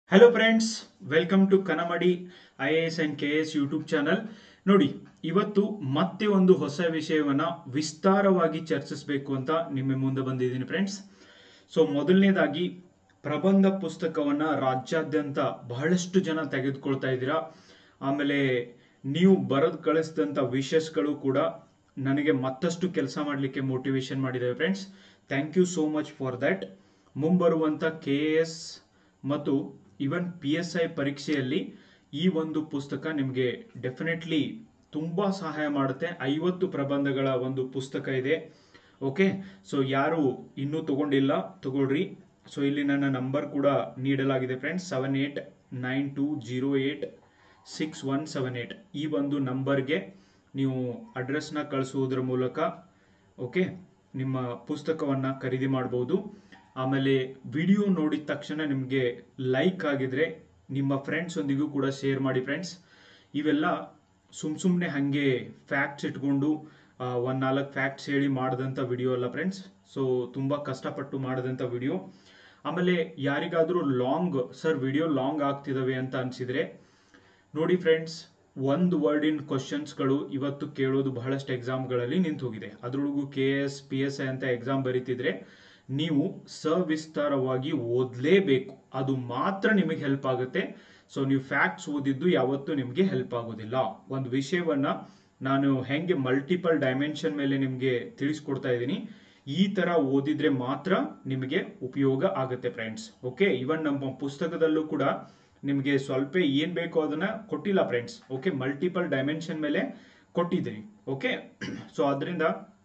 hello friends welcome to Kanamadi I A S and K S YouTube channel ನೋಡಿ ಇವತ್ತು ಮತ್ತೆ ಒಂದು ಹೊಸ ವಿಷಯವನ್ನ ವಿಸ್ತಾರವಾಗಿ ಚರ್ಚಿಸಬೇಕು ಅಂತ ನಿಮ್ಮ ಮುಂದೆ ಬಂದಿದ್ದೀನಿ ಫ್ರೆಂಡ್ಸ್ ಸೊ ಮೊದಲನೇದಾಗಿ ಪ್ರಬಂಧ ಪುಸ್ತಕವನ್ನ ರಾಜ್ಯಾದ್ಯಂತ ಬಹಳಷ್ಟು ಜನ ತೆಗೆದುಕೊಳ್ತಾ ಇದ್ದೀರಾ ಆಮೇಲೆ ನೀವು ಬರೆದು ಕಳಿಸಿದಂಥ ವಿಷಸ್ಗಳು ಕೂಡ ನನಗೆ ಮತ್ತಷ್ಟು ಕೆಲಸ ಮಾಡಲಿಕ್ಕೆ ಮೋಟಿವೇಶನ್ ಮಾಡಿದ್ದಾವೆ friends thank you so much for that ಮುಂಬರುವಂಥ ಕೆ ಎಸ್ ಮತ್ತು ಇವನ್ ಪಿ ಎಸ್ ಐ ಪರೀಕ್ಷೆಯಲ್ಲಿ ಈ ಒಂದು ಪುಸ್ತಕ ನಿಮಗೆ ಡೆಫಿನೆಟ್ಲಿ ತುಂಬ ಸಹಾಯ ಮಾಡುತ್ತೆ ಐವತ್ತು ಪ್ರಬಂಧಗಳ ಒಂದು ಪುಸ್ತಕ ಇದೆ ಓಕೆ ಸೊ ಯಾರು ಇನ್ನೂ ತಗೊಂಡಿಲ್ಲ ತಗೊಳ್ರಿ ಸೊ ಇಲ್ಲಿ ನನ್ನ ನಂಬರ್ ಕೂಡ ನೀಡಲಾಗಿದೆ friends seven eight nine two zero eight six one seven eight ಈ ಒಂದು ನಂಬರ್ಗೆ ನೀವು ಅಡ್ರೆಸ್ನ ಕಳಿಸುವುದರ ಮೂಲಕ ಓಕೆ ನಿಮ್ಮ ಪುಸ್ತಕವನ್ನು ಖರೀದಿ ಮಾಡ್ಬೋದು ಆಮೇಲೆ ವಿಡಿಯೋ ನೋಡಿದ ತಕ್ಷಣ ನಿಮಗೆ ಲೈಕ್ ಆಗಿದ್ರೆ ನಿಮ್ಮ ಫ್ರೆಂಡ್ಸ್ ಒಂದಿಗೂ ಕೂಡ ಶೇರ್ ಮಾಡಿ ಫ್ರೆಂಡ್ಸ್ ಇವೆಲ್ಲ ಸುಮ್ ಸುಮ್ಮನೆ ಹಾಗೆ ಫ್ಯಾಕ್ಟ್ಸ್ ಇಟ್ಕೊಂಡು ಒಂದು ನಾಲ್ಕು ಫ್ಯಾಕ್ಟ್ಸ್ ಹೇಳಿ ಮಾಡಿದಂಥ ವಿಡಿಯೋ ಅಲ್ಲ ಫ್ರೆಂಡ್ಸ್ ಸೊ ತುಂಬ ಕಷ್ಟಪಟ್ಟು ಮಾಡಿದಂಥ ವಿಡಿಯೋ ಆಮೇಲೆ ಯಾರಿಗಾದರೂ ಲಾಂಗ್ ಸರ್ ವಿಡಿಯೋ ಲಾಂಗ್ ಆಗ್ತಿದಾವೆ ಅಂತ ಅನಿಸಿದರೆ ನೋಡಿ ಫ್ರೆಂಡ್ಸ್ ಒಂದು ವರ್ಡ್ ಇನ್ ಕ್ವಶನ್ಸ್ಗಳು ಇವತ್ತು ಕೇಳೋದು ಬಹಳಷ್ಟು ಎಕ್ಸಾಮ್ಗಳಲ್ಲಿ ನಿಂತು ಹೋಗಿದೆ ಅದರೊಳಗೂ K S P S I ಅಂತ ಎಕ್ಸಾಮ್ ಬರೀತಿದ್ರೆ ನೀವು ಸವಿಸ್ತಾರವಾಗಿ ಓದಲೇಬೇಕು ಅದು ಮಾತ್ರ ನಿಮಗೆ ಹೆಲ್ಪ್ ಆಗುತ್ತೆ ಸೊ ನೀವು ಫ್ಯಾಕ್ಟ್ಸ್ ಓದಿದ್ದು ಯಾವತ್ತೂ ನಿಮಗೆ ಹೆಲ್ಪ್ ಆಗೋದಿಲ್ಲ ಒಂದು ವಿಷಯವನ್ನ ನಾನು ಹೆಂಗೆ ಮಲ್ಟಿಪಲ್ ಡೈಮೆನ್ಷನ್ ಮೇಲೆ ನಿಮಗೆ ತಿಳಿಸ್ಕೊಡ್ತಾ ಇದ್ದೀನಿ ಈ ತರ ಓದಿದ್ರೆ ಮಾತ್ರ ನಿಮಗೆ ಉಪಯೋಗ ಆಗುತ್ತೆ ಫ್ರೆಂಡ್ಸ್ ಓಕೆ ಇವನ್ ನಮ್ಮ ಪುಸ್ತಕದಲ್ಲೂ ಕೂಡ ನಿಮಗೆ ಸ್ವಲ್ಪ ಏನ್ ಬೇಕೋ ಅದನ್ನ ಕೊಟ್ಟಿಲ್ಲ ಫ್ರೆಂಡ್ಸ್ ಓಕೆ ಮಲ್ಟಿಪಲ್ ಡೈಮೆನ್ಷನ್ ಮೇಲೆ ಕೊಟ್ಟಿದ್ದೀನಿ ಓಕೆ ಸೊ ಅದರಿಂದ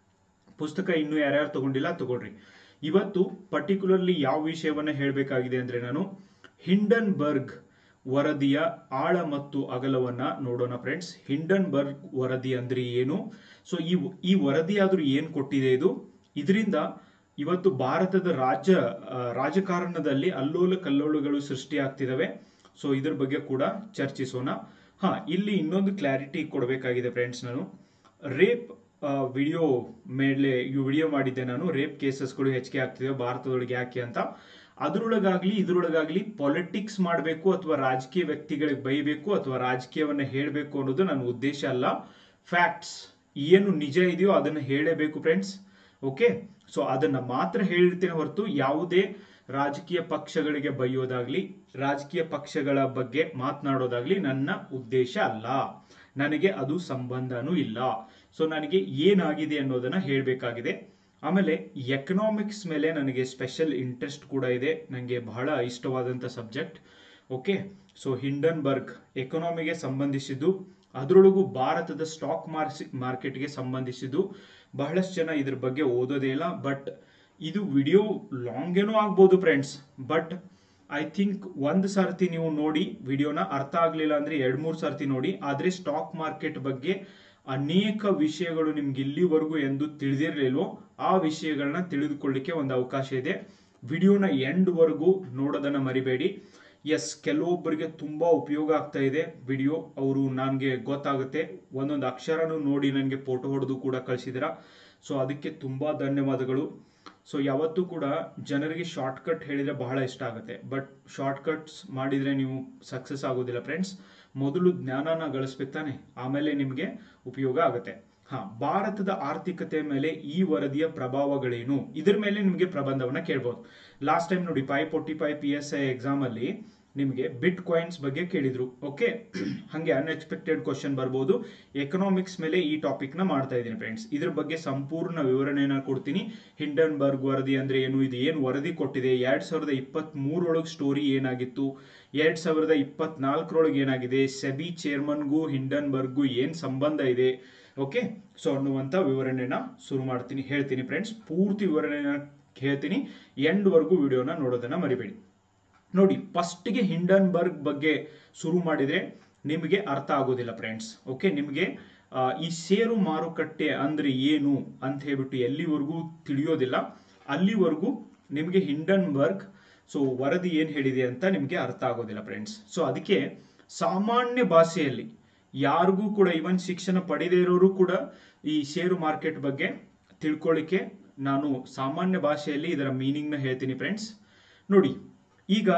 ಪುಸ್ತಕ ಇನ್ನೂ ಯಾರ್ಯಾರು ತಗೊಂಡಿಲ್ಲ ತಗೊಳ್ರಿ ಇವತ್ತು ಪರ್ಟಿಕ್ಯುಲರ್ಲಿ ಯಾವ ವಿಷಯವನ್ನ ಹೇಳಬೇಕಾಗಿದೆ ಅಂದ್ರೆ ನಾನು ಹಿಂಡನ್ಬರ್ಗ್ ವರದಿಯ ಆಳ ಮತ್ತು ಅಗಲವನ್ನ ನೋಡೋಣ ಫ್ರೆಂಡ್ಸ್ ಹಿಂಡನ್ಬರ್ಗ್ ವರದಿ ಅಂದ್ರೆ ಏನು ಸೊ ಈ ಈ ವರದಿ ಆದ್ರೂ ಏನ್ ಕೊಟ್ಟಿದೆ ಇದು ಇದರಿಂದ ಇವತ್ತು ಭಾರತದ ರಾಜ್ಯ ಆ, ರಾಜಕಾರಣದಲ್ಲಿ ಅಲ್ಲೋಲ ಕಲ್ಲೋಲಗಳು ಸೃಷ್ಟಿಯಾಗ್ತಿದಾವೆ ಸೊ ಇದ್ರ ಬಗ್ಗೆ ಕೂಡ ಚರ್ಚಿಸೋಣ ಹಾ ಇಲ್ಲಿ ಇನ್ನೊಂದು ಕ್ಲಾರಿಟಿ ಕೊಡಬೇಕಾಗಿದೆ ಫ್ರೆಂಡ್ಸ್ ನಾನು ರೇಪ್ ವಿಡಿಯೋ ಮೇಲೆ ಈ ವಿಡಿಯೋ ಮಾಡಿದ್ದೆ ನಾನು ರೇಪ್ ಕೇಸಸ್ಗಳು ಹೆಚ್ಚಿಗೆ ಆಗ್ತಿದೆ ಭಾರತದೊಳಗೆ ಯಾಕೆ ಅಂತ ಅದ್ರೊಳಗಾಗ್ಲಿ ಇದ್ರೊಳಗಾಗ್ಲಿ ಪಾಲಿಟಿಕ್ಸ್ ಮಾಡಬೇಕು ಅಥವಾ ರಾಜಕೀಯ ವ್ಯಕ್ತಿಗಳಿಗೆ ಬೈಬೇಕು ಅಥವಾ ರಾಜಕೀಯವನ್ನ ಹೇಳಬೇಕು ಅನ್ನೋದು ನನ್ನ ಉದ್ದೇಶ ಅಲ್ಲ ಫ್ಯಾಕ್ಟ್ಸ್ ಏನು ನಿಜ ಇದೆಯೋ ಅದನ್ನ ಹೇಳಬೇಕು ಫ್ರೆಂಡ್ಸ್ ಓಕೆ ಸೊ ಅದನ್ನ ಮಾತ್ರ ಹೇಳಿರ್ತೇನೆ ಹೊರತು ಯಾವುದೇ ರಾಜಕೀಯ ಪಕ್ಷಗಳಿಗೆ ಬೈಯೋದಾಗ್ಲಿ ರಾಜಕೀಯ ಪಕ್ಷಗಳ ಬಗ್ಗೆ ಮಾತನಾಡೋದಾಗ್ಲಿ ನನ್ನ ಉದ್ದೇಶ ಅಲ್ಲ ನನಗೆ ಅದು ಸಂಬಂಧನೂ ಇಲ್ಲ ಸೊ ನನಗೆ ಏನಾಗಿದೆ ಅನ್ನೋದನ್ನ ಹೇಳಬೇಕಾಗಿದೆ ಆಮೇಲೆ ಎಕನಾಮಿಕ್ಸ್ ಮೇಲೆ ನನಗೆ ಸ್ಪೆಷಲ್ ಇಂಟ್ರೆಸ್ಟ್ ಕೂಡ ಇದೆ ನನಗೆ ಬಹಳ ಇಷ್ಟವಾದಂಥ ಸಬ್ಜೆಕ್ಟ್ ಓಕೆ ಸೊ ಹಿಂಡನ್ಬರ್ಗ್ ಎಕನಾಮಿಗೆ ಸಂಬಂಧಿಸಿದ್ದು ಅದರೊಳಗೂ ಭಾರತದ ಸ್ಟಾಕ್ ಮಾರ್ಸಿ ಮಾರ್ಕೆಟ್ಗೆ ಸಂಬಂಧಿಸಿದ್ದು ಬಹಳಷ್ಟು ಜನ ಇದ್ರ ಬಗ್ಗೆ ಓದೋದೇ ಇಲ್ಲ ಬಟ್ ಇದು ವಿಡಿಯೋ ಲಾಂಗ್ ಏನೋ ಆಗ್ಬೋದು ಫ್ರೆಂಡ್ಸ್ ಬಟ್ ಐ ಥಿಂಕ್ ಒಂದು ಸರ್ತಿ ನೀವು ನೋಡಿ ವಿಡಿಯೋನ ಅರ್ಥ ಆಗ್ಲಿಲ್ಲ ಅಂದ್ರೆ ಎರಡ್ ಮೂರು ಸರ್ತಿ ನೋಡಿ ಆದ್ರೆ ಸ್ಟಾಕ್ ಮಾರ್ಕೆಟ್ ಬಗ್ಗೆ ಅನೇಕ ವಿಷಯಗಳು ನಿಮ್ಗೆ ಇಲ್ಲಿವರೆಗೂ ಎಂದು ತಿಳಿದಿರಲಿಲ್ವೋ ಆ ವಿಷಯಗಳನ್ನ ತಿಳಿದುಕೊಳ್ಳಿಕ್ಕೆ ಒಂದು ಅವಕಾಶ ಇದೆ ವಿಡಿಯೋನ ಎಂಡ್ ವರೆಗೂ ನೋಡೋದನ್ನ ಮರಿಬೇಡಿ ಎಸ್ ಕೆಲವೊಬ್ಬರಿಗೆ ತುಂಬಾ ಉಪಯೋಗ ಆಗ್ತಾ ಇದೆ ವಿಡಿಯೋ ಅವರು ನನಗೆ ಗೊತ್ತಾಗುತ್ತೆ ಒಂದೊಂದು ಅಕ್ಷರನೂ ನೋಡಿ ನನಗೆ ಫೋಟೋ ಹೊಡೆದು ಕೂಡ ಕಳಿಸಿದಿರ ಸೊ ಅದಕ್ಕೆ ತುಂಬಾ ಧನ್ಯವಾದಗಳು ಸೊ ಯಾವತ್ತೂ ಕೂಡ ಜನರಿಗೆ ಶಾರ್ಟ್ ಕಟ್ ಹೇಳಿದ್ರೆ ಬಹಳ ಇಷ್ಟ ಆಗುತ್ತೆ ಬಟ್ ಶಾರ್ಟ್ ಕಟ್ಸ್ ಮಾಡಿದ್ರೆ ನೀವು ಸಕ್ಸಸ್ ಆಗೋದಿಲ್ಲ ಫ್ರೆಂಡ್ಸ್ ಮೊದಲು ಜ್ಞಾನನ ಗಳಿಸ್ಬೇಕು ತಾನೆ ಆಮೇಲೆ ನಿಮಗೆ ಉಪಯೋಗ ಆಗುತ್ತೆ ಹಾ ಭಾರತದ ಆರ್ಥಿಕತೆ ಮೇಲೆ ಈ ವರದಿಯ ಪ್ರಭಾವಗಳೇನು ಇದ್ರ ಮೇಲೆ ನಿಮಗೆ ಪ್ರಬಂಧವನ್ನ ಕೇಳ್ಬೋದು ಲಾಸ್ಟ್ ಟೈಮ್ ನೋಡಿ five forty five P S I exam ಅಲ್ಲಿ ನಿಮಗೆ ಬಿಟ್ ಕಾಯಿನ್ಸ್ ಬಗ್ಗೆ ಕೇಳಿದ್ರು ಓಕೆ ಹಂಗೆ ಅನ್ಎಕ್ಸ್ಪೆಕ್ಟೆಡ್ ಕ್ವಶನ್ ಬರ್ಬೋದು ಎಕನಾಮಿಕ್ಸ್ ಮೇಲೆ ಈ ಟಾಪಿಕ್ ನ ಮಾಡ್ತಾ ಇದ್ದೀನಿ ಫ್ರೆಂಡ್ಸ್ ಇದ್ರ ಬಗ್ಗೆ ಸಂಪೂರ್ಣ ವಿವರಣೆನ ಕೊಡ್ತೀನಿ ಹಿಂಡನ್ಬರ್ಗ್ ವರದಿ ಅಂದ್ರೆ ಏನು ಇದು ಏನು ವರದಿ ಕೊಟ್ಟಿದೆ ಎರಡ್ ಸಾವಿರದ ಇಪ್ಪತ್ತ್ ಮೂರೊಳಗೆ ಸ್ಟೋರಿ ಏನಾಗಿತ್ತು ಎರಡ್ ಸಾವಿರದ ಇಪ್ಪತ್ನಾಲ್ಕರೊಳಗೆ ಏನಾಗಿದೆ ಸೆಬಿ ಚೇರ್ಮನ್ಗೂ ಹಿಂಡನ್ಬರ್ಗ್ಗೂ ಏನ್ ಸಂಬಂಧ ಇದೆ ಓಕೆ ಸೊ ಅನ್ನುವಂತ ವಿವರಣೆನ ಶುರು ಮಾಡ್ತೀನಿ ಹೇಳ್ತೀನಿ ಫ್ರೆಂಡ್ಸ್ ಪೂರ್ತಿ ವಿವರಣೆನ ಹೇಳ್ತೀನಿ ಎಂಡ್ ವರ್ಗೂ ವಿಡಿಯೋನ ನೋಡೋದನ್ನ ಮರಿಬೇಡಿ ನೋಡಿ ಫಸ್ಟ್ಗೆ ಹಿಂಡನ್ಬರ್ಗ್ ಬಗ್ಗೆ ಶುರು ಮಾಡಿದ್ರೆ ನಿಮಗೆ ಅರ್ಥ ಆಗೋದಿಲ್ಲ ಫ್ರೆಂಡ್ಸ್ ಓಕೆ ನಿಮಗೆ ಆ, ಈ ಷೇರು ಮಾರುಕಟ್ಟೆ ಅಂದ್ರೆ ಏನು ಅಂತ ಹೇಳ್ಬಿಟ್ಟು ಎಲ್ಲಿವರೆಗೂ ತಿಳಿಯೋದಿಲ್ಲ ಅಲ್ಲಿವರೆಗೂ ನಿಮಗೆ ಹಿಂಡನ್ಬರ್ಗ್ ಸೊ ವರದಿ ಏನ್ ಹೇಳಿದೆ ಅಂತ ನಿಮಗೆ ಅರ್ಥ ಆಗೋದಿಲ್ಲ ಫ್ರೆಂಡ್ಸ್ ಸೊ ಅದಕ್ಕೆ ಸಾಮಾನ್ಯ ಭಾಷೆಯಲ್ಲಿ ಯಾರಿಗೂ ಕೂಡ ಇವನ್ ಶಿಕ್ಷಣ ಪಡೆದೇ ಇರೋರು ಕೂಡ ಈ ಷೇರು ಮಾರ್ಕೆಟ್ ಬಗ್ಗೆ ತಿಳ್ಕೊಳ್ಳಿಕ್ಕೆ ನಾನು ಸಾಮಾನ್ಯ ಭಾಷೆಯಲ್ಲಿ ಇದರ ಮೀನಿಂಗ್ನ ಹೇಳ್ತೀನಿ ಫ್ರೆಂಡ್ಸ್ ನೋಡಿ ಈಗ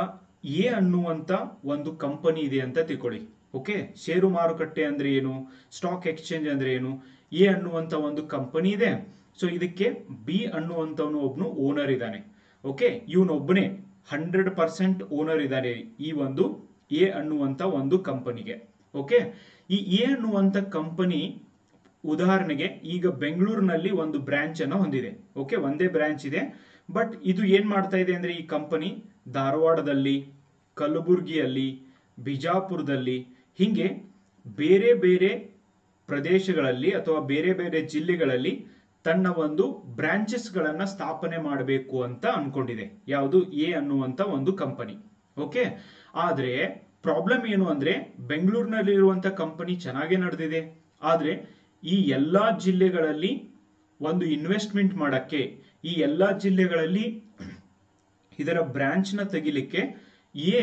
ಎ ಅನ್ನುವಂತ ಒಂದು ಕಂಪನಿ ಇದೆ ಅಂತ ತಿಳ್ಕೊಳ್ಳಿ ಓಕೆ ಷೇರು ಮಾರುಕಟ್ಟೆ ಅಂದ್ರೆ ಏನು ಸ್ಟಾಕ್ ಎಕ್ಸ್ಚೇಂಜ್ ಅಂದ್ರೆ ಏನು ಎ ಅನ್ನುವಂತ ಒಂದು ಕಂಪನಿ ಇದೆ ಸೊ ಇದಕ್ಕೆ ಬಿ ಅನ್ನುವಂತವನು ಒಬ್ನು ಓನರ್ ಇದ್ದಾನೆ ಓಕೆ ಇವನೊಬ್ಬನೇ ಹಂಡ್ರೆಡ್ ಪರ್ಸೆಂಟ್ ಓನರ್ ಇದ್ದಾನೆ ಈ ಒಂದು ಎ ಅನ್ನುವಂತ ಒಂದು ಕಂಪನಿಗೆ ಓಕೆ ಈ ಎ ಅನ್ನುವಂತ ಕಂಪನಿ ಉದಾಹರಣೆಗೆ ಈಗ ಬೆಂಗಳೂರಿನಲ್ಲಿ ಒಂದು ಬ್ರಾಂಚ್ ಅನ್ನು ಹೊಂದಿದೆ ಓಕೆ ಒಂದೇ ಬ್ರಾಂಚ್ ಇದೆ ಬಟ್ ಇದು ಏನ್ ಮಾಡ್ತಾ ಇದೆ ಅಂದ್ರೆ ಈ ಕಂಪನಿ ಧಾರವಾಡದಲ್ಲಿ ಕಲಬುರಗಿಯಲ್ಲಿ ಬಿಜಾಪುರದಲ್ಲಿ ಹಿಂಗೆ ಬೇರೆ ಬೇರೆ ಪ್ರದೇಶಗಳಲ್ಲಿ ಅಥವಾ ಬೇರೆ ಬೇರೆ ಜಿಲ್ಲೆಗಳಲ್ಲಿ ತನ್ನ ಒಂದು ಬ್ರಾಂಚಸ್ ಗಳನ್ನ ಸ್ಥಾಪನೆ ಮಾಡಬೇಕು ಅಂತ ಅನ್ಕೊಂಡಿದೆ ಯಾವುದು ಎ ಅನ್ನುವಂತ ಒಂದು ಕಂಪನಿ ಓಕೆ ಆದ್ರೆ ಪ್ರಾಬ್ಲಮ್ ಏನು ಅಂದ್ರೆ ಬೆಂಗಳೂರಿನಲ್ಲಿ ಇರುವಂತ ಕಂಪನಿ ಚೆನ್ನಾಗೇ ನಡೆದಿದೆ ಆದ್ರೆ ಈ ಎಲ್ಲಾ ಜಿಲ್ಲೆಗಳಲ್ಲಿ ಒಂದು ಇನ್ವೆಸ್ಟ್ಮೆಂಟ್ ಮಾಡಕ್ಕೆ ಈ ಎಲ್ಲಾ ಜಿಲ್ಲೆಗಳಲ್ಲಿ ಇದರ ಬ್ರಾಂಚ್ ನ ತೆಗಿಲಿಕ್ಕೆ ಎ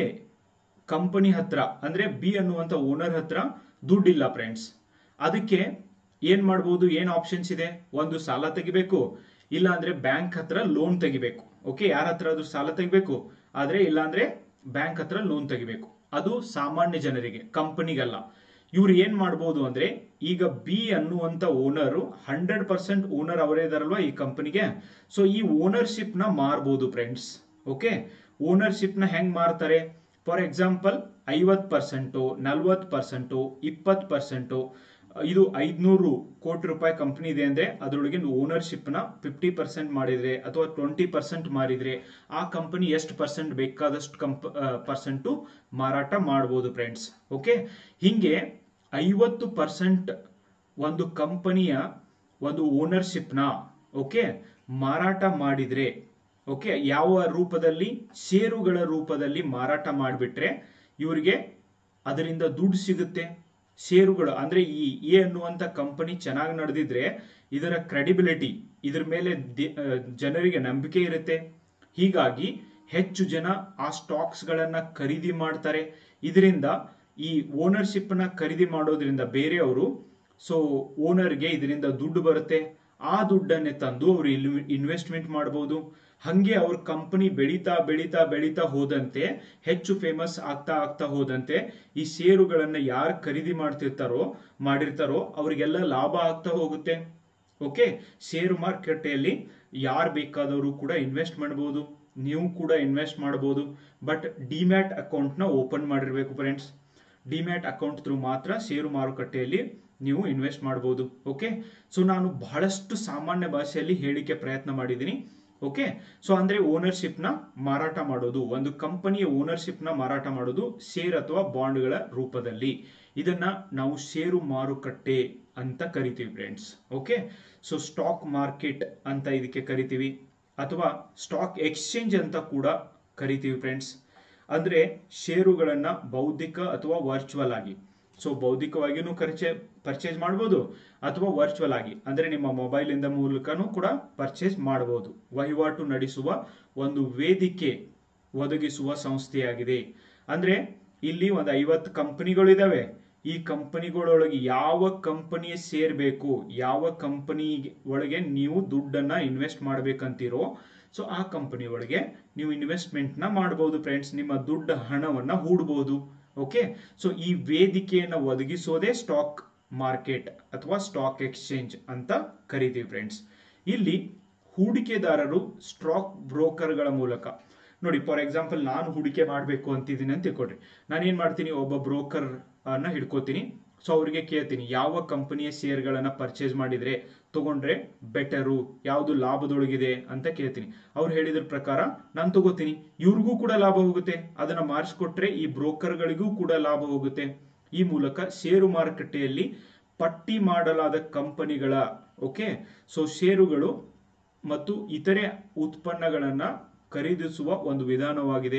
ಕಂಪನಿ ಹತ್ರ ಅಂದ್ರೆ ಬಿ ಅನ್ನುವಂತ ಓನರ್ ಹತ್ರ ದುಡ್ಡಿಲ್ಲ ಫ್ರೆಂಡ್ಸ್ ಅದಕ್ಕೆ ಏನ್ ಮಾಡ್ಬೋದು ಏನ್ ಆಪ್ಷನ್ಸ್ ಇದೆ ಒಂದು ಸಾಲ ತೆಗಿಬೇಕು ಇಲ್ಲ ಅಂದ್ರೆ ಬ್ಯಾಂಕ್ ಹತ್ರ ಲೋನ್ ತೆಗಿಬೇಕು ಓಕೆ ಯಾರ ಹತ್ರ ಆದ್ರೂ ಸಾಲ ತೆಗಿಬೇಕು ಆದ್ರೆ ಇಲ್ಲ ಅಂದ್ರೆ ಬ್ಯಾಂಕ್ ಹತ್ರ ಲೋನ್ ತೆಗಿಬೇಕು ಅದು ಸಾಮಾನ್ಯ ಜನರಿಗೆ ಕಂಪನಿಗಲ್ಲ ಇವ್ರು ಏನ್ ಮಾಡ್ಬೋದು ಅಂದ್ರೆ ಈಗ ಬಿ ಅನ್ನುವಂತ ಓನರ್ ಹಂಡ್ರೆಡ್ ಪರ್ಸೆಂಟ್ ಓನರ್ ಅವರೇ ಇದಾರಲ್ವಾ ಈ ಕಂಪನಿಗೆ ಸೊ ಈ ಓನರ್ಶಿಪ್ ನ ಮಾರ್ಬೋದು ಫ್ರೆಂಡ್ಸ್ ಓಕೆ ಓನರ್ಶಿಪ್ ನ ಹೆಂಗ್ ಮಾರ್ತಾರೆ ಫಾರ್ ಎಕ್ಸಾಂಪಲ್ ಐವತ್ ಪರ್ಸೆಂಟು ನಲ್ವತ್ ಪರ್ಸೆಂಟು ಇಪ್ಪತ್ ಪರ್ಸೆಂಟು ಇದು ಐದ್ನೂರು ಕೋಟಿ ರೂಪಾಯಿ ಕಂಪನಿ ಇದೆ ಅಂದ್ರೆ ಅದರೊಳಗೆ ಓನರ್ಶಿಪ್ ನ ಫಿಫ್ಟಿ ಪರ್ಸೆಂಟ್ ಮಾಡಿದ್ರೆ ಅಥವಾ ಟ್ವೆಂಟಿ ಪರ್ಸೆಂಟ್ ಮಾರಿದ್ರೆ ಆ ಕಂಪನಿ ಎಷ್ಟು ಪರ್ಸೆಂಟ್ ಬೇಕಾದಷ್ಟು ಕಂಪ ಪರ್ಸೆಂಟು ಮಾರಾಟ ಮಾಡಬಹುದು ಫ್ರೆಂಡ್ಸ್ ಓಕೆ ಹಿಂಗೆ ಐವತ್ತು ಪರ್ಸೆಂಟ್ ಒಂದು ಕಂಪನಿಯ ಒಂದು ಓನರ್ಶಿಪ್ ನ ಓಕೆ ಮಾರಾಟ ಮಾಡಿದ್ರೆ ಓಕೆ ಯಾವ ರೂಪದಲ್ಲಿ ಷೇರುಗಳ ರೂಪದಲ್ಲಿ ಮಾರಾಟ ಮಾಡಿಬಿಟ್ರೆ ಇವರಿಗೆ ಅದರಿಂದ ದುಡ್ಡು ಸಿಗುತ್ತೆ ಷೇರುಗಳು ಅಂದ್ರೆ ಈ ಎ ಅನ್ನುವಂತ ಕಂಪನಿ ಚೆನ್ನಾಗಿ ನಡೆದಿದ್ರೆ ಇದರ ಕ್ರೆಡಿಬಿಲಿಟಿ ಇದರ ಮೇಲೆ ದಿ- ಆ, ಜನರಿಗೆ ನಂಬಿಕೆ ಇರುತ್ತೆ ಹೀಗಾಗಿ ಹೆಚ್ಚು ಜನ ಆ ಸ್ಟಾಕ್ಸ್ ಗಳನ್ನ ಖರೀದಿ ಮಾಡ್ತಾರೆ ಇದರಿಂದ ಈ ಓನರ್ಶಿಪ್ ನ ಖರೀದಿ ಮಾಡೋದ್ರಿಂದ ಬೇರೆಯವರು ಸೊ ಓನರ್ಗೆ ಇದರಿಂದ ದುಡ್ಡು ಬರುತ್ತೆ ಆ ದುಡ್ಡನ್ನೇ ತಂದು ಅವರು ಇನ್ವೆಸ್ಟ್ಮೆಂಟ್ ಮಾಡಬಹುದು ಹಂಗೆ ಅವ್ರ ಕಂಪನಿ ಬೆಳೀತಾ ಬೆಳೀತಾ ಬೆಳೀತಾ ಹೋದಂತೆ ಹೆಚ್ಚು ಫೇಮಸ್ ಆಗ್ತಾ ಆಗ್ತಾ ಹೋದಂತೆ ಈ ಷೇರುಗಳನ್ನ ಯಾರು ಖರೀದಿ ಮಾಡ್ತಿರ್ತಾರೋ ಮಾಡಿರ್ತಾರೋ ಅವರಿಗೆಲ್ಲ ಲಾಭ ಆಗ್ತಾ ಹೋಗುತ್ತೆ ಓಕೆ ಷೇರು ಮಾರುಕಟ್ಟೆಯಲ್ಲಿ ಯಾರು ಬೇಕಾದವರು ಕೂಡ ಇನ್ವೆಸ್ಟ್ ಮಾಡಬಹುದು ನೀವು ಕೂಡ ಇನ್ವೆಸ್ಟ್ ಮಾಡಬಹುದು ಬಟ್ ಡಿಮ್ಯಾಟ್ ಅಕೌಂಟ್ ನ ಓಪನ್ ಮಾಡಿರ್ಬೇಕು ಫ್ರೆಂಡ್ಸ್ ಡಿಮ್ಯಾಟ್ ಅಕೌಂಟ್ ಥ್ರೂ ಮಾತ್ರ ಷೇರು ಮಾರುಕಟ್ಟೆಯಲ್ಲಿ ನೀವು ಇನ್ವೆಸ್ಟ್ ಮಾಡಬಹುದು ಓಕೆ ಸೊ ನಾನು ಬಹಳಷ್ಟು ಸಾಮಾನ್ಯ ಭಾಷೆಯಲ್ಲಿ ಹೇಳಿಕೆ ಪ್ರಯತ್ನ ಮಾಡಿದ್ದೀನಿ ಓಕೆ ಸೊ ಅಂದ್ರೆ ಓನರ್ಶಿಪ್ ನ ಮಾರಾಟ ಮಾಡೋದು ಒಂದು ಕಂಪನಿಯ ಓನರ್ಶಿಪ್ ನ ಮಾರಾಟ ಮಾಡೋದು ಶೇರ್ ಅಥವಾ ಬಾಂಡ್ಗಳ ರೂಪದಲ್ಲಿ ಇದನ್ನ ನಾವು ಷೇರು ಮಾರುಕಟ್ಟೆ ಅಂತ ಕರಿತೀವಿ friends okay so stock market ಅಂತ ಇದಕ್ಕೆ ಕರಿತೀವಿ ಅಥವಾ ಸ್ಟಾಕ್ ಎಕ್ಸ್ಚೇಂಜ್ ಅಂತ ಕೂಡ ಕರಿತೀವಿ ಫ್ರೆಂಡ್ಸ್ ಅಂದ್ರೆ ಷೇರುಗಳನ್ನ ಬೌದ್ಧಿಕ ಅಥವಾ ವರ್ಚುವಲ್ ಆಗಿ ಸೊ ಬೌದ್ಧಿಕವಾಗಿನೂ ಖರ್ಚೆ ಪರ್ಚೇಸ್ ಮಾಡ್ಬೋದು ಅಥವಾ ವರ್ಚುವಲ್ ಆಗಿ ಅಂದ್ರೆ ನಿಮ್ಮ ಮೊಬೈಲ್ ಇಂದ ಮೂಲಕನೂ ಕೂಡ ಪರ್ಚೇಸ್ ಮಾಡಬಹುದು ವಹಿವಾಟು ನಡೆಸುವ ಒಂದು ವೇದಿಕೆ ಒದಗಿಸುವ ಸಂಸ್ಥೆಯಾಗಿದೆ ಅಂದ್ರೆ ಇಲ್ಲಿ ಒಂದು ಐವತ್ತು ಕಂಪನಿಗಳು ಇದಾವೆ ಈ ಕಂಪನಿಗಳೊಳಗೆ ಯಾವ ಕಂಪನಿಯ ಸೇರ್ಬೇಕು ಯಾವ ಕಂಪನಿ ಒಳಗೆ ನೀವು ದುಡ್ಡನ್ನ ಇನ್ವೆಸ್ಟ್ ಮಾಡ್ಬೇಕಂತೀರೋ ಸೊ ಆ ಕಂಪನಿ ಒಳಗೆ ನೀವು ಇನ್ವೆಸ್ಟ್ಮೆಂಟ್ ನ ಮಾಡಬಹುದು ಫ್ರೆಂಡ್ಸ್ ನಿಮ್ಮ ದುಡ್ಡು ಹಣವನ್ನ ಹೂಡಬಹುದು ಓಕೆ ಸೊ ಈ ವೇದಿಕೆಯನ್ನು ಒದಗಿಸೋದೇ ಸ್ಟಾಕ್ ಮಾರ್ಕೆಟ್ ಅಥವಾ ಸ್ಟಾಕ್ ಎಕ್ಸ್ಚೇಂಜ್ ಅಂತ ಕರಿತೀವಿ ಫ್ರೆಂಡ್ಸ್ ಇಲ್ಲಿ ಹೂಡಿಕೆದಾರರು ಸ್ಟಾಕ್ ಬ್ರೋಕರ್ಗಳ ಮೂಲಕ ನೋಡಿ ಫಾರ್ ಎಕ್ಸಾಂಪಲ್ ನಾನು ಹೂಡಿಕೆ ಮಾಡಬೇಕು ಅಂತಿದ್ದೀನಿ ಅಂತ ತಿಳ್ಕೊಡ್ರಿ ನಾನು ಏನ್ ಮಾಡ್ತೀನಿ ಒಬ್ಬ ಬ್ರೋಕರ್ ಅನ್ನ ಹಿಡ್ಕೋತೀನಿ ಸೊ ಅವ್ರಿಗೆ ಕೇಳ್ತೀನಿ ಯಾವ ಕಂಪನಿಯ ಶೇರ್ಗಳನ್ನ ಪರ್ಚೇಸ್ ಮಾಡಿದ್ರೆ ತಗೊಂಡ್ರೆ ಬೆಟರು ಯಾವುದು ಲಾಭದೊಳಗಿದೆ ಅಂತ ಕೇಳ್ತೀನಿ ಅವ್ರು ಹೇಳಿದ್ರ ಪ್ರಕಾರ ನಾನು ತಗೋತೀನಿ ಇವ್ರಿಗೂ ಕೂಡ ಲಾಭ ಹೋಗುತ್ತೆ ಅದನ್ನ ಮಾರಿಸ್ಕೊಟ್ರೆ ಈ ಬ್ರೋಕರ್ಗಳಿಗೂ ಕೂಡ ಲಾಭ ಹೋಗುತ್ತೆ ಈ ಮೂಲಕ ಷೇರು ಮಾರುಕಟ್ಟೆಯಲ್ಲಿ ಪಟ್ಟಿ ಮಾಡಲಾದ ಕಂಪನಿಗಳ ಓಕೆ ಸೊ ಷೇರುಗಳು ಮತ್ತು ಇತರೆ ಉತ್ಪನ್ನಗಳನ್ನ ಖರೀದಿಸುವ ಒಂದು ವಿಧಾನವಾಗಿದೆ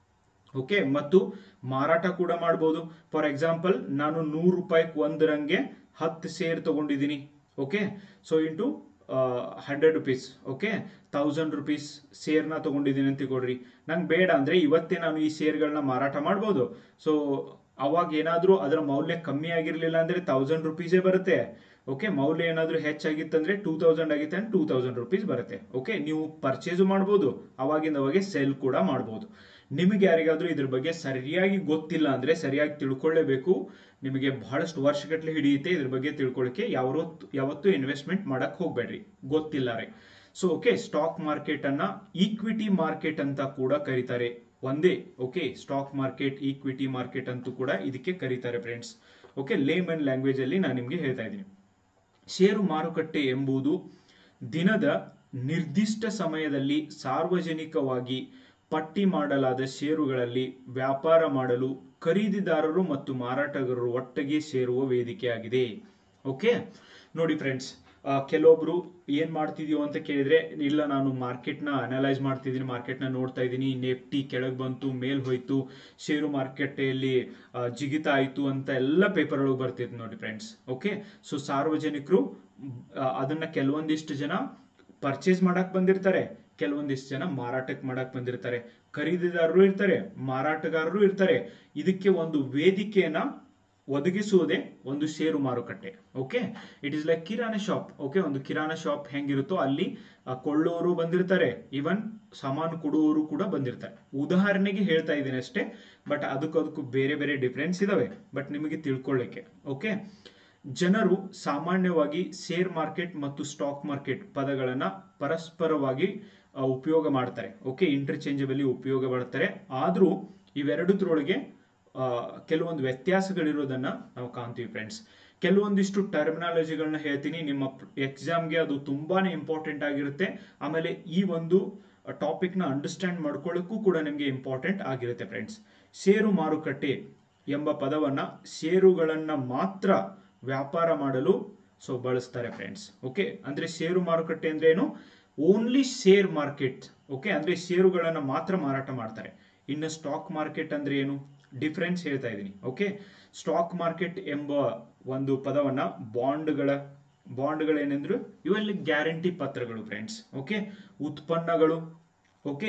ಓಕೆ ಮತ್ತು ಮಾರಾಟ ಕೂಡ ಮಾಡಬಹುದು ಫಾರ್ ಎಕ್ಸಾಂಪಲ್ ನಾನು ನೂರು ರೂಪಾಯಿ ಒಂದರಂಗೆ ಹತ್ತು ಶೇರ್ ತಗೊಂಡಿದ್ದೀನಿ okay so into hundred rupees okay thousand rupees ಶೇರ್ನ ತಗೊಂಡಿದ್ದೀನಿ ಅಂತ ತಿಳ್ಕೊಡ್ರಿ ನಂಗೆ ಬೇಡ ಅಂದ್ರೆ ಇವತ್ತೇ ನಾನು ಈ ಶೇರ್ಗಳನ್ನ ಮಾರಾಟ ಮಾಡ್ಬೋದು ಸೊ ಅವಾಗ ಏನಾದ್ರೂ ಅದರ ಮೌಲ್ಯ ಕಮ್ಮಿ ಆಗಿರ್ಲಿಲ್ಲ ಅಂದ್ರೆ ತೌಸಂಡ್ ರುಪೀಸೇ ಬರುತ್ತೆ ಓಕೆ ಮೌಲ್ಯ ಏನಾದ್ರೂ ಹೆಚ್ಚಾಗಿತ್ತಂದ್ರೆ ಟೂ ತೌಸಂಡ್ ಆಗಿತ್ತು ಅಂದ್ರೆ ಟೂ ತೌಸಂಡ್ ರುಪೀಸ್ ಬರುತ್ತೆ ಓಕೆ ನೀವು ಪರ್ಚೇಸ್ ಮಾಡ್ಬೋದು ಅವಾಗಿಂದ ಅವಾಗೆ ಸೆಲ್ ಕೂಡ ಮಾಡ್ಬೋದು ನಿಮಗೆ ಯಾರಿಗಾದ್ರೂ ಇದ್ರ ಬಗ್ಗೆ ಸರಿಯಾಗಿ ಗೊತ್ತಿಲ್ಲ ಅಂದ್ರೆ ಸರಿಯಾಗಿ ತಿಳ್ಕೊಳ್ಳೇಬೇಕು ನಿಮಗೆ ಬಹಳಷ್ಟು ವರ್ಷಗಟ್ಟಲೆ ಹಿಡಿಯುತ್ತೆ ಇದ್ರ ಬಗ್ಗೆ ತಿಳ್ಕೊಳ್ಳಿಕ್ಕೆ ಯಾವತ್ತೂ ಯಾವತ್ತೂ ಇನ್ವೆಸ್ಟ್ಮೆಂಟ್ ಮಾಡಕ್ ಹೋಗ್ಬೇಡ್ರಿ ಗೊತ್ತಿಲ್ಲ ರೀ ಸೊ ಓಕೆ ಸ್ಟಾಕ್ ಮಾರ್ಕೆಟ್ ಅನ್ನ ಈಕ್ವಿಟಿ ಮಾರ್ಕೆಟ್ ಅಂತ ಕೂಡ ಕರೀತಾರೆ ಒಂದೇ okay stock market equity market ಅಂತೂ ಕೂಡ ಇದಕ್ಕೆ ಕರೀತಾರೆ ಫ್ರೆಂಡ್ಸ್ ಓಕೆ ಲೇಮನ್ ಲ್ಯಾಂಗ್ವೇಜ್ ಅಲ್ಲಿ ನಾನು ನಿಮಗೆ ಹೇಳ್ತಾ ಇದ್ದೀನಿ ಷೇರು ಮಾರುಕಟ್ಟೆ ಎಂಬುದು ದಿನದ ನಿರ್ದಿಷ್ಟ ಸಮಯದಲ್ಲಿ ಸಾರ್ವಜನಿಕವಾಗಿ ಪಟ್ಟಿ ಮಾಡಲಾದ ಷೇರುಗಳಲ್ಲಿ ವ್ಯಾಪಾರ ಮಾಡಲು ಖರೀದಿದಾರರು ಮತ್ತು ಮಾರಾಟಗಾರರು ಒಟ್ಟಿಗೆ ಸೇರುವ ವೇದಿಕೆಯಾಗಿದೆ ಓಕೆ ನೋಡಿ ಫ್ರೆಂಡ್ಸ್ ಕೆಲವೊಬ್ರು ಏನ್ ಮಾಡ್ತಿದೀವೋ ಅಂತ ಕೇಳಿದ್ರೆ ಇಲ್ಲ ನಾನು ಮಾರ್ಕೆಟ್ ನ ಅನಲೈಸ್ ಮಾಡ್ತಿದ್ದೀನಿ ಮಾರ್ಕೆಟ್ ನ ನೋಡ್ತಾ ಇದ್ದೀನಿ ನೆಫ್ಟಿ ಕೆಳಗೆ ಬಂತು ಮೇಲ್ ಹೋಯ್ತು ಷೇರು ಮಾರುಕಟ್ಟೆಯಲ್ಲಿ ಆ, ಜಿಗಿತ ಆಯ್ತು ಅಂತ ಎಲ್ಲ ಪೇಪರ್ ಒಳಗೆ ಬರ್ತಿತ್ತು ನೋಡಿ ಫ್ರೆಂಡ್ಸ್ ಓಕೆ ಸೊ ಸಾರ್ವಜನಿಕರು ಆ, ಅದನ್ನ ಕೆಲವೊಂದಿಷ್ಟು ಜನ ಪರ್ಚೇಸ್ ಮಾಡಕ್ ಬಂದಿರ್ತಾರೆ ಕೆಲವೊಂದಿಷ್ಟು ಜನ ಮಾರಾಟಕ್ಕೆ ಮಾಡಕ್ ಬಂದಿರ್ತಾರೆ ಖರೀದಿದಾರರು ಇರ್ತಾರೆ ಮಾರಾಟಗಾರರು ಇರ್ತಾರೆ ಇದಕ್ಕೆ ಒಂದು ವೇದಿಕೆಯನ್ನ ಒದಗಿಸುವುದೇ ಒಂದು ಷೇರು ಮಾರುಕಟ್ಟೆ okay it is like kirana shop okay ಒಂದು ಕಿರಾಣಿ ಶಾಪ್ ಹೆಂಗಿರುತ್ತೋ ಅಲ್ಲಿ ಆ, ಕೊಳ್ಳೋರು ಬಂದಿರ್ತಾರೆ ಇವನ್ ಸಾಮಾನು ಕೊಡುವವರು ಕೂಡ ಬಂದಿರ್ತಾರೆ ಉದಾಹರಣೆಗೆ ಹೇಳ್ತಾ ಇದ್ದೀನಿ ಅಷ್ಟೇ ಬಟ್ ಅದಕ್ಕೂ ಅದಕ್ಕೂ ಬೇರೆ ಬೇರೆ ಡಿಫ್ರೆನ್ಸ್ ಇದಾವೆ ಬಟ್ ನಿಮಗೆ ತಿಳ್ಕೊಳ್ಳಿಕ್ಕೆ ಓಕೆ ಜನರು ಸಾಮಾನ್ಯವಾಗಿ ಶೇರ್ ಮಾರ್ಕೆಟ್ ಮತ್ತು ಸ್ಟಾಕ್ ಮಾರ್ಕೆಟ್ ಪದಗಳನ್ನ ಪರಸ್ಪರವಾಗಿ ಆ, ಉಪಯೋಗ ಮಾಡ್ತಾರೆ ಓಕೆ ಇಂಟರ್ಚೇಂಜಬಲಿ ಉಪಯೋಗ ಮಾಡ್ತಾರೆ ಆದ್ರೂ ಇವೆರಡದ್ರೊಳಗೆ ಆ, ಕೆಲವೊಂದು ವ್ಯತ್ಯಾಸಗಳಿರೋದನ್ನ ನಾವು ಕಾಣ್ತೀವಿ ಫ್ರೆಂಡ್ಸ್ ಕೆಲವೊಂದಿಷ್ಟು ಟರ್ಮಿನಾಲಜಿಗಳನ್ನ ಹೇಳ್ತೀನಿ ನಿಮ್ಮ ಎಕ್ಸಾಮ್ಗೆ ಅದು ತುಂಬಾನೇ ಇಂಪಾರ್ಟೆಂಟ್ ಆಗಿರುತ್ತೆ ಆಮೇಲೆ ಈ ಒಂದು ಟಾಪಿಕ್ ನ ಅಂಡರ್ಸ್ಟ್ಯಾಂಡ್ ಮಾಡ್ಕೊಳ್ಳೋಕ್ಕೂ ಕೂಡ ನಿಮಗೆ ಇಂಪಾರ್ಟೆಂಟ್ ಆಗಿರುತ್ತೆ ಫ್ರೆಂಡ್ಸ್ ಷೇರು ಮಾರುಕಟ್ಟೆ ಎಂಬ ಪದವನ್ನ ಷೇರುಗಳನ್ನ ಮಾತ್ರ ವ್ಯಾಪಾರ ಮಾಡಲು ಸೊ ಬಳಸ್ತಾರೆ ಫ್ರೆಂಡ್ಸ್ ಓಕೆ ಅಂದ್ರೆ ಷೇರು ಮಾರುಕಟ್ಟೆ ಅಂದ್ರೆ ಏನು ಓನ್ಲಿ ಶೇರ್ ಮಾರ್ಕೆಟ್ ಓಕೆ ಅಂದ್ರೆ ಷೇರುಗಳನ್ನ ಮಾತ್ರ ಮಾರಾಟ ಮಾಡ್ತಾರೆ ಇನ್ನು ಸ್ಟಾಕ್ ಮಾರ್ಕೆಟ್ ಅಂದ್ರೆ ಏನು ಡಿಫರೆನ್ಸ್ ಹೇಳ್ತಾ ಇದ್ದೀನಿ ಓಕೆ ಸ್ಟಾಕ್ ಮಾರ್ಕೆಟ್ ಎಂಬ ಒಂದು ಪದವನ್ನ ಬಾಂಡ್ಗಳ ಬಾಂಡ್ಗಳೇನೆಂದ್ರು ಇವೆಲ್ಲ ಗ್ಯಾರಂಟಿ ಪತ್ರಗಳು ಫ್ರೆಂಡ್ಸ್ ಓಕೆ ಉತ್ಪನ್ನಗಳು ಓಕೆ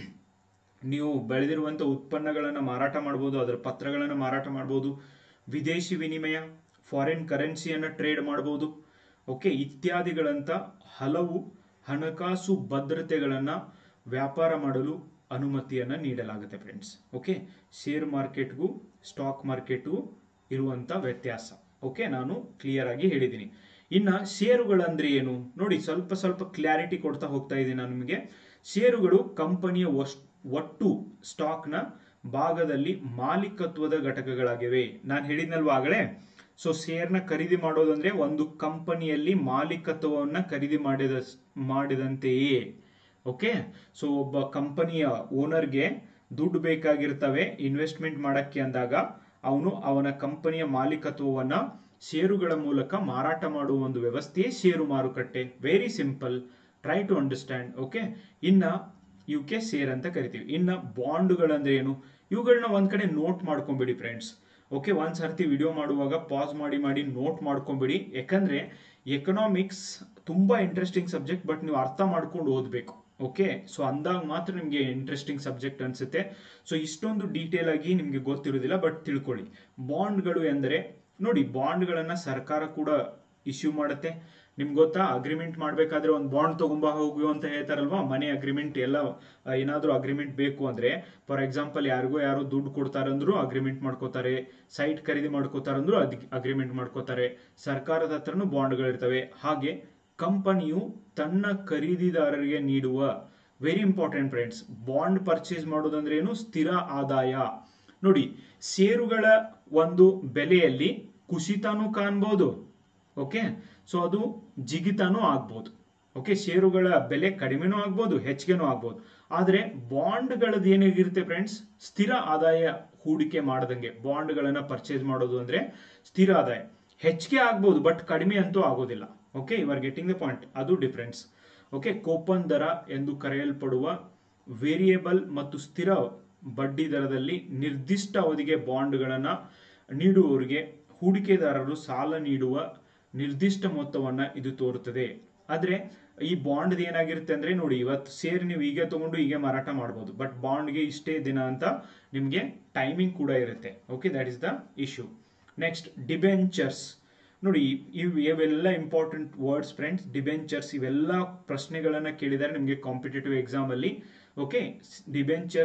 ನೀವು ಬೆಳೆದಿರುವಂತ ಉತ್ಪನ್ನಗಳನ್ನು ಮಾರಾಟ ಮಾಡಬಹುದು ಅದರ ಪತ್ರಗಳನ್ನು ಮಾರಾಟ ಮಾಡಬಹುದು ವಿದೇಶಿ ವಿನಿಮಯ ಫಾರಿನ್ ಕರೆನ್ಸಿಯನ್ನು ಟ್ರೇಡ್ ಮಾಡಬಹುದು ಓಕೆ ಇತ್ಯಾದಿಗಳಂತ ಹಲವು ಹಣಕಾಸು ಭದ್ರತೆಗಳನ್ನ ವ್ಯಾಪಾರ ಮಾಡಲು ಅನುಮತಿಯನ್ನ ನೀಡಲಾಗುತ್ತೆ ಫ್ರೆಂಡ್ಸ್ ಓಕೆ ಶೇರ್ ಮಾರ್ಕೆಟ್ಗೂ ಸ್ಟಾಕ್ ಮಾರ್ಕೆಟ್ಗೂ ಇರುವಂತ ವ್ಯತ್ಯಾಸ ಓಕೆ ನಾನು ಕ್ಲಿಯರ್ ಆಗಿ ಹೇಳಿದ್ದೀನಿ ಇನ್ನ ಷೇರುಗಳಂದ್ರೆ ಏನು ನೋಡಿ ಸ್ವಲ್ಪ ಸ್ವಲ್ಪ ಕ್ಲಾರಿಟಿ ಕೊಡ್ತಾ ಹೋಗ್ತಾ ಇದ್ದೀನಿ ನಾನು ನಿಮಗೆ ಷೇರುಗಳು ಕಂಪನಿಯ ವಸ್- ಒಟ್ಟು ಸ್ಟಾಕ್ನ ಭಾಗದಲ್ಲಿ ಮಾಲೀಕತ್ವದ ಘಟಕಗಳಾಗಿವೆ ನಾನು ಹೇಳಿದ್ನಲ್ವಾ ಆಗಲೇ ಸೊ ಶೇರ್ನ ಖರೀದಿ ಮಾಡೋದಂದ್ರೆ ಒಂದು ಕಂಪನಿಯಲ್ಲಿ ಮಾಲೀಕತ್ವವನ್ನ ಖರೀದಿ ಮಾಡಿದ ಮಾಡಿದಂತೆಯೇ ಓಕೆ ಸೊ ಒಬ್ಬ ಕಂಪನಿಯ ಓನರ್ಗೆ ದುಡ್ಡು ಬೇಕಾಗಿರ್ತವೆ ಇನ್ವೆಸ್ಟ್ಮೆಂಟ್ ಮಾಡಕ್ಕೆ ಅಂದಾಗ ಅವನು ಅವನ ಕಂಪನಿಯ ಮಾಲೀಕತ್ವವನ್ನ ಷೇರುಗಳ ಮೂಲಕ ಮಾರಾಟ ಮಾಡುವ ಒಂದು ವ್ಯವಸ್ಥೆಯೇ ಷೇರು ಮಾರುಕಟ್ಟೆ very simple try to understand okay ಇನ್ನ ಇವಕ್ಕೆ ಶೇರ್ ಅಂತ ಕರಿತೀವಿ ಇನ್ನ ಬಾಂಡ್ಗಳಂದ್ರೆ ಏನು ಇವುಗಳನ್ನ ಒಂದ್ ಕಡೆ ನೋಟ್ ಮಾಡ್ಕೊಂಬಿಡಿ ಫ್ರೆಂಡ್ಸ್ ಓಕೆ ಒಂದ್ ಸರ್ತಿ ವಿಡಿಯೋ ಮಾಡುವಾಗ ಪಾಸ್ ಮಾಡಿ ಮಾಡಿ ನೋಟ್ ಮಾಡ್ಕೊಂಬಿಡಿ ಯಾಕಂದ್ರೆ ಎಕನಾಮಿಕ್ಸ್ ತುಂಬಾ ಇಂಟ್ರೆಸ್ಟಿಂಗ್ ಸಬ್ಜೆಕ್ಟ್ ಬಟ್ ನೀವು ಅರ್ಥ ಮಾಡ್ಕೊಂಡು ಓದ್ಬೇಕು ಓಕೆ ಸೊ ಅಂದಾಗ ಮಾತ್ರ ನಿಮಗೆ ಇಂಟ್ರೆಸ್ಟಿಂಗ್ ಸಬ್ಜೆಕ್ಟ್ ಅನ್ಸುತ್ತೆ ಸೊ ಇಷ್ಟೊಂದು ಡೀಟೇಲ್ ಆಗಿ ನಿಮಗೆ ಗೊತ್ತಿರೋದಿಲ್ಲ ಬಟ್ ತಿಳ್ಕೊಳ್ಳಿ ಬಾಂಡ್ಗಳು ಎಂದರೆ ನೋಡಿ ಬಾಂಡ್ಗಳನ್ನ ಸರ್ಕಾರ ಕೂಡ ಇಶ್ಯೂ ಮಾಡುತ್ತೆ ನಿಮ್ಗೆ ಗೊತ್ತಾ ಅಗ್ರಿಮೆಂಟ್ ಮಾಡ್ಬೇಕಾದ್ರೆ ಒಂದು ಬಾಂಡ್ ತಗೊಂಬ ಹೋಗು ಅಂತ ಹೇಳ್ತಾರಲ್ವಾ ಮನೆ ಅಗ್ರಿಮೆಂಟ್ ಎಲ್ಲ ಆ, ಏನಾದ್ರೂ ಅಗ್ರಿಮೆಂಟ್ ಬೇಕು ಅಂದ್ರೆ ಫಾರ್ ಎಕ್ಸಾಂಪಲ್ ಯಾರಿಗೋ ಯಾರೋ ದುಡ್ಡು ಕೊಡ್ತಾರಂದ್ರು ಅಗ್ರಿಮೆಂಟ್ ಮಾಡ್ಕೋತಾರೆ ಸೈಟ್ ಖರೀದಿ ಮಾಡ್ಕೋತಾರಂದ್ರು ಅಗ್ರಿಮೆಂಟ್ ಮಾಡ್ಕೋತಾರೆ ಸರ್ಕಾರದ ಹತ್ರನೂ ಬಾಂಡ್ಗಳಿರ್ತವೆ ಹಾಗೆ ಕಂಪನಿಯು ತನ್ನ ಖರೀದಿದಾರರಿಗೆ ನೀಡುವ very important friends bond purchase ಮಾಡೋದಂದ್ರೆ ಏನು ಸ್ಥಿರ ಆದಾಯ ನೋಡಿ ಷೇರುಗಳ ಒಂದು ಬೆಲೆಯಲ್ಲಿ ಕುಸಿತನೂ ಕಾಣ್ಬೋದು ಓಕೆ ಸೊ ಅದು ಜಿಗಿತನೂ ಆಗ್ಬೋದು ಓಕೆ ಷೇರುಗಳ ಬೆಲೆ ಕಡಿಮೆನೂ ಆಗ್ಬೋದು ಹೆಚ್ಚಿಗೆನೂ ಆಗ್ಬೋದು ಆದ್ರೆ ಬಾಂಡ್ಗಳದ್ದು ಏನಾಗಿರುತ್ತೆ ಫ್ರೆಂಡ್ಸ್ ಸ್ಥಿರ ಆದಾಯ ಹೂಡಿಕೆ ಮಾಡದಂಗೆ ಬಾಂಡ್ಗಳನ್ನ ಪರ್ಚೇಸ್ ಮಾಡೋದು ಅಂದ್ರೆ ಸ್ಥಿರ ಆದಾಯ ಹೆಚ್ಚಿಗೆ ಆಗ್ಬೋದು ಬಟ್ ಕಡಿಮೆ ಅಂತೂ ಆಗೋದಿಲ್ಲ okay you are getting the point ಅದು ಡಿಫರೆನ್ಸ್ ಓಕೆ ಕೂಪನ್ ದರ ಎಂದು ಕರೆಯಲ್ಪಡುವ ವೇರಿಯೇಬಲ್ ಮತ್ತು ಸ್ಥಿರ ಬಡ್ಡಿ ದರದಲ್ಲಿ ನಿರ್ದಿಷ್ಟ ಅವಧಿಗೆ ಬಾಂಡ್ಗಳನ್ನ ನೀಡುವವರಿಗೆ ಹೂಡಿಕೆದಾರರು ಸಾಲ ನೀಡುವ ನಿರ್ದಿಷ್ಟ ಮೊತ್ತವನ್ನ ಇದು ತೋರುತ್ತದೆ ಆದ್ರೆ ಈ ಬಾಂಡ್ ಏನಾಗಿರುತ್ತೆ ಅಂದ್ರೆ ನೋಡಿ ಇವತ್ತು ಸೇರ್ ನೀವು ಈಗ ತಗೊಂಡು ಈಗ ಮಾರಾಟ ಮಾಡಬಹುದು ಬಟ್ ಬಾಂಡ್ಗೆ ಇಷ್ಟೇ ದಿನ ಅಂತ ನಿಮ್ಗೆ ಟೈಮಿಂಗ್ ಕೂಡ ಇರುತ್ತೆ okay that is the issue next debentures ನೋಡಿ ಇವ್ ಇವೆಲ್ಲ ಇಂಪಾರ್ಟೆಂಟ್ ವರ್ಡ್ಸ್ ಫ್ರೆಂಡ್ಸ್ ಡಿಬೆಂಚರ್ಸ್ ಇವೆಲ್ಲ ಪ್ರಶ್ನೆಗಳನ್ನ ಕೇಳಿದ್ದಾರೆ ನಿಮಗೆ ಕಾಂಪಿಟೇಟಿವ್ ಎಕ್ಸಾಮ್ ಅಲ್ಲಿ ಓಕೆ ಡಿಬೆಂಚರ್ಸ್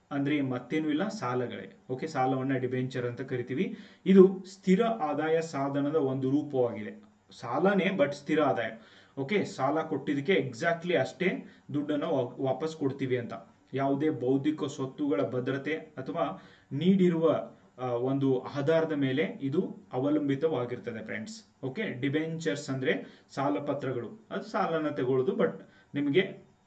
ಅಂದ್ರೆ ಮತ್ತೇನು ಇಲ್ಲ ಸಾಲಗಳೇ ಓಕೆ ಸಾಲವನ್ನ ಡಿಬೆಂಚರ್ ಅಂತ ಕರಿತೀವಿ ಇದು ಸ್ಥಿರ ಆದಾಯ ಸಾಧನದ ಒಂದು ರೂಪವಾಗಿದೆ ಸಾಲನೇ ಬಟ್ ಸ್ಥಿರ ಆದಾಯ ಓಕೆ ಸಾಲ ಕೊಟ್ಟಿದ್ದಕ್ಕೆ ಎಕ್ಸಾಕ್ಟ್ಲಿ ಅಷ್ಟೇ ದುಡ್ಡನ್ನು ವಾ- ವಾಪಸ್ ಕೊಡ್ತೀವಿ ಅಂತ ಯಾವುದೇ ಬೌದ್ಧಿಕ ಸ್ವತ್ತುಗಳ ಭದ್ರತೆ ಅಥವಾ ನೀಡಿರುವ ಆ, ಒಂದು ಆಧಾರದ ಮೇಲೆ ಇದು ಅವಲಂಬಿತವಾಗಿರ್ತದೆ ಫ್ರೆಂಡ್ಸ್ ಓಕೆ ಡಿಬೆಂಚರ್ಸ್ ಅಂದ್ರೆ ಸಾಲ ಪತ್ರಗಳು ಅದು ಸಾಲನ ತಗೊಳ್ಳೋದು ಬಟ್ ನಿಮಗೆ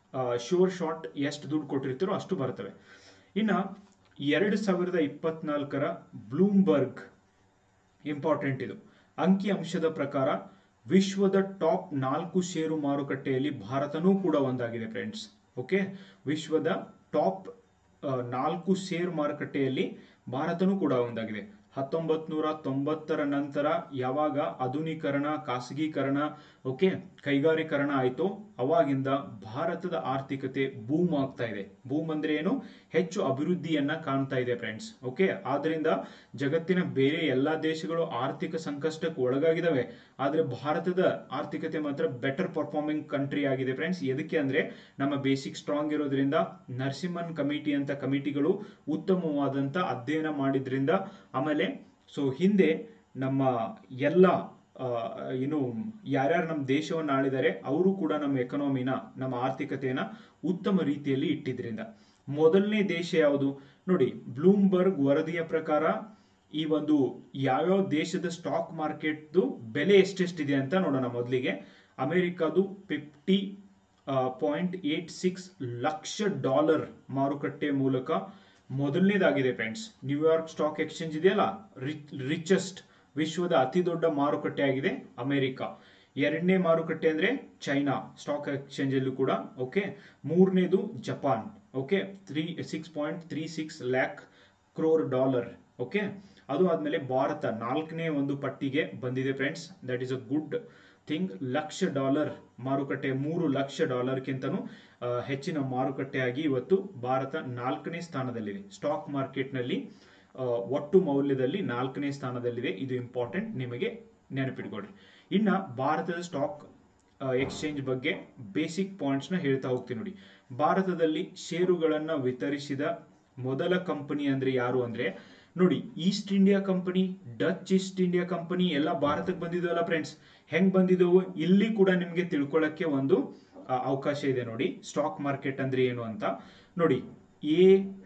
ಶೋರ್ ಶಾರ್ಟ್ ಎಷ್ಟು ದುಡ್ಡು ಕೊಟ್ಟಿರ್ತೀರೋ ಅಷ್ಟು ಬರ್ತವೆ ಇನ್ನ ಎರಡು ಸಾವಿರದ ಇಪ್ಪತ್ನಾಲ್ಕರ ಬ್ಲೂಮ್ಬರ್ಗ್ ಇಂಪಾರ್ಟೆಂಟ್ ಇದು ಅಂಕಿ ಅಂಶದ ಪ್ರಕಾರ ವಿಶ್ವದ ಟಾಪ್ ನಾಲ್ಕು ಷೇರು ಮಾರುಕಟ್ಟೆಯಲ್ಲಿ ಭಾರತನೂ ಕೂಡ ಒಂದಾಗಿದೆ ಫ್ರೆಂಡ್ಸ್ ಓಕೆ ವಿಶ್ವದ ಟಾಪ್ ನಾಲ್ಕು ಷೇರು ಮಾರುಕಟ್ಟೆಯಲ್ಲಿ ಭಾರತನೂ ಕೂಡ ಒಂದಾಗಿದೆ ಹತ್ತೊಂಬತ್ ನೂರ ತೊಂಬತ್ತರ ನಂತರ ಯಾವಾಗ ಆಧುನೀಕರಣ ಖಾಸಗೀಕರಣ ಓಕೆ ಕೈಗಾರೀಕರಣ ಆಯಿತು ಅವಾಗಿಂದ ಭಾರತದ ಆರ್ಥಿಕತೆ ಬೂಮ್ ಆಗ್ತಾ ಇದೆ ಬೂಮ್ ಅಂದ್ರೆ ಏನು ಹೆಚ್ಚು ಅಭಿವೃದ್ಧಿಯನ್ನ ಕಾಣ್ತಾ ಇದೆ ಫ್ರೆಂಡ್ಸ್ ಓಕೆ ಆದ್ರಿಂದ ಜಗತ್ತಿನ ಬೇರೆ ಎಲ್ಲಾ ದೇಶಗಳು ಆರ್ಥಿಕ ಸಂಕಷ್ಟಕ್ಕೆ ಒಳಗಾಗಿದ್ದಾವೆ ಆದ್ರೆ ಭಾರತದ ಆರ್ಥಿಕತೆ ಮಾತ್ರ ಬೆಟರ್ ಪರ್ಫಾರ್ಮಿಂಗ್ ಕಂಟ್ರಿ ಆಗಿದೆ ಫ್ರೆಂಡ್ಸ್ ಎದಕ್ಕೆ ಅಂದ್ರೆ ನಮ್ಮ ಬೇಸಿಕ್ ಸ್ಟ್ರಾಂಗ್ ಇರೋದ್ರಿಂದ ನರಸಿಂಹನ್ ಕಮಿಟಿ ಅಂತ ಕಮಿಟಿಗಳು ಉತ್ತಮವಾದಂತ ಅಧ್ಯಯನ ಮಾಡಿದ್ರಿಂದ ಆಮೇಲೆ ಸೊ ಹಿಂದೆ ನಮ್ಮ ಎಲ್ಲ ಆ, ಏನು ಯಾರ್ಯಾರು ನಮ್ಮ ದೇಶವನ್ನು ಆಳಿದ್ದಾರೆ ಅವರು ಕೂಡ ನಮ್ಮ ಎಕನಾಮಿನ ನಮ್ಮ ಆರ್ಥಿಕತೆಯನ್ನ ಉತ್ತಮ ರೀತಿಯಲ್ಲಿ ಇಟ್ಟಿದ್ರಿಂದ ಮೊದಲನೇ ದೇಶ ಯಾವುದು ನೋಡಿ ಬ್ಲೂಮ್ಬರ್ಗ್ ವರದಿಯ ಪ್ರಕಾರ ಈ ಒಂದು ಯಾವ್ಯಾವ ದೇಶದ ಸ್ಟಾಕ್ ಮಾರ್ಕೆಟ್ದು ಬೆಲೆ ಎಷ್ಟೆಷ್ಟಿದೆ ಅಂತ ನೋಡೋಣ ಮೊದಲಿಗೆ ಅಮೆರಿಕದು ಫಿಫ್ಟಿ ಪಾಯಿಂಟ್ ಏಟ್ ಸಿಕ್ಸ್ ಲಕ್ಷ ಡಾಲರ್ ಮಾರುಕಟ್ಟೆ ಮೂಲಕ ಮೊದಲನೇದಾಗಿದೆ ಫ್ರೆಂಡ್ಸ್ ನ್ಯೂಯಾರ್ಕ್ ಸ್ಟಾಕ್ ಎಕ್ಸ್ಚೇಂಜ್ ಇದೆಯಲ್ಲ ರಿಚೆಸ್ಟ್ ವಿಶ್ವದ ಅತಿ ದೊಡ್ಡ ಮಾರುಕಟ್ಟೆ ಆಗಿದೆ ಅಮೆರಿಕ ಎರಡನೇ ಮಾರುಕಟ್ಟೆ ಅಂದ್ರೆ ಚೈನಾ ಸ್ಟಾಕ್ ಎಕ್ಸ್ಚೇಂಜ್ ಅಲ್ಲೂ ಕೂಡ ಓಕೆ ಮೂರನೇದು Japan okay three six point three six lakh crore dollar okay ಅದು ಆದ್ಮೇಲೆ ಭಾರತ ನಾಲ್ಕನೇ ಒಂದು ಪಟ್ಟಿಗೆ ಬಂದಿದೆ friends that is a good thing ಲಕ್ಷ ಡಾಲರ್ ಮಾರುಕಟ್ಟೆ ಮೂರು ಲಕ್ಷ ಡಾಲರ್ಗಿಂತನೂ ಆ, ಹೆಚ್ಚಿನ ಮಾರುಕಟ್ಟೆಯಾಗಿ ಇವತ್ತು ಭಾರತ ನಾಲ್ಕನೇ ಸ್ಥಾನದಲ್ಲಿದೆ ಸ್ಟಾಕ್ ಮಾರ್ಕೆಟ್ನಲ್ಲಿ ಆ, ಒಟ್ಟು ಮೌಲ್ಯದಲ್ಲಿ ನಾಲ್ಕನೇ ಸ್ಥಾನದಲ್ಲಿದೆ ಇದು ಇಂಪಾರ್ಟೆಂಟ್ ನಿಮಗೆ ನೆನಪಿಟ್ಕೊಳ್ರಿ ಇನ್ನ ಭಾರತದ ಸ್ಟಾಕ್ ಎಕ್ಸ್ಚೇಂಜ್ ಬಗ್ಗೆ ಬೇಸಿಕ್ ಪಾಯಿಂಟ್ಸ್ ನ ಹೇಳ್ತಾ ಹೋಗ್ತೀನಿ ನೋಡಿ ಭಾರತದಲ್ಲಿ ಷೇರುಗಳನ್ನ ವಿತರಿಸಿದ ಮೊದಲ ಕಂಪನಿ ಅಂದ್ರೆ ಯಾರು ಅಂದ್ರೆ ನೋಡಿ East India company Dutch East India company ಎಲ್ಲ ಭಾರತಕ್ಕೆ ಬಂದಿದ್ವಲ್ಲ ಫ್ರೆಂಡ್ಸ್ ಹೆಂಗ್ ಬಂದಿದ್ದವು ಇಲ್ಲಿ ಕೂಡ ನಿಮ್ಗೆ ತಿಳ್ಕೊಳ್ಳಕ್ಕೆ ಒಂದು ಆ, ಅವಕಾಶ ಇದೆ ನೋಡಿ ಸ್ಟಾಕ್ ಮಾರ್ಕೆಟ್ ಅಂದ್ರೆ ಏನು ಅಂತ ನೋಡಿ ಎ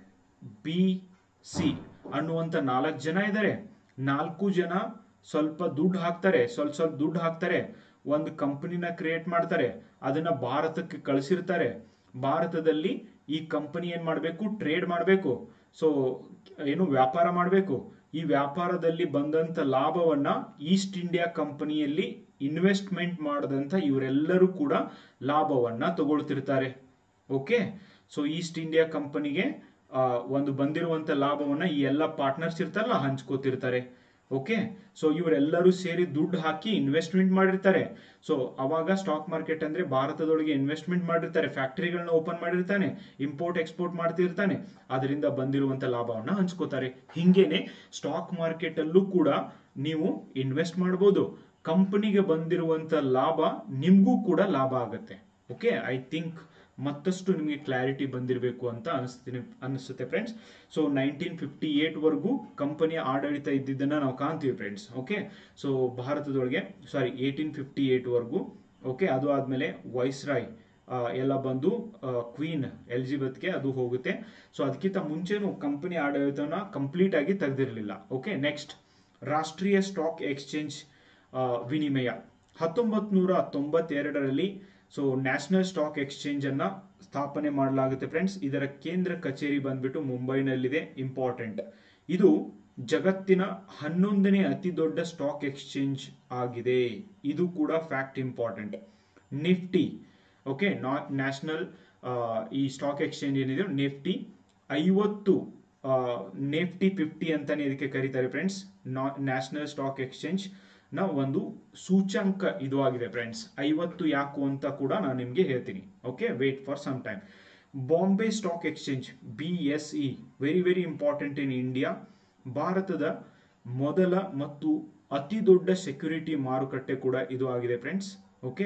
ಬಿ ಸಿ ಅನ್ನುವಂತ ನಾಲ್ಕು ಜನ ಇದ್ದಾರೆ ನಾಲ್ಕು ಜನ ಸ್ವಲ್ಪ ದುಡ್ಡು ಹಾಕ್ತಾರೆ ಸ್ವಲ್ಪ ಸ್ವಲ್ಪ ದುಡ್ಡು ಹಾಕ್ತಾರೆ ಒಂದು ಕಂಪನಿನ ಕ್ರಿಯೇಟ್ ಮಾಡ್ತಾರೆ ಅದನ್ನ ಭಾರತಕ್ಕೆ ಕಳಿಸಿರ್ತಾರೆ ಭಾರತದಲ್ಲಿ ಈ ಕಂಪನಿ ಏನ್ ಮಾಡಬೇಕು ಟ್ರೇಡ್ ಮಾಡಬೇಕು ಸೊ ಏನು ವ್ಯಾಪಾರ ಮಾಡಬೇಕು ಈ ವ್ಯಾಪಾರದಲ್ಲಿ ಬಂದಂತ ಲಾಭವನ್ನ ಈಸ್ಟ್ ಇಂಡಿಯಾ ಕಂಪನಿಯಲ್ಲಿ ಇನ್ವೆಸ್ಟ್ಮೆಂಟ್ ಮಾಡದಂತ ಇವರೆಲ್ಲರೂ ಕೂಡ ಲಾಭವನ್ನ ತಗೊಳ್ತಿರ್ತಾರೆ ಓಕೆ ಸೊ ಈಸ್ಟ್ ಇಂಡಿಯಾ ಕಂಪನಿಗೆ ಒಂದು ಬಂದಿರುವಂತ ಲಾಭವನ್ನ ಈ ಎಲ್ಲ ಪಾರ್ಟ್ನರ್ಸ್ ಇರ್ತಾರಲ್ಲ ಹಂಚ್ಕೋತಿರ್ತಾರೆ ಓಕೆ ಸೊ ಇವರೆಲ್ಲರೂ ಸೇರಿ ದುಡ್ಡು ಹಾಕಿ ಇನ್ವೆಸ್ಟ್ಮೆಂಟ್ ಮಾಡಿರ್ತಾರೆ ಸೊ ಅವಾಗ ಸ್ಟಾಕ್ ಮಾರ್ಕೆಟ್ ಅಂದ್ರೆ ಭಾರತದೊಳಗೆ ಇನ್ವೆಸ್ಟ್ಮೆಂಟ್ ಮಾಡಿರ್ತಾರೆ ಫ್ಯಾಕ್ಟರಿಗಳನ್ನ ಓಪನ್ ಮಾಡಿರ್ತಾನೆ ಇಂಪೋರ್ಟ್ ಎಕ್ಸ್ಪೋರ್ಟ್ ಮಾಡ್ತಿರ್ತಾನೆ ಅದರಿಂದ ಬಂದಿರುವಂತ ಲಾಭವನ್ನ ಹಂಚ್ಕೋತಾರೆ ಹಿಂಗೇನೆ ಸ್ಟಾಕ್ ಮಾರ್ಕೆಟ್ ಅಲ್ಲೂ ಕೂಡ ನೀವು ಇನ್ವೆಸ್ಟ್ ಮಾಡಬಹುದು ಕಂಪನಿಗೆ ಬಂದಿರುವಂತ ಲಾಭ ನಿಮ್ಗೂ ಕೂಡ ಲಾಭ ಆಗುತ್ತೆ ಓಕೆ ಐ ಥಿಂಕ್ ಮತ್ತಷ್ಟು ನಿಮಗೆ ಕ್ಲಾರಿಟಿ ಬಂದಿರಬೇಕು ಅಂತ ಅನಿಸ್ತೀನಿ ಅನಿಸುತ್ತೆ friends so nineteen fifty eight ವರೆಗೂ ಕಂಪನಿಯ ಆಡಳಿತ ಇದ್ದಿದ್ದನ್ನ ನಾವು ಕಾಣ್ತೀವಿ ಫ್ರೆಂಡ್ಸ್ ಓಕೆ ಸೊ ಭಾರತದೊಳಗೆ ಸಾರಿ ಏಯ್ಟೀನ್ ಫಿಫ್ಟಿ ಏಟ್ ವರೆಗೂ ಓಕೆ ಅದು ಆದ್ಮೇಲೆ ವೈಸ್ರಾಯ್ ಆ, ಎಲ್ಲ ಬಂದು ಕ್ವೀನ್ ಎಲಿಜಬೆತ್ಗೆ ಅದು ಹೋಗುತ್ತೆ ಸೊ ಅದಕ್ಕಿಂತ ಮುಂಚೆನೂ ಕಂಪನಿ ಆಡಳಿತನ ಕಂಪ್ಲೀಟ್ ಆಗಿ ತೆಗೆದಿರಲಿಲ್ಲ ಓಕೆ ನೆಕ್ಸ್ಟ್ ರಾಷ್ಟ್ರೀಯ ಸ್ಟಾಕ್ ಎಕ್ಸ್ಚೇಂಜ್ ಆ, ವಿನಿಮಯ ಹತ್ತೊಂಬತ್ ನೂರ ತೊಂಬತ್ತೆರಡರಲ್ಲಿ ಸೊ ನ್ಯಾಷನಲ್ ಸ್ಟಾಕ್ ಎಕ್ಸ್ಚೇಂಜ್ ಅನ್ನ ಸ್ಥಾಪನೆ ಮಾಡಲಾಗುತ್ತೆ ಫ್ರೆಂಡ್ಸ್ ಇದರ ಕೇಂದ್ರ ಕಚೇರಿ ಬಂದ್ಬಿಟ್ಟು ಮುಂಬೈನಲ್ಲಿದೆ ಇಂಪಾರ್ಟೆಂಟ್ ಇದು ಜಗತ್ತಿನ ಹನ್ನೊಂದನೇ ಅತಿ ದೊಡ್ಡ ಸ್ಟಾಕ್ ಎಕ್ಸ್ಚೇಂಜ್ ಆಗಿದೆ ಇದು ಕೂಡ fact important Nifty okay national ಈ ಸ್ಟಾಕ್ ಎಕ್ಸ್ಚೇಂಜ್ ಏನಿದೆ ನಿಫ್ಟಿ ಐವತ್ತು ನಿಫ್ಟಿ ಫಿಫ್ಟಿ ಅಂತಾನೆ ಇದಕ್ಕೆ ಕರೀತಾರೆ ಫ್ರೆಂಡ್ಸ್ ನ್ಯಾಷನಲ್ ಸ್ಟಾಕ್ ಎಕ್ಸ್ಚೇಂಜ್ ನ ಒಂದು ಸೂಚ್ಯಂಕ ಇದು ಆಗಿದೆ ಫ್ರೆಂಡ್ಸ್ ಐವತ್ತು ಯಾಕು ಅಂತ ಕೂಡ ನಾನು ನಿಮ್ಗೆ ಹೇಳ್ತೀನಿ okay wait for some time Bombay stock exchange B S E very very important in India ಭಾರತದ ಮೊದಲ ಮತ್ತು ಅತಿ ದೊಡ್ಡ ಸೆಕ್ಯುರಿಟಿ ಮಾರುಕಟ್ಟೆ ಕೂಡ ಇದು ಆಗಿದೆ ಫ್ರೆಂಡ್ಸ್ ಓಕೆ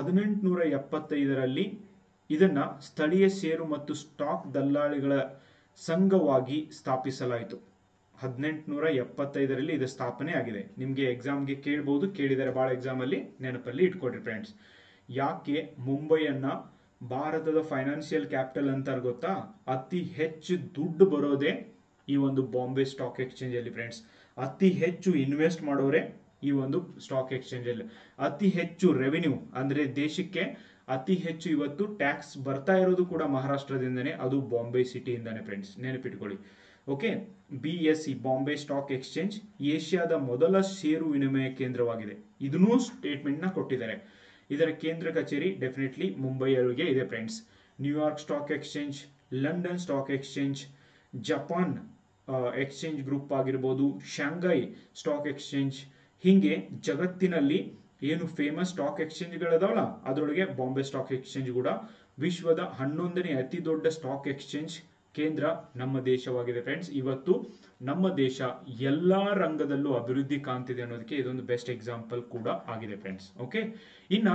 ಹದಿನೆಂಟುನೂರ ಎಪ್ಪತ್ತೈದರಲ್ಲಿ ಇದನ್ನ ಸ್ಥಳೀಯ ಷೇರು ಮತ್ತು ಸ್ಟಾಕ್ ದಲ್ಲಾಳಿಗಳ ಸಂಘವಾಗಿ ಸ್ಥಾಪಿಸಲಾಯಿತು ಹದಿನೆಂಟುನೂರ ಎಪ್ಪತ್ತೈದರಲ್ಲಿ ಇದು ಸ್ಥಾಪನೆ ಆಗಿದೆ ನಿಮಗೆ ಎಕ್ಸಾಮ್ಗೆ ಕೇಳ್ಬೋದು ಕೇಳಿದರೆ ಭಾಳ ಎಕ್ಸಾಮಲ್ಲಿ ನೆನಪಲ್ಲಿ ಇಟ್ಕೊಡ್ರಿ ಫ್ರೆಂಡ್ಸ್ ಯಾಕೆ ಮುಂಬೈಯನ್ನ ಭಾರತದ ಫೈನಾನ್ಷಿಯಲ್ ಕ್ಯಾಪಿಟಲ್ ಅಂತಾರೆ ಗೊತ್ತಾ ಅತಿ ಹೆಚ್ಚು ದುಡ್ಡು ಬರೋದೇ ಈ ಒಂದು ಬಾಂಬೆ ಸ್ಟಾಕ್ ಎಕ್ಸ್ಚೇಂಜ್ ಅಲ್ಲಿ ಫ್ರೆಂಡ್ಸ್ ಅತಿ ಹೆಚ್ಚು ಇನ್ವೆಸ್ಟ್ ಮಾಡೋರೆ ಈ ಒಂದು ಸ್ಟಾಕ್ ಎಕ್ಸ್ಚೇಂಜ್ ಅಲ್ಲಿ ಅತಿ ಹೆಚ್ಚು ರೆವೆನ್ಯೂ ಅಂದ್ರೆ ದೇಶಕ್ಕೆ ಅತಿ ಹೆಚ್ಚು ಇವತ್ತು ಟ್ಯಾಕ್ಸ್ ಬರ್ತಾ ಇರೋದು ಕೂಡ ಮಹಾರಾಷ್ಟ್ರದಿಂದನೇ ಅದು ಬಾಂಬೆ ಸಿಟಿಯಿಂದಾನೆ ಫ್ರೆಂಡ್ಸ್ ನೆನಪಿಟ್ಕೊಳ್ಳಿ okay B S C Bombay stock exchange ಏಷ್ಯಾದ ಮೊದಲ ಷೇರು ವಿನಿಮಯ ಕೇಂದ್ರವಾಗಿದೆ ಇದನ್ನೂ ಸ್ಟೇಟ್ಮೆಂಟ್ ನ ಕೊಟ್ಟಿದ್ದಾರೆ ಇದರ ಕೇಂದ್ರ ಕಚೇರಿ ಡೆಫಿನೆಟ್ಲಿ ಮುಂಬೈಯೊಳಗೆ ಇದೆ friends New York stock exchange London stock exchange Japan exchange group ಆಗಿರ್ಬೋದು ಶಾಂಘೈ ಸ್ಟಾಕ್ ಎಕ್ಸ್ಚೇಂಜ್ ಹೀಗೆ ಜಗತ್ತಿನಲ್ಲಿ ಏನು ಫೇಮಸ್ ಸ್ಟಾಕ್ ಎಕ್ಸ್ಚೇಂಜ್ಗಳದಾವಲ್ಲ ಅದರೊಳಗೆ ಬಾಂಬೆ ಸ್ಟಾಕ್ ಎಕ್ಸ್ಚೇಂಜ್ ಕೂಡ ವಿಶ್ವದ ಹನ್ನೊಂದನೇ ಅತಿ ದೊಡ್ಡ ಸ್ಟಾಕ್ ಎಕ್ಸ್ಚೇಂಜ್ ಕೇಂದ್ರ ನಮ್ಮ ದೇಶವಾಗಿದೆ ಫ್ರೆಂಡ್ಸ್ ಇವತ್ತು ನಮ್ಮ ದೇಶ ಎಲ್ಲಾ ರಂಗದಲ್ಲೂ ಅಭಿವೃದ್ಧಿ ಕಾಣ್ತಿದೆ ಅನ್ನೋದಕ್ಕೆ ಇದೊಂದು ಬೆಸ್ಟ್ ಎಕ್ಸಾಂಪಲ್ ಕೂಡ ಆಗಿದೆ ಫ್ರೆಂಡ್ಸ್ ಓಕೆ ಇನ್ನ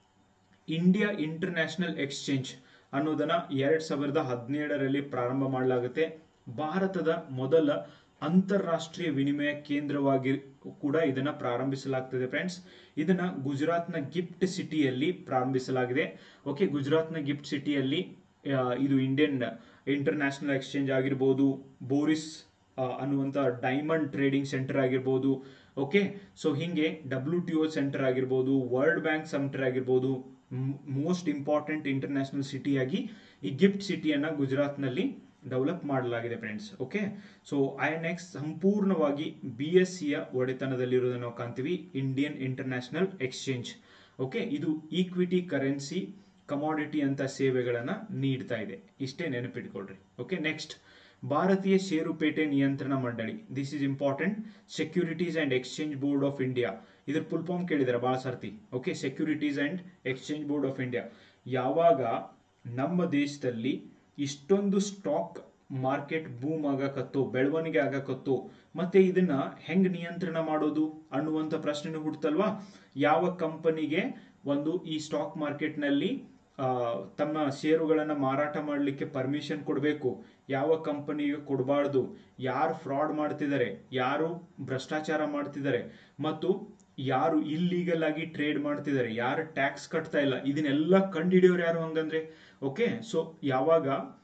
ಇಂಡಿಯಾ ಇಂಟರ್ನ್ಯಾಷನಲ್ ಎಕ್ಸ್ಚೇಂಜ್ ಅನ್ನೋದನ್ನ ಎರಡ್ ಸಾವಿರದ ಹದಿನೇಳರಲ್ಲಿ ಪ್ರಾರಂಭ ಮಾಡಲಾಗುತ್ತೆ ಭಾರತದ ಮೊದಲ ಅಂತಾರಾಷ್ಟ್ರೀಯ ವಿನಿಮಯ ಕೇಂದ್ರವಾಗಿ ಕೂಡ ಇದನ್ನ ಪ್ರಾರಂಭಿಸಲಾಗ್ತದೆ ಫ್ರೆಂಡ್ಸ್ ಇದನ್ನ ಗುಜರಾತ್ನ ಗಿಫ್ಟ್ ಸಿಟಿಯಲ್ಲಿ ಪ್ರಾರಂಭಿಸಲಾಗಿದೆ ಓಕೆ ಗುಜರಾತ್ನ ಗಿಫ್ಟ್ ಸಿಟಿಯಲ್ಲಿ ಆ, ಇದು ಇಂಡಿಯನ್ ಇಂಟರ್ನ್ಯಾಷನಲ್ ಎಕ್ಸ್ಚೇಂಜ್ ಆಗಿರ್ಬೋದು ಬೋರಿಸ್ ಆ, ಅನ್ನುವಂಥ ಡೈಮಂಡ್ ಟ್ರೇಡಿಂಗ್ ಸೆಂಟರ್ ಆಗಿರ್ಬೋದು ಓಕೆ ಸೊ ಹಿಂಗೆ ಡಬ್ಲ್ಯೂ ಟಿ ಒ ಸೆಂಟರ್ ಆಗಿರ್ಬೋದು ವರ್ಲ್ಡ್ ಬ್ಯಾಂಕ್ ಸೆಂಟರ್ ಆಗಿರ್ಬೋದು ಮೋಸ್ಟ್ ಇಂಪಾರ್ಟೆಂಟ್ ಇಂಟರ್ನ್ಯಾಷನಲ್ ಸಿಟಿಯಾಗಿ ಈ ಗಿಫ್ಟ್ ಸಿಟಿಯನ್ನ ಗುಜರಾತ್ನಲ್ಲಿ ಡೆವಲಪ್ ಮಾಡಲಾಗಿದೆ friends okay so I N X ಸಂಪೂರ್ಣವಾಗಿ ಬಿ ಎಸ್ ಸಿಯ ಒಡೆತನದಲ್ಲಿರೋದನ್ನು ನಾವು ಕಾಣ್ತೀವಿ ಇಂಡಿಯನ್ ಇಂಟರ್ನ್ಯಾಷನಲ್ ಎಕ್ಸ್ಚೇಂಜ್ ಓಕೆ ಇದು ಈಕ್ವಿಟಿ ಕರೆನ್ಸಿ ಕಮಾಡಿಟಿ ಅಂತ ಸೇವೆಗಳನ್ನ ನೀಡ್ತಾ ಇದೆ ಇಷ್ಟೇ ನೆನಪಿಟ್ಕೊಳ್ರಿ ಓಕೆ ನೆಕ್ಸ್ಟ್ ಭಾರತೀಯ ಷೇರುಪೇಟೆ ನಿಯಂತ್ರಣ ಮಂಡಳಿ this is important securities and exchange board of India ಇದ್ರ ಫುಲ್ ಫಾರ್ಮ್ ಕೇಳಿದಾರೆ ಭಾಳ ಸರ್ತಿ okay securities and exchange board of India ಯಾವಾಗ ನಮ್ಮ ದೇಶದಲ್ಲಿ ಇಷ್ಟೊಂದು ಸ್ಟಾಕ್ ಮಾರ್ಕೆಟ್ ಬೂಮ್ ಆಗಕತ್ತೋ ಬೆಳವಣಿಗೆ ಆಗಕತ್ತೋ ಮತ್ತೆ ಇದನ್ನ ಹೆಂಗ್ ನಿಯಂತ್ರಣ ಮಾಡೋದು ಅನ್ನುವಂತ ಪ್ರಶ್ನೆ ಹುಡ್ತಲ್ವಾ ಯಾವ ಕಂಪನಿಗೆ ಒಂದು ಈ ಸ್ಟಾಕ್ ಮಾರ್ಕೆಟ್ನಲ್ಲಿ ಆ, ತಮ್ಮ ಷೇರುಗಳನ್ನ ಮಾರಾಟ ಮಾಡಲಿಕ್ಕೆ ಪರ್ಮಿಷನ್ ಕೊಡಬೇಕು ಯಾವ ಕಂಪನಿಗೆ ಕೊಡಬಾರ್ದು ಯಾರು ಫ್ರಾಡ್ ಮಾಡ್ತಿದ್ದಾರೆ ಯಾರು ಭ್ರಷ್ಟಾಚಾರ ಮಾಡ್ತಿದ್ದಾರೆ ಮತ್ತು ಯಾರು ಇಲ್ಲೀಗಲ್ ಆಗಿ ಟ್ರೇಡ್ ಮಾಡ್ತಿದ್ದಾರೆ ಯಾರು ಟ್ಯಾಕ್ಸ್ ಕಟ್ತಾ ಇಲ್ಲ ಇದನ್ನೆಲ್ಲ ಕಂಡುಹಿಡಿಯೋರು ಯಾರು ಹಂಗಂದ್ರೆ ಓಕೆ ಸೊ ಯಾವಾಗ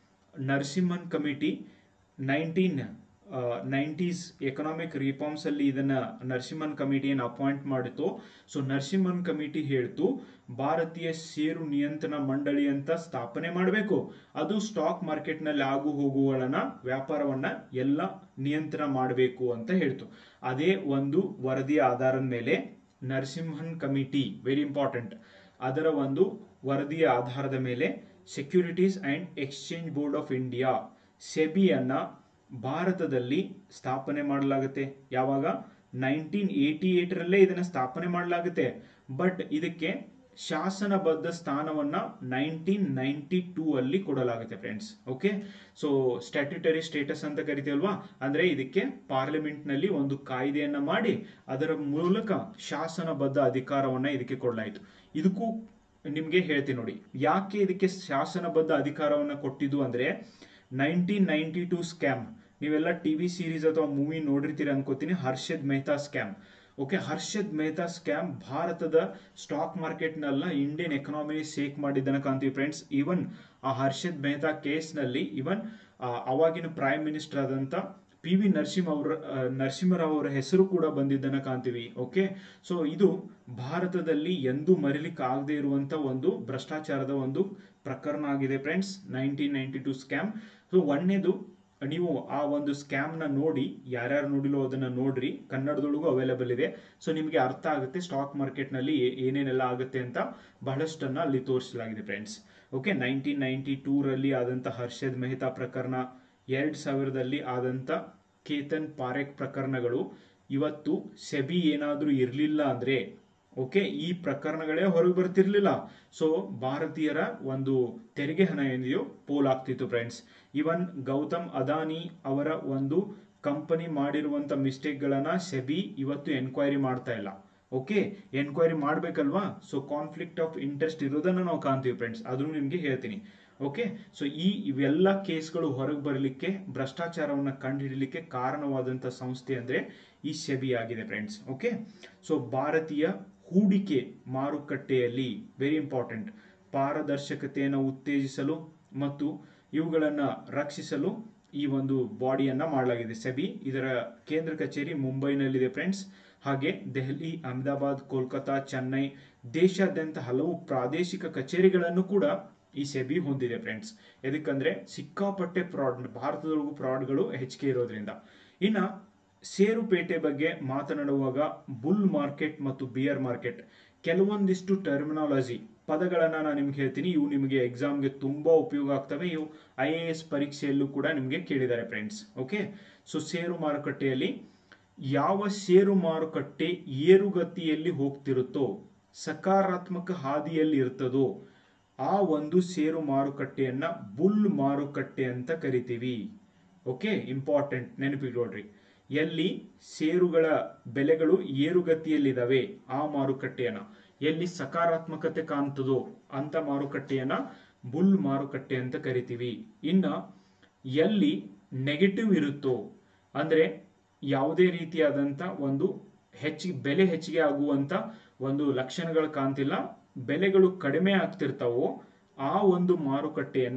Narasimhan committee nineteen nineties economic reforms ಅಲ್ಲಿ ಇದನ್ನ ನರಸಿಂಹನ್ ಕಮಿಟಿಯನ್ನು ಅಪಾಯಿಂಟ್ ಮಾಡಿತು ಸೊ ನರಸಿಂಹನ್ ಕಮಿಟಿ ಹೇಳ್ತು ಭಾರತೀಯ ಷೇರು ನಿಯಂತ್ರಣ ಮಂಡಳಿ ಅಂತ ಸ್ಥಾಪನೆ ಮಾಡಬೇಕು ಅದು ಸ್ಟಾಕ್ ಮಾರ್ಕೆಟ್ ನಲ್ಲಿ ಆಗು ಹೋಗುಗಳನ್ನ ವ್ಯಾಪಾರವನ್ನ ಎಲ್ಲ ನಿಯಂತ್ರಣ ಮಾಡಬೇಕು ಅಂತ ಹೇಳ್ತು ಅದೇ ಒಂದು ವರದಿಯ ಆಧಾರದ ಮೇಲೆ ನರಸಿಂಹನ್ ಕಮಿಟಿ ವೆರಿ ಇಂಪಾರ್ಟೆಂಟ್ ಅದರ ಒಂದು ವರದಿಯ ಆಧಾರದ ಮೇಲೆ securities and exchange board of India ಸೆಬಿಯನ್ನ ಭಾರತದಲ್ಲಿ ಸ್ಥಾಪನೆ ಮಾಡಲಾಗುತ್ತೆ ಯಾವಾಗ ನೈನ್ಟೀನ್ ಏಟಿ ಏಟರಲ್ಲೇ ಇದನ್ನ ಸ್ಥಾಪನೆ ಮಾಡಲಾಗುತ್ತೆ ಬಟ್ ಇದಕ್ಕೆ ಶಾಸನಬದ್ಧ ಸ್ಥಾನವನ್ನ ನೈನ್ಟೀನ್ ನೈನ್ಟಿ ಟೂ ಅಲ್ಲಿ ಕೊಡಲಾಗುತ್ತೆ friends okay so statutory status ಅಂತ ಕರಿತೀವಲ್ವಾ ಅಂದ್ರೆ ಇದಕ್ಕೆ ಪಾರ್ಲಿಮೆಂಟ್ ನಲ್ಲಿ ಒಂದು ಕಾಯ್ದೆಯನ್ನ ಮಾಡಿ ಅದರ ಮೂಲಕ ಶಾಸನಬದ್ಧ ಅಧಿಕಾರವನ್ನ ಇದಕ್ಕೆ ಕೊಡಲಾಯಿತು ಇದಕ್ಕೂ ನಿಮ್ಗೆ ಹೇಳ್ತೀನಿ ನೋಡಿ ಯಾಕೆ ಇದಕ್ಕೆ ಶಾಸನಬದ್ಧ ಅಧಿಕಾರವನ್ನ ಕೊಟ್ಟಿದ್ದು ಅಂದ್ರೆ ನೈನ್ಟೀನ್ ನೈನ್ಟಿ ಟೂ ಸ್ಕ್ಯಾಮ್ ನೀವೆಲ್ಲ ಟಿವಿ ಸೀರೀಸ್ ಅಥವಾ ಮೂವಿ ನೋಡಿರ್ತೀರಿ ಅನ್ಕೋತೀನಿ Harshad Mehta scam okay Harshad Mehta scam ಭಾರತದ ಸ್ಟಾಕ್ ಮಾರ್ಕೆಟ್ನೆಲ್ಲ ಇಂಡಿಯನ್ ಎಕನಾಮಿ ಸೇಕ್ ಮಾಡಿದ್ದನ್ನ ಕಾಣ್ತೀವಿ ಫ್ರೆಂಡ್ಸ್ ಈವನ್ ಆ ಹರ್ಷದ್ ಮೆಹ್ತಾ ಕೇಸ್ನಲ್ಲಿ ಈವನ್ ಅವಾಗಿನ ಪ್ರೈಮ್ ಮಿನಿಸ್ಟರ್ ಆದಂತ ಪಿ ವಿ ನರಸಿಂಹ ಅವರ ಆ, ನರಸಿಂಹರಾವ್ ಅವರ ಹೆಸರು ಕೂಡ ಬಂದಿದ್ದನ್ನ ಕಾಣ್ತೀವಿ ಓಕೆ ಸೊ ಇದು ಭಾರತದಲ್ಲಿ ಎಂದೂ ಮರಿಲಿಕ್ಕೆ ಆಗದೆ ಇರುವಂತ ಒಂದು ಭ್ರಷ್ಟಾಚಾರದ ಒಂದು ಪ್ರಕರಣ ಆಗಿದೆ friends nineteen ninety two scam so ಒಂದನೇದು ನೀವು ಆ ಒಂದು ಸ್ಕ್ಯಾಮ್ ನ ನೋಡಿ ಯಾರ್ಯಾರು ನೋಡಿಲ್ಲೋ ಅದನ್ನ ನೋಡ್ರಿ ಕನ್ನಡದೊಳಗೂ ಅವೈಲೇಬಲ್ ಇದೆ ಸೊ ನಿಮಗೆ ಅರ್ಥ ಆಗುತ್ತೆ ಸ್ಟಾಕ್ ಮಾರ್ಕೆಟ್ ನಲ್ಲಿ ಏ- ಏನೇನೆಲ್ಲ ಆಗುತ್ತೆ ಅಂತ ಬಹಳಷ್ಟನ್ನ ಅಲ್ಲಿ ತೋರಿಸಲಾಗಿದೆ ಫ್ರೆಂಡ್ಸ್ ಓಕೆ ನೈನ್ಟೀನ್ ನೈನ್ಟಿ ಟೂರಲ್ಲಿ ಆದಂತ ಹರ್ಷದ್ ಮೆಹ್ತಾ ಪ್ರಕರಣ ಎರಡ್ ಸಾವಿರದಲ್ಲಿ ಆದಂತ ಕೇತನ್ ಪಾರೆಕ್ ಪ್ರಕರಣಗಳು ಇವತ್ತು ಸೆಬಿ ಏನಾದ್ರೂ ಇರಲಿಲ್ಲ ಅಂದ್ರೆ ಓಕೆ ಈ ಪ್ರಕರಣಗಳೇ ಹೊರಗೆ ಬರ್ತಿರ್ಲಿಲ್ಲ ಸೊ ಭಾರತೀಯರ ಒಂದು ತೆರಿಗೆ ಹಣ ಏನಿದೆಯೋ ಪೋಲ್ ಆಗ್ತಿತ್ತು ಫ್ರೆಂಡ್ಸ್ ಇವನ್ ಗೌತಮ್ ಅದಾನಿ ಅವರ ಒಂದು ಕಂಪನಿ ಮಾಡಿರುವಂತ ಮಿಸ್ಟೇಕ್ ಗಳನ್ನ ಸೆಬಿ ಇವತ್ತು ಎನ್ಕ್ವೈರಿ ಮಾಡ್ತಾ ಇಲ್ಲ ಓಕೆ ಎನ್ಕ್ವೈರಿ ಮಾಡ್ಬೇಕಲ್ವಾ ಸೊ ಕಾನ್ಫ್ಲಿಕ್ಟ್ ಆಫ್ ಇಂಟ್ರೆಸ್ಟ್ ಇರೋದನ್ನ ನಾವು ಕಾಣ್ತೀವಿ ಫ್ರೆಂಡ್ಸ್ ಅದನ್ನು ನಿಮ್ಗೆ ಹೇಳ್ತೀನಿ ಓಕೆ ಸೊ ಈ ಇವೆಲ್ಲ ಕೇಸ್ಗಳು ಹೊರಗೆ ಬರಲಿಕ್ಕೆ ಭ್ರಷ್ಟಾಚಾರವನ್ನು ಕಂಡುಹಿಡಲಿಕ್ಕೆ ಕಾರಣವಾದಂಥ ಸಂಸ್ಥೆ ಅಂದರೆ ಈ ಸೆಬಿ ಆಗಿದೆ ಫ್ರೆಂಡ್ಸ್ ಓಕೆ ಸೊ ಭಾರತೀಯ ಹೂಡಿಕೆ ಮಾರುಕಟ್ಟೆಯಲ್ಲಿ ವೆರಿ ಇಂಪಾರ್ಟೆಂಟ್ ಪಾರದರ್ಶಕತೆಯನ್ನು ಉತ್ತೇಜಿಸಲು ಮತ್ತು ಇವುಗಳನ್ನು ರಕ್ಷಿಸಲು ಈ ಒಂದು ಬಾಡಿಯನ್ನ ಮಾಡಲಾಗಿದೆ ಸೆಬಿ ಇದರ ಕೇಂದ್ರ ಕಚೇರಿ ಮುಂಬೈನಲ್ಲಿದೆ ಫ್ರೆಂಡ್ಸ್ ಹಾಗೆ ದೆಹಲಿ ಅಹಮದಾಬಾದ್ ಕೋಲ್ಕತಾ ಚೆನ್ನೈ ದೇಶಾದ್ಯಂತ ಹಲವು ಪ್ರಾದೇಶಿಕ ಕಚೇರಿಗಳನ್ನು ಕೂಡ ಈ ಸೆಬಿ ಹೊಂದಿದೆ ಫ್ರೆಂಡ್ಸ್ ಎದಕ್ಕಂದ್ರೆ ಸಿಕ್ಕಾಪಟ್ಟೆ ಫ್ರಾಡ್ ಭಾರತದೊಳಗೂ ಫ್ರಾಡ್ಗಳು ಹೆಚ್ಚಿಗೆ ಇರೋದ್ರಿಂದ ಇನ್ನ ಷೇರುಪೇಟೆ ಬಗ್ಗೆ ಮಾತನಾಡುವಾಗ ಬುಲ್ ಮಾರ್ಕೆಟ್ ಮತ್ತು ಬಿಯರ್ ಮಾರ್ಕೆಟ್ ಕೆಲವೊಂದಿಷ್ಟು ಟರ್ಮಿನಾಲಜಿ ಪದಗಳನ್ನ ನಾನು ನಿಮ್ಗೆ ಹೇಳ್ತೀನಿ ಇವು ನಿಮಗೆ ಎಕ್ಸಾಮ್ಗೆ ತುಂಬಾ ಉಪಯೋಗ ಆಗ್ತವೆ ಇವು ಐ ಎ ಎಸ್ ಪರೀಕ್ಷೆಯಲ್ಲೂ ಕೂಡ ನಿಮಗೆ ಕೇಳಿದ್ದಾರೆ ಫ್ರೆಂಡ್ಸ್ ಓಕೆ ಸೊ ಷೇರು ಮಾರುಕಟ್ಟೆಯಲ್ಲಿ ಯಾವ ಷೇರು ಮಾರುಕಟ್ಟೆ ಏರುಗತಿಯಲ್ಲಿ ಹೋಗ್ತಿರುತ್ತೋ ಸಕಾರಾತ್ಮಕ ಹಾದಿಯಲ್ಲಿ ಇರ್ತದೋ ಆ ಒಂದು ಷೇರು ಮಾರುಕಟ್ಟೆಯನ್ನ ಬುಲ್ ಮಾರುಕಟ್ಟೆ ಅಂತ ಕರಿತೀವಿ ಓಕೆ ಇಂಪಾರ್ಟೆಂಟ್ ನೆನಪಿಟ್ಕೊಳ್ರಿ ಎಲ್ಲಿ ಷೇರುಗಳ ಬೆಲೆಗಳು ಏರುಗತಿಯಲ್ಲಿದ್ದಾವೆ ಆ ಮಾರುಕಟ್ಟೆಯನ್ನ ಎಲ್ಲಿ ಸಕಾರಾತ್ಮಕತೆ ಕಾಣ್ತದೋ ಅಂತ ಮಾರುಕಟ್ಟೆಯನ್ನ ಬುಲ್ ಮಾರುಕಟ್ಟೆ ಅಂತ ಕರಿತೀವಿ ಇನ್ನ ಎಲ್ಲಿ ನೆಗೆಟಿವ್ ಇರುತ್ತೋ ಅಂದ್ರೆ ಯಾವುದೇ ರೀತಿಯಾದಂತ ಒಂದು ಹೆಚ್ಚಿಗೆ ಬೆಲೆ ಹೆಚ್ಚಿಗೆ ಆಗುವಂತ ಒಂದು ಲಕ್ಷಣಗಳು ಕಾಣ್ತಿಲ್ಲ ಬೆಲೆಗಳು ಕಡಿಮೆ ಆಗ್ತಿರ್ತಾವೋ ಆ ಒಂದು ಮಾರುಕಟ್ಟೆಯನ್ನ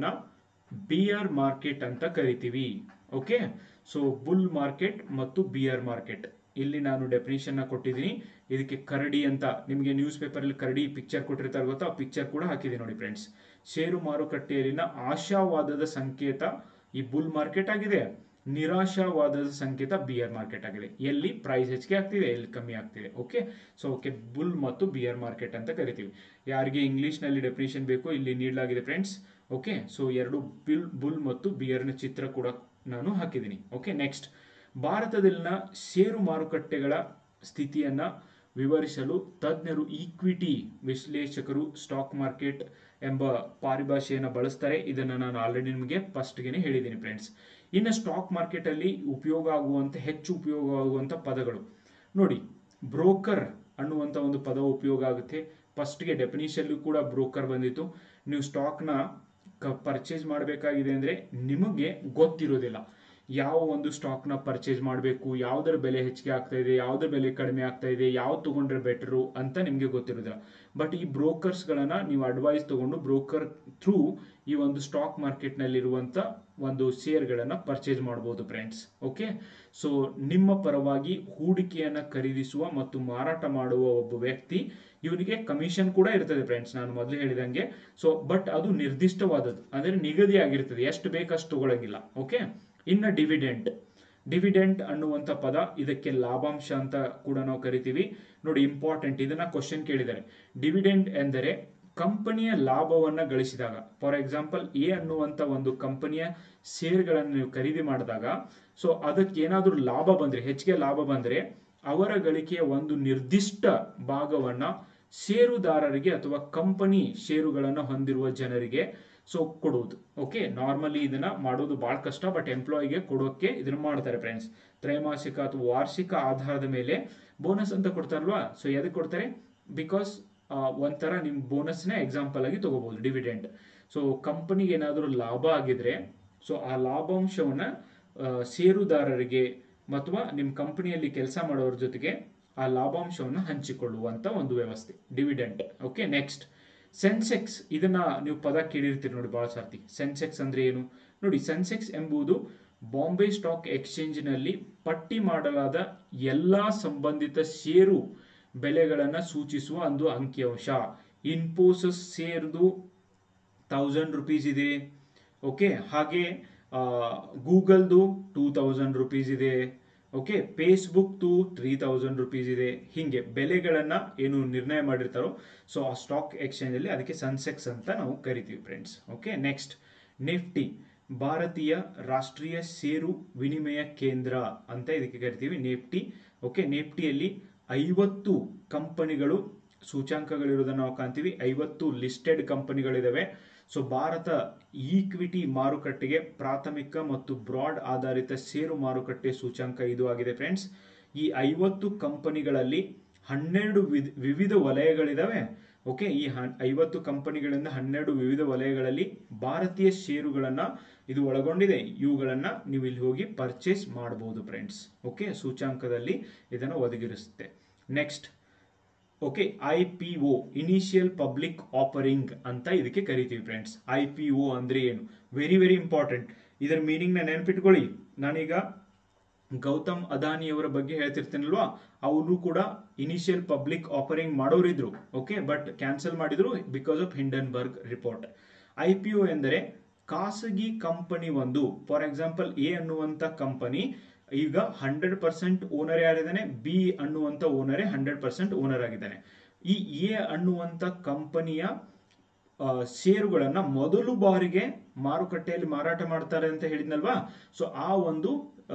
ಬಿಯರ್ ಮಾರ್ಕೆಟ್ ಅಂತ ಕರಿತೀವಿ ಓಕೆ ಸೊ ಬುಲ್ ಮಾರ್ಕೆಟ್ ಮತ್ತು ಬಿಯರ್ ಮಾರ್ಕೆಟ್ ಇಲ್ಲಿ ನಾನು ಡೆಫಿನೇಷನ್ ಕೊಟ್ಟಿದ್ದೀನಿ ಇದಕ್ಕೆ ಕರಡಿ ಅಂತ ನಿಮಗೆ ನ್ಯೂಸ್ ಪೇಪರ್ ಅಲ್ಲಿ ಕರಡಿ ಪಿಕ್ಚರ್ ಕೊಟ್ಟಿರ್ತಾರೆ ಗೊತ್ತಾ ಆ ಪಿಕ್ಚರ್ ಕೂಡ ಹಾಕಿದೆ ನೋಡಿ ಫ್ರೆಂಡ್ಸ್ ಷೇರು ಮಾರುಕಟ್ಟೆಯಲ್ಲಿನ ಆಶಾವಾದದ ಸಂಕೇತ ಈ ಬುಲ್ ಮಾರ್ಕೆಟ್ ಆಗಿದೆ ನಿರಾಶಾವಾದದ ಸಂಕೇತ ಬಿಯರ್ ಮಾರ್ಕೆಟ್ ಆಗಿದೆ ಎಲ್ಲಿ ಪ್ರೈಸ್ ಹೆಚ್ಚಿಗೆ ಆಗ್ತಿದೆ ಎಲ್ಲಿ ಕಮ್ಮಿ ಆಗ್ತಿದೆ ಓಕೆ ಸೊ ಓಕೆ ಬುಲ್ ಮತ್ತು ಬಿಯರ್ ಮಾರ್ಕೆಟ್ ಅಂತ ಕರಿತೀವಿ ಯಾರಿಗೆ ಇಂಗ್ಲಿಷ್ ನಲ್ಲಿ ಡೆಫಿನೇಷನ್ ಬೇಕು ಇಲ್ಲಿ ನೀಡಲಾಗಿದೆ ಫ್ರೆಂಡ್ಸ್ ಓಕೆ ಸೊ ಎರಡು ಬಿಲ್ ಬುಲ್ ಮತ್ತು ಬಿಯರ್ನ ಚಿತ್ರ ಕೂಡ ನಾನು ಹಾಕಿದ್ದೀನಿ ಓಕೆ ನೆಕ್ಸ್ಟ್ ಭಾರತದಲ್ಲಿನ ಷೇರು ಮಾರುಕಟ್ಟೆಗಳ ಸ್ಥಿತಿಯನ್ನ ವಿವರಿಸಲು ತಜ್ಞರು ಈಕ್ವಿಟಿ ವಿಶ್ಲೇಷಕರು ಸ್ಟಾಕ್ ಮಾರ್ಕೆಟ್ ಎಂಬ ಪಾರಿಭಾಷೆಯನ್ನು ಬಳಸ್ತಾರೆ ಇದನ್ನು ನಾನು ಆಲ್ರೆಡಿ ನಿಮಗೆ ಫಸ್ಟ್ಗೆನೆ ಹೇಳಿದ್ದೀನಿ ಫ್ರೆಂಡ್ಸ್ ಇನ್ನು ಸ್ಟಾಕ್ ಮಾರ್ಕೆಟ್ ಅಲ್ಲಿ ಉಪಯೋಗ ಆಗುವಂತ ಹೆಚ್ಚು ಉಪಯೋಗ ಆಗುವಂತ ಪದಗಳು ನೋಡಿ ಬ್ರೋಕರ್ ಅನ್ನುವಂತ ಒಂದು ಪದ ಉಪಯೋಗ ಆಗುತ್ತೆ ಫಸ್ಟ್ಗೆ ಡೆಫಿನಿಷನ್ ಕೂಡ ಬ್ರೋಕರ್ ಬಂದಿತ್ತು ನೀವು ಸ್ಟಾಕ್ನ ಪರ್ಚೇಸ್ ಮಾಡಬೇಕಾಗಿದೆ ಅಂದ್ರೆ ನಿಮಗೆ ಗೊತ್ತಿರೋದಿಲ್ಲ ಯಾವ ಒಂದು ಸ್ಟಾಕ್ನ ಪರ್ಚೇಸ್ ಮಾಡಬೇಕು ಯಾವುದರ ಬೆಲೆ ಹೆಚ್ಚಿಗೆ ಆಗ್ತಾ ಇದೆ ಯಾವುದರ ಬೆಲೆ ಕಡಿಮೆ ಆಗ್ತಾ ಇದೆ ಯಾವ್ದು ತಗೊಂಡ್ರೆ ಬೆಟರು ಅಂತ ನಿಮಗೆ ಗೊತ್ತಿರೋದಿಲ್ಲ ಬಟ್ ಈ ಬ್ರೋಕರ್ಸ್ಗಳನ್ನ ನೀವು ಅಡ್ವೈಸ್ ತಗೊಂಡು ಬ್ರೋಕರ್ ಥ್ರೂ ಈ ಒಂದು ಸ್ಟಾಕ್ ಮಾರ್ಕೆಟ್ನಲ್ಲಿರುವಂತ ಒಂದು ಶೇರ್ಗಳನ್ನ ಪರ್ಚೇಸ್ ಮಾಡಬಹುದು ಫ್ರೆಂಡ್ಸ್ ಓಕೆ ಸೊ ನಿಮ್ಮ ಪರವಾಗಿ ಹೂಡಿಕೆಯನ್ನ ಖರೀದಿಸುವ ಮತ್ತು ಮಾರಾಟ ಮಾಡುವ ಒಬ್ಬ ವ್ಯಕ್ತಿ ಇವನಿಗೆ ಕಮಿಷನ್ ಕೂಡ ಇರ್ತದೆ ಫ್ರೆಂಡ್ಸ್ ನಾನು ಮೊದಲು ಹೇಳಿದಂಗೆ ಸೊ ಬಟ್ ಅದು ನಿರ್ದಿಷ್ಟವಾದದ್ದು ಅಂದ್ರೆ ನಿಗದಿ ಆಗಿರ್ತದೆ ಎಷ್ಟು ಬೇಕಷ್ಟು ತಗೊಳಂಗಿಲ್ಲ ಓಕೆ ಇನ್ನ ಡಿವಿಡೆಂಟ್ ಡಿವಿಡೆಂಟ್ ಅನ್ನುವಂಥ ಪದ ಇದಕ್ಕೆ ಲಾಭಾಂಶ ಅಂತ ಕೂಡ ನಾವು ಕರಿತೀವಿ ನೋಡಿ ಇಂಪಾರ್ಟೆಂಟ್ ಇದನ್ನ ಕ್ವಶನ್ ಕೇಳಿದ್ದಾರೆ ಡಿವಿಡೆಂಟ್ ಎಂದರೆ ಕಂಪನಿಯ ಲಾಭವನ್ನ ಗಳಿಸಿದಾಗ ಫಾರ್ ಎಕ್ಸಾಂಪಲ್ ಎ ಅನ್ನುವಂತ ಒಂದು ಕಂಪನಿಯ ಶೇರ್ಗಳನ್ನು ನೀವು ಖರೀದಿ ಮಾಡಿದಾಗ ಸೊ ಅದಕ್ಕೆ ಏನಾದರೂ ಲಾಭ ಬಂದ್ರೆ ಹೆಚ್ಚಿಗೆ ಲಾಭ ಬಂದ್ರೆ ಅವರ ಗಳಿಕೆಯ ಒಂದು ನಿರ್ದಿಷ್ಟ ಭಾಗವನ್ನ ಷೇರುದಾರರಿಗೆ ಅಥವಾ ಕಂಪನಿ ಷೇರುಗಳನ್ನು ಹೊಂದಿರುವ ಜನರಿಗೆ ಸೊ ಕೊಡುವುದು ಓಕೆ ನಾರ್ಮಲಿ ಇದನ್ನ ಮಾಡೋದು ಬಹಳ ಕಷ್ಟ ಬಟ್ ಎಂಪ್ಲಾಯಿಗೆ ಕೊಡೋಕೆ ಇದನ್ನ ಮಾಡ್ತಾರೆ ಫ್ರೆಂಡ್ಸ್ ತ್ರೈಮಾಸಿಕ ಅಥವಾ ವಾರ್ಷಿಕ ಆಧಾರದ ಮೇಲೆ ಬೋನಸ್ ಅಂತ ಕೊಡ್ತಾರಲ್ವಾ ಸೊ ಎದಕ್ಕೆ ಕೊಡ್ತಾರೆ ಬಿಕಾಸ್ ಒಂಥರ ನಿಮ್ ಬೋನಸ್ನ ಎಕ್ಸಾಂಪಲ್ ಆಗಿ ತಗೋಬಹುದು ಡಿವಿಡೆಂಡ್ ಸೊ ಕಂಪನಿಗೆ ಏನಾದರೂ ಲಾಭ ಆಗಿದ್ರೆ ಸೊ ಆ ಲಾಭಾಂಶವನ್ನ ಷೇರುದಾರರಿಗೆ ಅಥವಾ ನಿಮ್ಮ ಕಂಪನಿಯಲ್ಲಿ ಕೆಲಸ ಮಾಡೋರ ಜೊತೆಗೆ ಆ ಲಾಭಾಂಶವನ್ನು ಹಂಚಿಕೊಳ್ಳುವಂತ ಒಂದು ವ್ಯವಸ್ಥೆ ಡಿವಿಡೆಂಟ್ ಓಕೆ ನೆಕ್ಸ್ಟ್ ಸೆನ್ಸೆಕ್ಸ್ ಇದನ್ನ ನೀವು ಪದ ಕೇಳಿರ್ತೀರಿ ನೋಡಿ ಬಹಳ ಸರ್ತಿ ಸೆನ್ಸೆಕ್ಸ್ ಅಂದ್ರೆ ಏನು ನೋಡಿ ಸೆನ್ಸೆಕ್ಸ್ ಎಂಬುದು ಬಾಂಬೆ ಸ್ಟಾಕ್ ಎಕ್ಸ್ಚೇಂಜ್ನಲ್ಲಿ ಪಟ್ಟಿ ಮಾಡಲಾದ ಎಲ್ಲಾ ಸಂಬಂಧಿತ ಷೇರು ಬೆಲೆಗಳನ್ನ ಸೂಚಿಸುವ ಒಂದು ಅಂಕಿಅಂಶ ಇನ್ಫೋಸಿಸ್ ಸೇರ್ದು ತೌಸಂಡ್ ರುಪೀಸ್ ಇದೆ ಓಕೆ ಹಾಗೆ ಗೂಗಲ್ದು ಟೂ ತೌಸಂಡ್ ರುಪೀಸ್ ಇದೆ ಓಕೆ ಫೇಸ್ಬುಕ್ದು ತ್ರೀ ತೌಸಂಡ್ ರುಪೀಸ್ ಇದೆ ಹಿಂಗೆ ಬೆಲೆಗಳನ್ನ ಏನು ನಿರ್ಣಯ ಮಾಡಿರ್ತಾರೋ ಸೊ ಆ ಸ್ಟಾಕ್ ಎಕ್ಸ್ಚೇಂಜ್ ಅಲ್ಲಿ ಅದಕ್ಕೆ ಸನ್ಸೆಕ್ಸ್ ಅಂತ ನಾವು ಕರಿತೀವಿ ಫ್ರೆಂಡ್ಸ್ ಓಕೆ ನೆಕ್ಸ್ಟ್ ನಿಫ್ಟಿ ಭಾರತೀಯ ರಾಷ್ಟ್ರೀಯ ಷೇರು ವಿನಿಮಯ ಕೇಂದ್ರ ಅಂತ ಇದಕ್ಕೆ ಕರಿತೀವಿ ನಿಫ್ಟಿ ಓಕೆ ನಿಫ್ಟಿಯಲ್ಲಿ ಐವತ್ತು ಕಂಪನಿಗಳು ಸೂಚಾಂಕಗಳಿರೋದನ್ನು ನಾವು ಕಾಣ್ತೀವಿ ಐವತ್ತು ಲಿಸ್ಟೆಡ್ ಕಂಪನಿಗಳಿದಾವೆ ಸೊ ಭಾರತ ಈಕ್ವಿಟಿ ಮಾರುಕಟ್ಟೆಗೆ ಪ್ರಾಥಮಿಕ ಮತ್ತು ಬ್ರಾಡ್ ಆಧಾರಿತ ಷೇರು ಮಾರುಕಟ್ಟೆ ಸೂಚಾಂಕ ಇದು ಆಗಿದೆ ಫ್ರೆಂಡ್ಸ್ ಈ ಐವತ್ತು ಕಂಪನಿಗಳಲ್ಲಿ ಹನ್ನೆರಡು ವಿವಿಧ ವಲಯಗಳಿದಾವೆ ಓಕೆ ಈ ಹನ್- ಐವತ್ತು ಕಂಪನಿಗಳಿಂದ ಹನ್ನೆರಡು ವಿವಿಧ ವಲಯಗಳಲ್ಲಿ ಭಾರತೀಯ ಷೇರುಗಳನ್ನ ಇದು ಒಳಗೊಂಡಿದೆ ಇವುಗಳನ್ನ ನೀವು ಇಲ್ಲಿ ಹೋಗಿ ಪರ್ಚೇಸ್ ಮಾಡಬಹುದು ಫ್ರೆಂಡ್ಸ್ ಓಕೆ ಸೂಚಾಂಕದಲ್ಲಿ ಇದನ್ನು ಒದಗಿರಿಸುತ್ತೆ next okay I P O initial public offering ಅಂತ ಇದಕ್ಕೆ ಕರಿತೀವಿ ಫ್ರೆಂಡ್ಸ್ ಐ ಪಿ ಒ ಅಂದ್ರೆ ಏನು ವೆರಿ ವೆರಿ ಇಂಪಾರ್ಟೆಂಟ್ ಇದರ ಮೀನಿಂಗ್ ನ ನೆನಪಿಟ್ಕೊಳ್ಳಿ ನಾನೀಗ ಗೌತಮ್ ಅದಾನಿಯವರ ಬಗ್ಗೆ ಹೇಳ್ತಿರ್ತೀನಲ್ವಾ ಅವರು ಕೂಡ ಇನಿಷಿಯಲ್ ಪಬ್ಲಿಕ್ ಆಫರಿಂಗ್ ಮಾಡೋರಿದ್ರು ಓಕೆ ಬಟ್ ಕ್ಯಾನ್ಸಲ್ ಮಾಡಿದ್ರು because of Hindenburg report I P O ಎಂದರೆ ಖಾಸಗಿ ಕಂಪನಿ ಒಂದು ಫಾರ್ ಎಕ್ಸಾಂಪಲ್ ಎ ಅನ್ನುವಂತ ಕಂಪನಿ ಈಗ ಹಂಡ್ರೆಡ್ ಪರ್ಸೆಂಟ್ ಓನರ್ ಯಾರಿದ್ದಾನೆ ಬಿ ಅನ್ನುವಂತ ಓನರೇ ಹಂಡ್ರೆಡ್ ಪರ್ಸೆಂಟ್ ಓನರ್ ಆಗಿದ್ದಾನೆ ಈ ಎ ಅನ್ನುವಂತ ಕಂಪನಿಯ ಆ, ಷೇರುಗಳನ್ನ ಮೊದಲು ಬಾರಿಗೆ ಮಾರುಕಟ್ಟೆಯಲ್ಲಿ ಮಾರಾಟ ಮಾಡ್ತಾರೆ ಅಂತ ಹೇಳಿದ್ನಲ್ವಾ ಸೊ ಆ ಒಂದು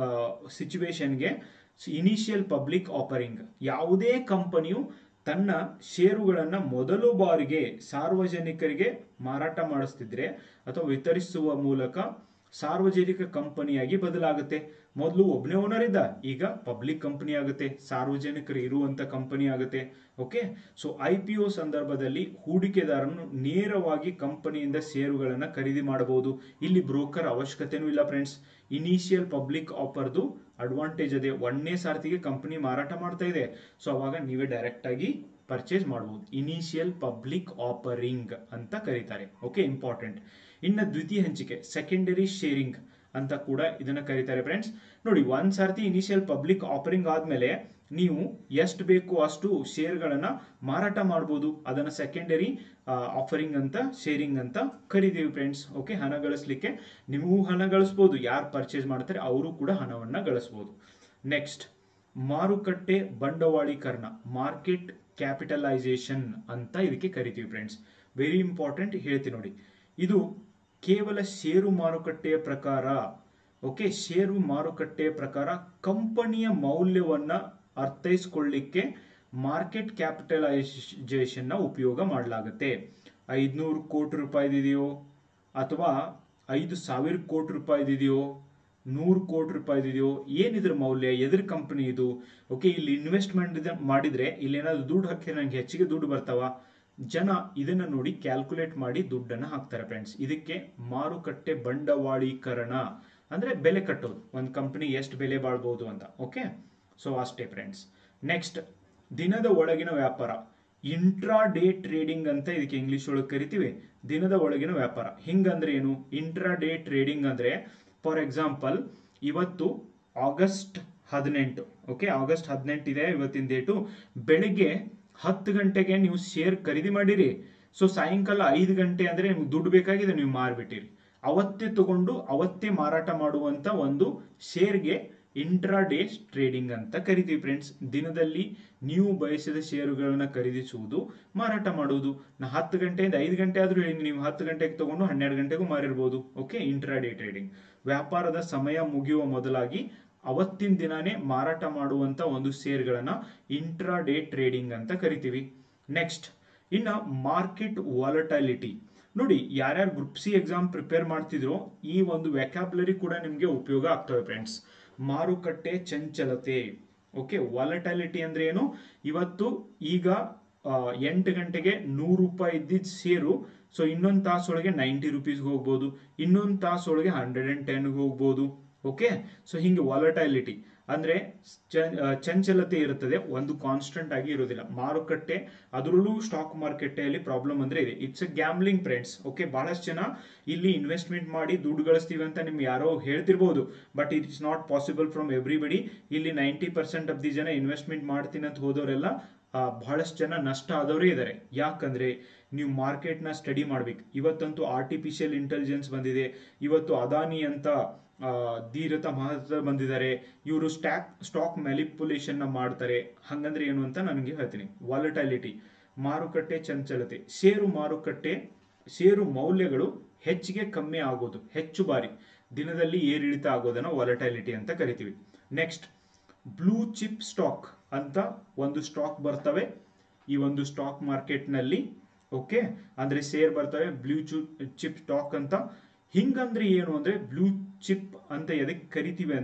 ಸಿಚುವೇಶನ್ಗೆ ಇನಿಷಿಯಲ್ ಪಬ್ಲಿಕ್ ಆಫರಿಂಗ್ ಯಾವುದೇ ಕಂಪನಿಯು ತನ್ನ ಷೇರುಗಳನ್ನ ಮೊದಲು ಬಾರಿಗೆ ಸಾರ್ವಜನಿಕರಿಗೆ ಮಾರಾಟ ಮಾಡಿಸ್ತಿದ್ರೆ ಅಥವಾ ವಿತರಿಸುವ ಮೂಲಕ ಸಾರ್ವಜನಿಕ ಕಂಪನಿಯಾಗಿ ಬದಲಾಗುತ್ತೆ ಮೊದಲು ಒಬ್ಬನೇ ಓನರ್ ಇದ್ದ ಈಗ ಪಬ್ಲಿಕ್ ಕಂಪನಿ ಆಗುತ್ತೆ ಸಾರ್ವಜನಿಕರು ಇರುವಂತ ಕಂಪನಿ ಆಗುತ್ತೆ okay so I P O ಸಂದರ್ಭದಲ್ಲಿ ಹೂಡಿಕೆದಾರನು ನೇರವಾಗಿ ಕಂಪನಿಯಿಂದ ಷೇರುಗಳನ್ನ ಖರೀದಿ ಮಾಡಬಹುದು ಇಲ್ಲಿ ಬ್ರೋಕರ್ ಅವಶ್ಯಕತೆನೂ ಇಲ್ಲ ಫ್ರೆಂಡ್ಸ್ ಇನಿಷಿಯಲ್ ಪಬ್ಲಿಕ್ ಆಫರ್ದು ಅಡ್ವಾಂಟೇಜ್ ಅದೇ ಒಂದನೇ ಸಾರ್ತಿಗೆ ಕಂಪನಿ ಮಾರಾಟ ಮಾಡ್ತಾ ಇದೆ ಸೊ ಅವಾಗ ನೀವೇ ಡೈರೆಕ್ಟ್ ಆಗಿ ಪರ್ಚೇಸ್ ಮಾಡಬಹುದು ಇನಿಷಿಯಲ್ ಪಬ್ಲಿಕ್ ಆಫರಿಂಗ್ ಅಂತ ಕರೀತಾರೆ ಓಕೆ ಇಂಪಾರ್ಟೆಂಟ್ ಇನ್ನು ದ್ವಿತೀಯ ಹಂಚಿಕೆ ಸೆಕೆಂಡರಿ ಶೇರಿಂಗ್ ಅಂತ ಕೂಡ ಇದನ್ನ ಕರೀತಾರೆ ಫ್ರೆಂಡ್ಸ್ ನೋಡಿ ಒಂದ್ ಸರ್ತಿ ಇನಿಷಿಯಲ್ ಪಬ್ಲಿಕ್ ಆಫರಿಂಗ್ ಆದ್ಮೇಲೆ ನೀವು ಎಷ್ಟು ಬೇಕು ಅಷ್ಟು ಶೇರ್ಗಳನ್ನ ಮಾರಾಟ ಮಾಡಬಹುದು ಅದನ್ನ ಸೆಕೆಂಡರಿ ಆಫರಿಂಗ್ ಅಂತ ಶೇರಿಂಗ್ ಅಂತ ಕರಿತೀವಿ ಫ್ರೆಂಡ್ಸ್ ಓಕೆ ಹಣ ಗಳಿಸ್ಲಿಕ್ಕೆ ನಿಮಗೂ ಹಣ ಗಳಿಸ್ಬೋದು ಯಾರು ಪರ್ಚೇಸ್ ಮಾಡ್ತಾರೆ ಅವರು ಕೂಡ ಹಣವನ್ನ ಗಳಿಸ್ಬೋದು ನೆಕ್ಸ್ಟ್ ಮಾರುಕಟ್ಟೆ ಬಂಡವಾಳೀಕರಣ ಮಾರ್ಕೆಟ್ ಕ್ಯಾಪಿಟಲೈಸೇಷನ್ ಅಂತ ಇದಕ್ಕೆ ಕರಿತೀವಿ ಫ್ರೆಂಡ್ಸ್ ವೆರಿ ಇಂಪಾರ್ಟೆಂಟ್ ಹೇಳ್ತೀನಿ ನೋಡಿ ಇದು ಕೇವಲ ಷೇರು ಮಾರುಕಟ್ಟೆಯ ಪ್ರಕಾರ ಓಕೆ ಷೇರು ಮಾರುಕಟ್ಟೆಯ ಪ್ರಕಾರ ಕಂಪನಿಯ ಮೌಲ್ಯವನ್ನ ಅರ್ಥೈಸ್ಕೊಳ್ಳಿಕ್ಕೆ ಮಾರ್ಕೆಟ್ ಕ್ಯಾಪಿಟಲೈಸೇಷನ್ ನ ಉಪಯೋಗ ಮಾಡಲಾಗುತ್ತೆ ಐದ್ನೂರು ಕೋಟಿ ರೂಪಾಯಿದಿದೆಯೋ ಅಥವಾ ಐದು ಸಾವಿರ ಕೋಟಿ ರೂಪಾಯಿದಿದೆಯೋ ನೂರು ಕೋಟಿ ರೂಪಾಯಿದಿದೆಯೋ ಏನಿದ್ರ ಮೌಲ್ಯ ಎದ್ರ ಕಂಪನಿ ಇದು ಓಕೆ ಇಲ್ಲಿ ಇನ್ವೆಸ್ಟ್ಮೆಂಟ್ ಮಾಡಿದ್ರೆ ಇಲ್ಲಿ ಏನಾದ್ರು ದುಡ್ಡು ಹಾಕಿದ್ರೆ ನಂಗೆ ಹೆಚ್ಚಿಗೆ ದುಡ್ಡು ಬರ್ತಾವ ಜನ ಇದನ್ನ ನೋಡಿ ಕ್ಯಾಲ್ಕುಲೇಟ್ ಮಾಡಿ ದುಡ್ಡನ್ನ ಹಾಕ್ತಾರೆ ಫ್ರೆಂಡ್ಸ್ ಇದಕ್ಕೆ ಮಾರುಕಟ್ಟೆ ಬಂಡವಾಳೀಕರಣ ಅಂದ್ರೆ ಬೆಲೆ ಕಟ್ಟೋದು ಒಂದು ಕಂಪನಿ ಎಷ್ಟು ಬೆಲೆ ಬಾಳ್ಬಹುದು ಅಂತ ಓಕೆ ಸೊ ಅಷ್ಟೇ ಫ್ರೆಂಡ್ಸ್ ನೆಕ್ಸ್ಟ್ ದಿನದ ಒಳಗಿನ ವ್ಯಾಪಾರ ಇಂಟ್ರಾ ಡೇ ಟ್ರೇಡಿಂಗ್ ಅಂತ ಇದಕ್ಕೆ ಇಂಗ್ಲಿಷ್ ಒಳಗೆ ಕರಿತೀವಿ ದಿನದ ಒಳಗಿನ ವ್ಯಾಪಾರ ಹಿಂಗಂದ್ರೆ ಏನು ಇಂಟ್ರಾ ಡೇ ಟ್ರೇಡಿಂಗ್ ಅಂದ್ರೆ ಫಾರ್ ಎಕ್ಸಾಂಪಲ್ ಇವತ್ತು ಆಗಸ್ಟ್ ಹದಿನೆಂಟು ಓಕೆ ಆಗಸ್ಟ್ ಹದಿನೆಂಟು ಇದೆ ಇವತ್ತಿನ ಡೇಟು ಬೆಳಿಗ್ಗೆ ಹತ್ತು ಗಂಟೆಗೆ ನೀವು ಶೇರ್ ಖರೀದಿ ಮಾಡಿರಿ ಸೊ ಸಾಯಂಕಾಲ ಐದು ಗಂಟೆ ಅಂದ್ರೆ ನಿಮ್ಗೆ ದುಡ್ಡು ಬೇಕಾಗಿದೆ ನೀವು ಮಾರ್ಬಿಟ್ಟಿರಿ ಅವತ್ತೇ ತಗೊಂಡು ಅವತ್ತೇ ಮಾರಾಟ ಮಾಡುವಂತ ಒಂದು ಶೇರ್ಗೆ ಇಂಟ್ರಾ ಡೇ ಟ್ರೇಡಿಂಗ್ ಅಂತ ಕರಿತೀವಿ ಫ್ರೆಂಡ್ಸ್ ದಿನದಲ್ಲಿ ನೀವು ಬಯಸಿದ ಷೇರುಗಳನ್ನ ಖರೀದಿಸುವುದು ಮಾರಾಟ ಮಾಡುವುದು ನಾ ಹತ್ತು ಗಂಟೆಯಿಂದ ಐದು ಗಂಟೆ ಆದ್ರೂ ಹೇಳಿ ನೀವು ಹತ್ತು ಗಂಟೆಗೆ ತಗೊಂಡು ಹನ್ನೆರಡು ಗಂಟೆಗೂ ಮಾರಿರ್ಬೋದು ಓಕೆ ಇಂಟ್ರಾ ಡೇ ಟ್ರೇಡಿಂಗ್ ವ್ಯಾಪಾರದ ಸಮಯ ಮುಗಿಯುವ ಮೊದಲಾಗಿ ಅವತ್ತಿನ ದಿನಾನೇ ಮಾರಾಟ ಮಾಡುವಂತ ಒಂದು ಶೇರ್ಗಳನ್ನ ಇಂಟ್ರಾ ಡೇ ಟ್ರೇಡಿಂಗ್ ಅಂತ ಕರಿತೀವಿ ನೆಕ್ಸ್ಟ್ ಇನ್ನ ಮಾರ್ಕೆಟ್ ವಾಲಟಾಲಿಟಿ ನೋಡಿ ಯಾರ್ಯಾರು ಗ್ರೂಪ್ ಸಿ ಎಕ್ಸಾಮ್ ಪ್ರಿಪೇರ್ ಮಾಡ್ತಿದ್ರೋ ಈ ಒಂದು ವ್ಯಾಕ್ಯಾಬ್ಲರಿ ಕೂಡ ನಿಮ್ಗೆ ಉಪಯೋಗ ಆಗ್ತವೆ ಫ್ರೆಂಡ್ಸ್ ಮಾರುಕಟ್ಟೆ ಚಂಚಲತೆ ಓಕೆ ವಾಲಟಾಲಿಟಿ ಅಂದ್ರೆ ಏನು ಇವತ್ತು ಈಗ ಆ, ಎಂಟು ಗಂಟೆಗೆ ನೂರು ರೂಪಾಯಿ ಇದ್ದಿದ್ದ ಸೇರು ಸೊ ಇನ್ನೊಂದು ತಾಸೊಳಗೆ ನೈಂಟಿ ರುಪೀಸ್ಗೆ ಹೋಗ್ಬೋದು ಇನ್ನೊಂದು ತಾಸೊಳಗೆ ಹಂಡ್ರೆಡ್ ಅಂಡ್ ಟೆನ್ಗೆ ಹೋಗ್ಬೋದು ಓಕೆ ಸೊ ಹಿಂಗೆ ವಾಲಟೈಲಿಟಿ ಅಂದ್ರೆ ಚ- ಆ, ಚಂಚಲತೆ ಇರುತ್ತದೆ ಒಂದು ಕಾನ್ಸ್ಟೆಂಟ್ ಆಗಿ ಇರೋದಿಲ್ಲ ಮಾರುಕಟ್ಟೆ ಅದರಲ್ಲೂ ಸ್ಟಾಕ್ ಮಾರ್ಕೆಟಲ್ಲಿ ಪ್ರಾಬ್ಲಮ್ ಅಂದ್ರೆ ಇದೆ it's a gambling friends okay ಬಹಳಷ್ಟು ಜನ ಇಲ್ಲಿ ಇನ್ವೆಸ್ಟ್ಮೆಂಟ್ ಮಾಡಿ ದುಡ್ಡು ಗಳಿಸ್ತೀವಿ ಅಂತ ನಿಮ್ಗೆ ಯಾರೋ ಹೇಳ್ತಿರ್ಬೋದು but it is not possible from everybody ಇಲ್ಲಿ ನೈಂಟಿ ಪರ್ಸೆಂಟ್ ಆಫ್ ದಿ ಜನ ಇನ್ವೆಸ್ಟ್ಮೆಂಟ್ ಮಾಡ್ತೀನಿ ಅಂತ ಹೋದವರೆಲ್ಲ ಆ, ಬಹಳಷ್ಟು ಜನ ನಷ್ಟ ಆದವರೇ ಇದ್ದಾರೆ ಯಾಕಂದ್ರೆ ನೀವು ಮಾರ್ಕೆಟ್ನ ಸ್ಟಡಿ ಮಾಡ್ಬೇಕು ಇವತ್ತಂತೂ ಆರ್ಟಿಫಿಷಿಯಲ್ ಇಂಟೆಲಿಜೆನ್ಸ್ ಬಂದಿದೆ ಇವತ್ತು ಅದಾನಿ ಅಂತ ಆ, ಧೀರತ ಮಹತ್ವ ಬಂದಿದ್ದಾರೆ ಇವರು ಸ್ಟಾಕ್ ಸ್ಟಾಕ್ ಮ್ಯಾಲಿಪುಲೇಷನ್ ನ ಮಾಡ್ತಾರೆ ಹಂಗಂದ್ರೆ ಏನು ಅಂತ ನನಗೆ ಹೇಳ್ತೀನಿ ವಾಲಟಾಲಿಟಿ ಮಾರುಕಟ್ಟೆ ಚಂಚಲತೆ ಷೇರು ಮಾರುಕಟ್ಟೆ ಷೇರು ಮೌಲ್ಯಗಳು ಹೆಚ್ಚಿಗೆ ಕಮ್ಮಿ ಆಗೋದು ಹೆಚ್ಚು ಬಾರಿ ದಿನದಲ್ಲಿ ಏರಿಳಿತ ಆಗೋದನ್ನ ವಾಲಟಾಲಿಟಿ ಅಂತ ಕರಿತೀವಿ ನೆಕ್ಸ್ಟ್ ಬ್ಲೂ ಚಿಪ್ ಸ್ಟಾಕ್ ಅಂತ ಒಂದು ಸ್ಟಾಕ್ ಬರ್ತವೆ ಈ ಒಂದು ಸ್ಟಾಕ್ ಮಾರ್ಕೆಟ್ ನಲ್ಲಿ ಓಕೆ ಅಂದ್ರೆ ಶೇರ್ ಬರ್ತವೆ ಬ್ಲೂ ಚಿಪ್ ಸ್ಟಾಕ್ ಅಂತ ಹಿಂಗಂದ್ರೆ ಏನು ಅಂದ್ರೆ ಬ್ಲೂ ಚಿಪ್ ಅಂತ ಎದಕ್ಕೆ ಕರಿತೀವಿ ಅಂದ್ರೆ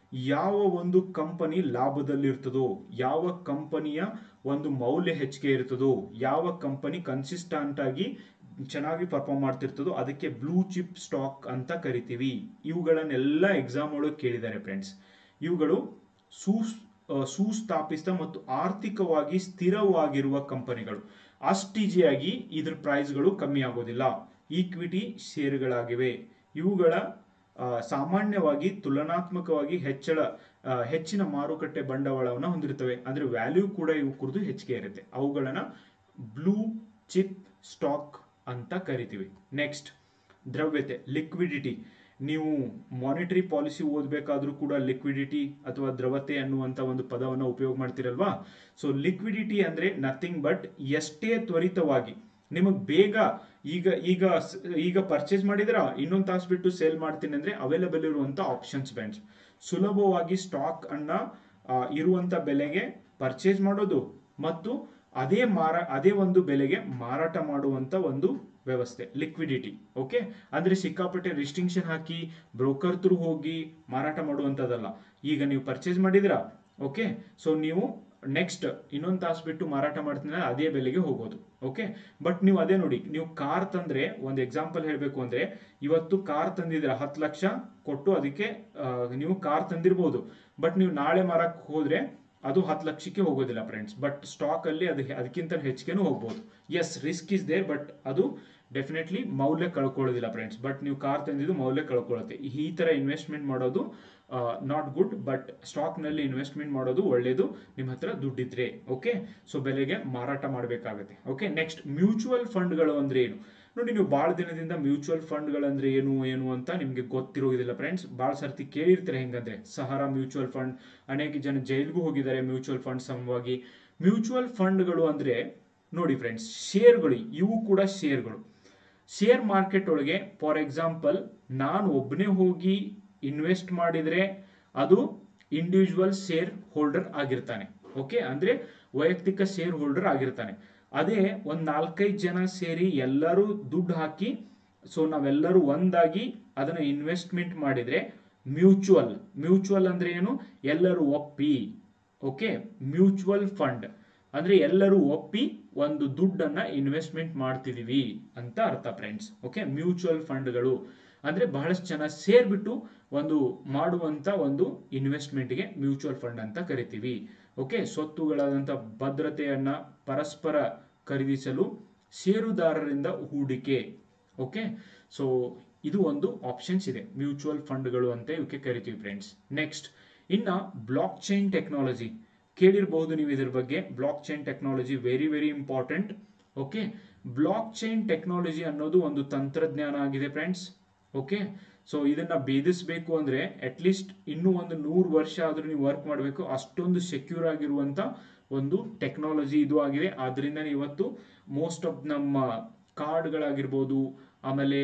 ಯಾವ ಒಂದು ಕಂಪನಿ ಲಾಭದಲ್ಲಿರ್ತದೋ ಯಾವ ಕಂಪನಿಯ ಒಂದು ಮೌಲ್ಯ ಹೆಚ್ಚಿಗೆ ಇರ್ತದೋ ಯಾವ ಕಂಪನಿ ಕನ್ಸಿಸ್ಟೆಂಟ್ ಆಗಿ ಚೆನ್ನಾಗಿ ಪರ್ಫಾರ್ಮ್ ಮಾಡ್ತಿರ್ತದೋ ಅದಕ್ಕೆ ಬ್ಲೂ ಚಿಪ್ ಸ್ಟಾಕ್ ಅಂತ ಕರಿತೀವಿ ಇವುಗಳನ್ನೆಲ್ಲ ಎಕ್ಸಾಮ್ ಒಳಗೆ ಕೇಳಿದ್ದಾರೆ ಫ್ರೆಂಡ್ಸ್ ಇವುಗಳು ಸೂ ಆ, ಸುಸ್ಥಾಪಿತ ಮತ್ತು ಆರ್ಥಿಕವಾಗಿ ಸ್ಥಿರವಾಗಿರುವ ಕಂಪನಿಗಳು ಅಷ್ಟಿಜಿಯಾಗಿ ಇದ್ರ ಪ್ರೈಸ್ಗಳು ಕಮ್ಮಿ ಆಗೋದಿಲ್ಲ ಈಕ್ವಿಟಿ ಷೇರುಗಳಾಗಿವೆ ಇವುಗಳ ಆ, ಸಾಮಾನ್ಯವಾಗಿ ತುಲನಾತ್ಮಕವಾಗಿ ಹೆಚ್ಚಳ ಆ, ಹೆಚ್ಚಿನ ಮಾರುಕಟ್ಟೆ ಬಂಡವಾಳವನ್ನು ಹೊಂದಿರುತ್ತವೆ ಅಂದ್ರೆ ವ್ಯಾಲ್ಯೂ ಕೂಡ ಇವು ಕುರಿತು ಹೆಚ್ಚಿಗೆ ಇರುತ್ತೆ ಅವುಗಳನ್ನ ಬ್ಲೂ ಚಿಪ್ ಸ್ಟಾಕ್ ಅಂತ ಕರಿತೀವಿ ನೆಕ್ಸ್ಟ್ ದ್ರವ್ಯತೆ ಲಿಕ್ವಿಡಿಟಿ ನೀವು ಮಾನಿಟರಿ ಪಾಲಿಸಿ ಓದಬೇಕಾದ್ರೂ ಕೂಡ ಲಿಕ್ವಿಡಿಟಿ ಅಥವಾ ದ್ರವತೆ ಅನ್ನುವಂಥ ಒಂದು ಪದವನ್ನು ಉಪಯೋಗ ಮಾಡ್ತಿರಲ್ವಾ ಸೊ ಲಿಕ್ವಿಡಿಟಿ ಅಂದ್ರೆ ನಥಿಂಗ್ ಬಟ್ ಎಷ್ಟೇ ತ್ವರಿತವಾಗಿ ನಿಮಗೆ ಬೇಗ ಈಗ ಈಗ ಸ್- ಈಗ ಪರ್ಚೇಸ್ ಮಾಡಿದ್ರ ಇನ್ನೊಂದು ತಾಸು ಬಿಟ್ಟು ಸೇಲ್ ಮಾಡ್ತೀನಿ ಅಂದ್ರೆ ಅವೈಲಬಲ್ ಇರುವಂತ ಆಪ್ಷನ್ಸ್ ಬ್ಯಾಂಡ್ಸ್ ಸುಲಭವಾಗಿ ಸ್ಟಾಕ್ ಅನ್ನ ಆ, ಇರುವಂತ ಬೆಲೆಗೆ ಪರ್ಚೇಸ್ ಮಾಡೋದು ಮತ್ತು ಅದೇ ಮಾರ ಅದೇ ಒಂದು ಬೆಲೆಗೆ ಮಾರಾಟ ಮಾಡುವಂತ ಒಂದು ವ್ಯವಸ್ಥೆ ಲಿಕ್ವಿಡಿಟಿ ಓಕೆ ಅಂದ್ರೆ ಸಿಕ್ಕಾಪಟ್ಟೆ ರಿಸ್ಟ್ರಿಕ್ಷನ್ ಹಾಕಿ ಬ್ರೋಕರ್ ತ್ರೂ ಹೋಗಿ ಮಾರಾಟ ಮಾಡುವಂತದಲ್ಲ ಈಗ ನೀವು ಪರ್ಚೇಸ್ ಮಾಡಿದಿರಾ ಓಕೆ ಸೊ ನೀವು ನೆಕ್ಸ್ಟ್ ಇನ್ನೊಂದು ತಾಸು ಬಿಟ್ಟು ಮಾರಾಟ ಮಾಡ್ತೀನಿ ಅದೇ ಬೆಲೆಗೆ ಹೋಗೋದು ಓಕೆ ಬಟ್ ನೀವು ಅದೇ ನೋಡಿ ನೀವು ಕಾರ್ ತಂದ್ರೆ ಒಂದು ಎಕ್ಸಾಂಪಲ್ ಹೇಳಬೇಕು ಅಂದ್ರೆ ಇವತ್ತು ಕಾರ್ ತಂದಿದ್ರ ಹತ್ತು ಲಕ್ಷ ಕೊಟ್ಟು ಅದಕ್ಕೆ ಆ, ನೀವು ಕಾರ್ ತಂದಿರ್ಬೋದು ಬಟ್ ನೀವು ನಾಳೆ ಮಾರಕ್ ಹೋದ್ರೆ ಅದು ಹತ್ತು ಲಕ್ಷಕ್ಕೆ ಹೋಗೋದಿಲ್ಲ ಫ್ರೆಂಡ್ಸ್ ಬಟ್ ಸ್ಟಾಕ್ ಅಲ್ಲಿ ಅದು ಅದಕ್ಕಿಂತ ಹೆಚ್ಚಿಗೆನೂ ಹೋಗ್ಬೋದು yes risk is there but ಅದು ಡೆಫಿನೆಟ್ಲಿ ಮೌಲ್ಯ ಕಳ್ಕೊಳ್ಳೋದಿಲ್ಲ ಫ್ರೆಂಡ್ಸ್ ಬಟ್ ನೀವು ಕಾರ್ ತಂದಿದ್ದು ಮೌಲ್ಯ ಕಳ್ಕೊಳ್ಳುತ್ತೆ ಈ ತರ ಇನ್ವೆಸ್ಟ್ಮೆಂಟ್ ಮಾಡೋದು ನಾಟ್ ಗುಡ್ ಬಟ್ ಸ್ಟಾಕ್ ನಲ್ಲಿ ಇನ್ವೆಸ್ಟ್ಮೆಂಟ್ ಮಾಡೋದು ಒಳ್ಳೇದು ನಿಮ್ಮ ಹತ್ರ ದುಡ್ಡಿದ್ರೆ ಓಕೆ ಸೊ ಬೆಲೆಗೆ ಮಾರಾಟ ಮಾಡಬೇಕಾಗುತ್ತೆ ಓಕೆ ನೆಕ್ಸ್ಟ್ ಮ್ಯೂಚುವಲ್ ಫಂಡ್ಗಳು ಅಂದ್ರೆ ಏನು ನೋಡಿ ನೀವು ಬಹಳ ದಿನದಿಂದ ಮ್ಯೂಚುವಲ್ ಫಂಡ್ಗಳಂದ್ರೆ ಏನು ಏನು ಅಂತ ನಿಮ್ಗೆ ಗೊತ್ತಿರೋದಿಲ್ಲ ಫ್ರೆಂಡ್ಸ್ ಬಹಳ ಸರ್ತಿ ಕೇಳಿರ್ತಾರೆ ಹೆಂಗಂದ್ರೆ ಸಹಾರಾ ಮ್ಯೂಚುವಲ್ ಫಂಡ್ ಅನೇಕ ಜನ ಜೈಲ್ಗೂ ಹೋಗಿದ್ದಾರೆ ಮ್ಯೂಚುವಲ್ ಫಂಡ್ ಸಮವಾಗಿ ಮ್ಯೂಚುವಲ್ ಫಂಡ್ಗಳು ಅಂದ್ರೆ ನೋಡಿ ಫ್ರೆಂಡ್ಸ್ ಶೇರ್ಗಳು ಇವು ಕೂಡ ಶೇರ್ಗಳು ಶೇರ್ ಮಾರ್ಕೆಟ್ ಒಳಗೆ ಫಾರ್ ಎಕ್ಸಾಂಪಲ್ ನಾನು ಒಬ್ಬನೇ ಹೋಗಿ ಇನ್ವೆಸ್ಟ್ ಮಾಡಿದ್ರೆ ಅದು ಇಂಡಿವಿಜುವಲ್ ಶೇರ್ ಹೋಲ್ಡರ್ ಆಗಿರ್ತಾನೆ ಓಕೆ ಅಂದ್ರೆ ವೈಯಕ್ತಿಕ ಶೇರ್ ಹೋಲ್ಡರ್ ಆಗಿರ್ತಾನೆ ಅದೇ ಒಂದ್ ನಾಲ್ಕೈದು ಜನ ಸೇರಿ ಎಲ್ಲರೂ ದುಡ್ಡು ಹಾಕಿ ಸೊ ನಾವೆಲ್ಲರೂ ಒಂದಾಗಿ ಅದನ್ನ ಇನ್ವೆಸ್ಟ್ಮೆಂಟ್ ಮಾಡಿದ್ರೆ ಮ್ಯೂಚುವಲ್ ಮ್ಯೂಚುವಲ್ ಅಂದ್ರೆ ಏನು ಎಲ್ಲರೂ ಒಪ್ಪಿ ಓಕೆ ಮ್ಯೂಚುವಲ್ ಫಂಡ್ ಅಂದ್ರೆ ಎಲ್ಲರೂ ಒಪ್ಪಿ ಒಂದು ದುಡ್ಡನ್ನ ಇನ್ವೆಸ್ಟ್ಮೆಂಟ್ ಮಾಡ್ತಿದೀವಿ ಅಂತ ಅರ್ಥ ಫ್ರೆಂಡ್ಸ್ ಓಕೆ ಮ್ಯೂಚುವಲ್ ಫಂಡ್ಗಳು ಅಂದ್ರೆ ಬಹಳಷ್ಟು ಜನ ಸೇರ್ಬಿಟ್ಟು ಒಂದು ಮಾಡುವಂತ ಒಂದು ಇನ್ವೆಸ್ಟ್ಮೆಂಟ್ಗೆ ಮ್ಯೂಚುವಲ್ ಫಂಡ್ ಅಂತ ಕರಿತೀವಿ ಓಕೆ ಸ್ವತ್ತುಗಳಾದಂಥ ಭದ್ರತೆಯನ್ನ ಪರಸ್ಪರ ಖರೀದಿಸಲು ಷೇರುದಾರರಿಂದ ಹೂಡಿಕೆ ಓಕೆ ಸೊ ಇದು ಒಂದು ಆಪ್ಷನ್ಸ್ ಇದೆ ಮ್ಯೂಚುವಲ್ ಫಂಡ್ಗಳು ಅಂತ ಇವಕ್ಕೆ ಕರಿತೀವಿ ಫ್ರೆಂಡ್ಸ್ ನೆಕ್ಸ್ಟ್ ಇನ್ನ ಬ್ಲಾಕ್ ಚೈನ್ ಟೆಕ್ನಾಲಜಿ ಕೇಳಿರಬಹುದು ನೀವು ಇದ್ರ ಬಗ್ಗೆ blockchain technology very very important okay blockchain technology ಅನ್ನೋದು ಒಂದು ತಂತ್ರಜ್ಞಾನ ಆಗಿದೆ ಫ್ರೆಂಡ್ಸ್ ಓಕೆ ಸೊ ಇದನ್ನ ಭೇದಿಸಬೇಕು ಅಂದ್ರೆ ಅಟ್ಲೀಸ್ಟ್ ಇನ್ನೂ ಒಂದು ನೂರು ವರ್ಷ ಆದ್ರೂ ನೀವು ವರ್ಕ್ ಮಾಡಬೇಕು ಅಷ್ಟೊಂದು ಸೆಕ್ಯೂರ್ ಆಗಿರುವಂತ ಒಂದು ಟೆಕ್ನಾಲಜಿ ಇದು ಆಗಿದೆ ಆದ್ರಿಂದ ಇವತ್ತು ಮೋಸ್ಟ್ ಆಫ್ ನಮ್ಮ ಕಾರ್ಡ್ಗಳಾಗಿರ್ಬೋದು ಆಮೇಲೆ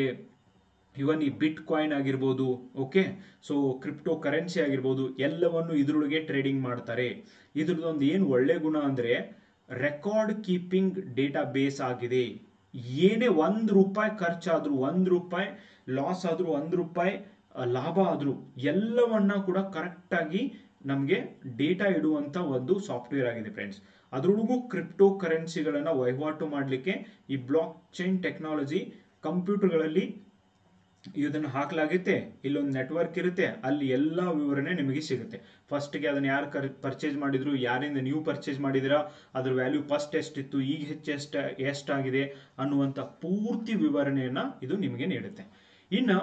ಇವನ್ ಈ ಬಿಟ್ ಕಾಯಿನ್ ಆಗಿರ್ಬೋದು ಓಕೆ ಸೊ ಕ್ರಿಪ್ಟೋ ಕರೆನ್ಸಿ ಆಗಿರ್ಬೋದು ಎಲ್ಲವನ್ನು ಇದ್ರೊಳಗೆ ಟ್ರೇಡಿಂಗ್ ಮಾಡ್ತಾರೆ ಇದ್ರದ್ದೊಂದು ಏನು ಒಳ್ಳೆ ಗುಣ ಅಂದ್ರೆ ರೆಕಾರ್ಡ್ ಕೀಪಿಂಗ್ ಡೇಟಾ ಬೇಸ್ ಆಗಿದೆ ಏನೇ ಒಂದ್ ರೂಪಾಯಿ ಖರ್ಚಾದ್ರೂ ಒಂದ್ ರೂಪಾಯಿ ಲಾಸ್ ಆದ್ರೂ ಒಂದ್ ರೂಪಾಯಿ ಆ, ಲಾಭ ಆದ್ರೂ ಎಲ್ಲವನ್ನ ಕೂಡ ಕರೆಕ್ಟ್ ಆಗಿ ನಮಗೆ ಡೇಟಾ ಇಡುವಂತ ಒಂದು ಸಾಫ್ಟ್ವೇರ್ ಆಗಿದೆ ಫ್ರೆಂಡ್ಸ್ ಅದ್ರೊಳಗೂ ಕ್ರಿಪ್ಟೋ ಕರೆನ್ಸಿಗಳನ್ನ ವಹಿವಾಟು ಮಾಡಲಿಕ್ಕೆ ಈ ಬ್ಲಾಕ್ ಚೈನ್ ಟೆಕ್ನಾಲಜಿ ಕಂಪ್ಯೂಟರ್ಗಳಲ್ಲಿ ಇದನ್ನು ಹಾಕಲಾಗುತ್ತೆ ಇಲ್ಲೊಂದು ನೆಟ್ವರ್ಕ್ ಇರುತ್ತೆ ಅಲ್ಲಿ ಎಲ್ಲ ವಿವರಣೆ ನಿಮಗೆ ಸಿಗುತ್ತೆ ಫಸ್ಟ್ಗೆ ಅದನ್ನ ಯಾರು ಕರ್ ಪರ್ಚೇಸ್ ಮಾಡಿದ್ರು ಯಾರಿಂದ ನೀವು ಪರ್ಚೇಸ್ ಮಾಡಿದಿರಾ ಅದ್ರ ವ್ಯಾಲ್ಯೂ ಫಸ್ಟ್ ಎಷ್ಟಿತ್ತು ಈಗ ಹೆಚ್ಚು ಎಷ್ಟ ಎಷ್ಟಾಗಿದೆ ಅನ್ನುವಂಥ ಪೂರ್ತಿ ವಿವರಣೆಯನ್ನ ಇದು ನಿಮಗೆ ನೀಡುತ್ತೆ ಇನ್ನು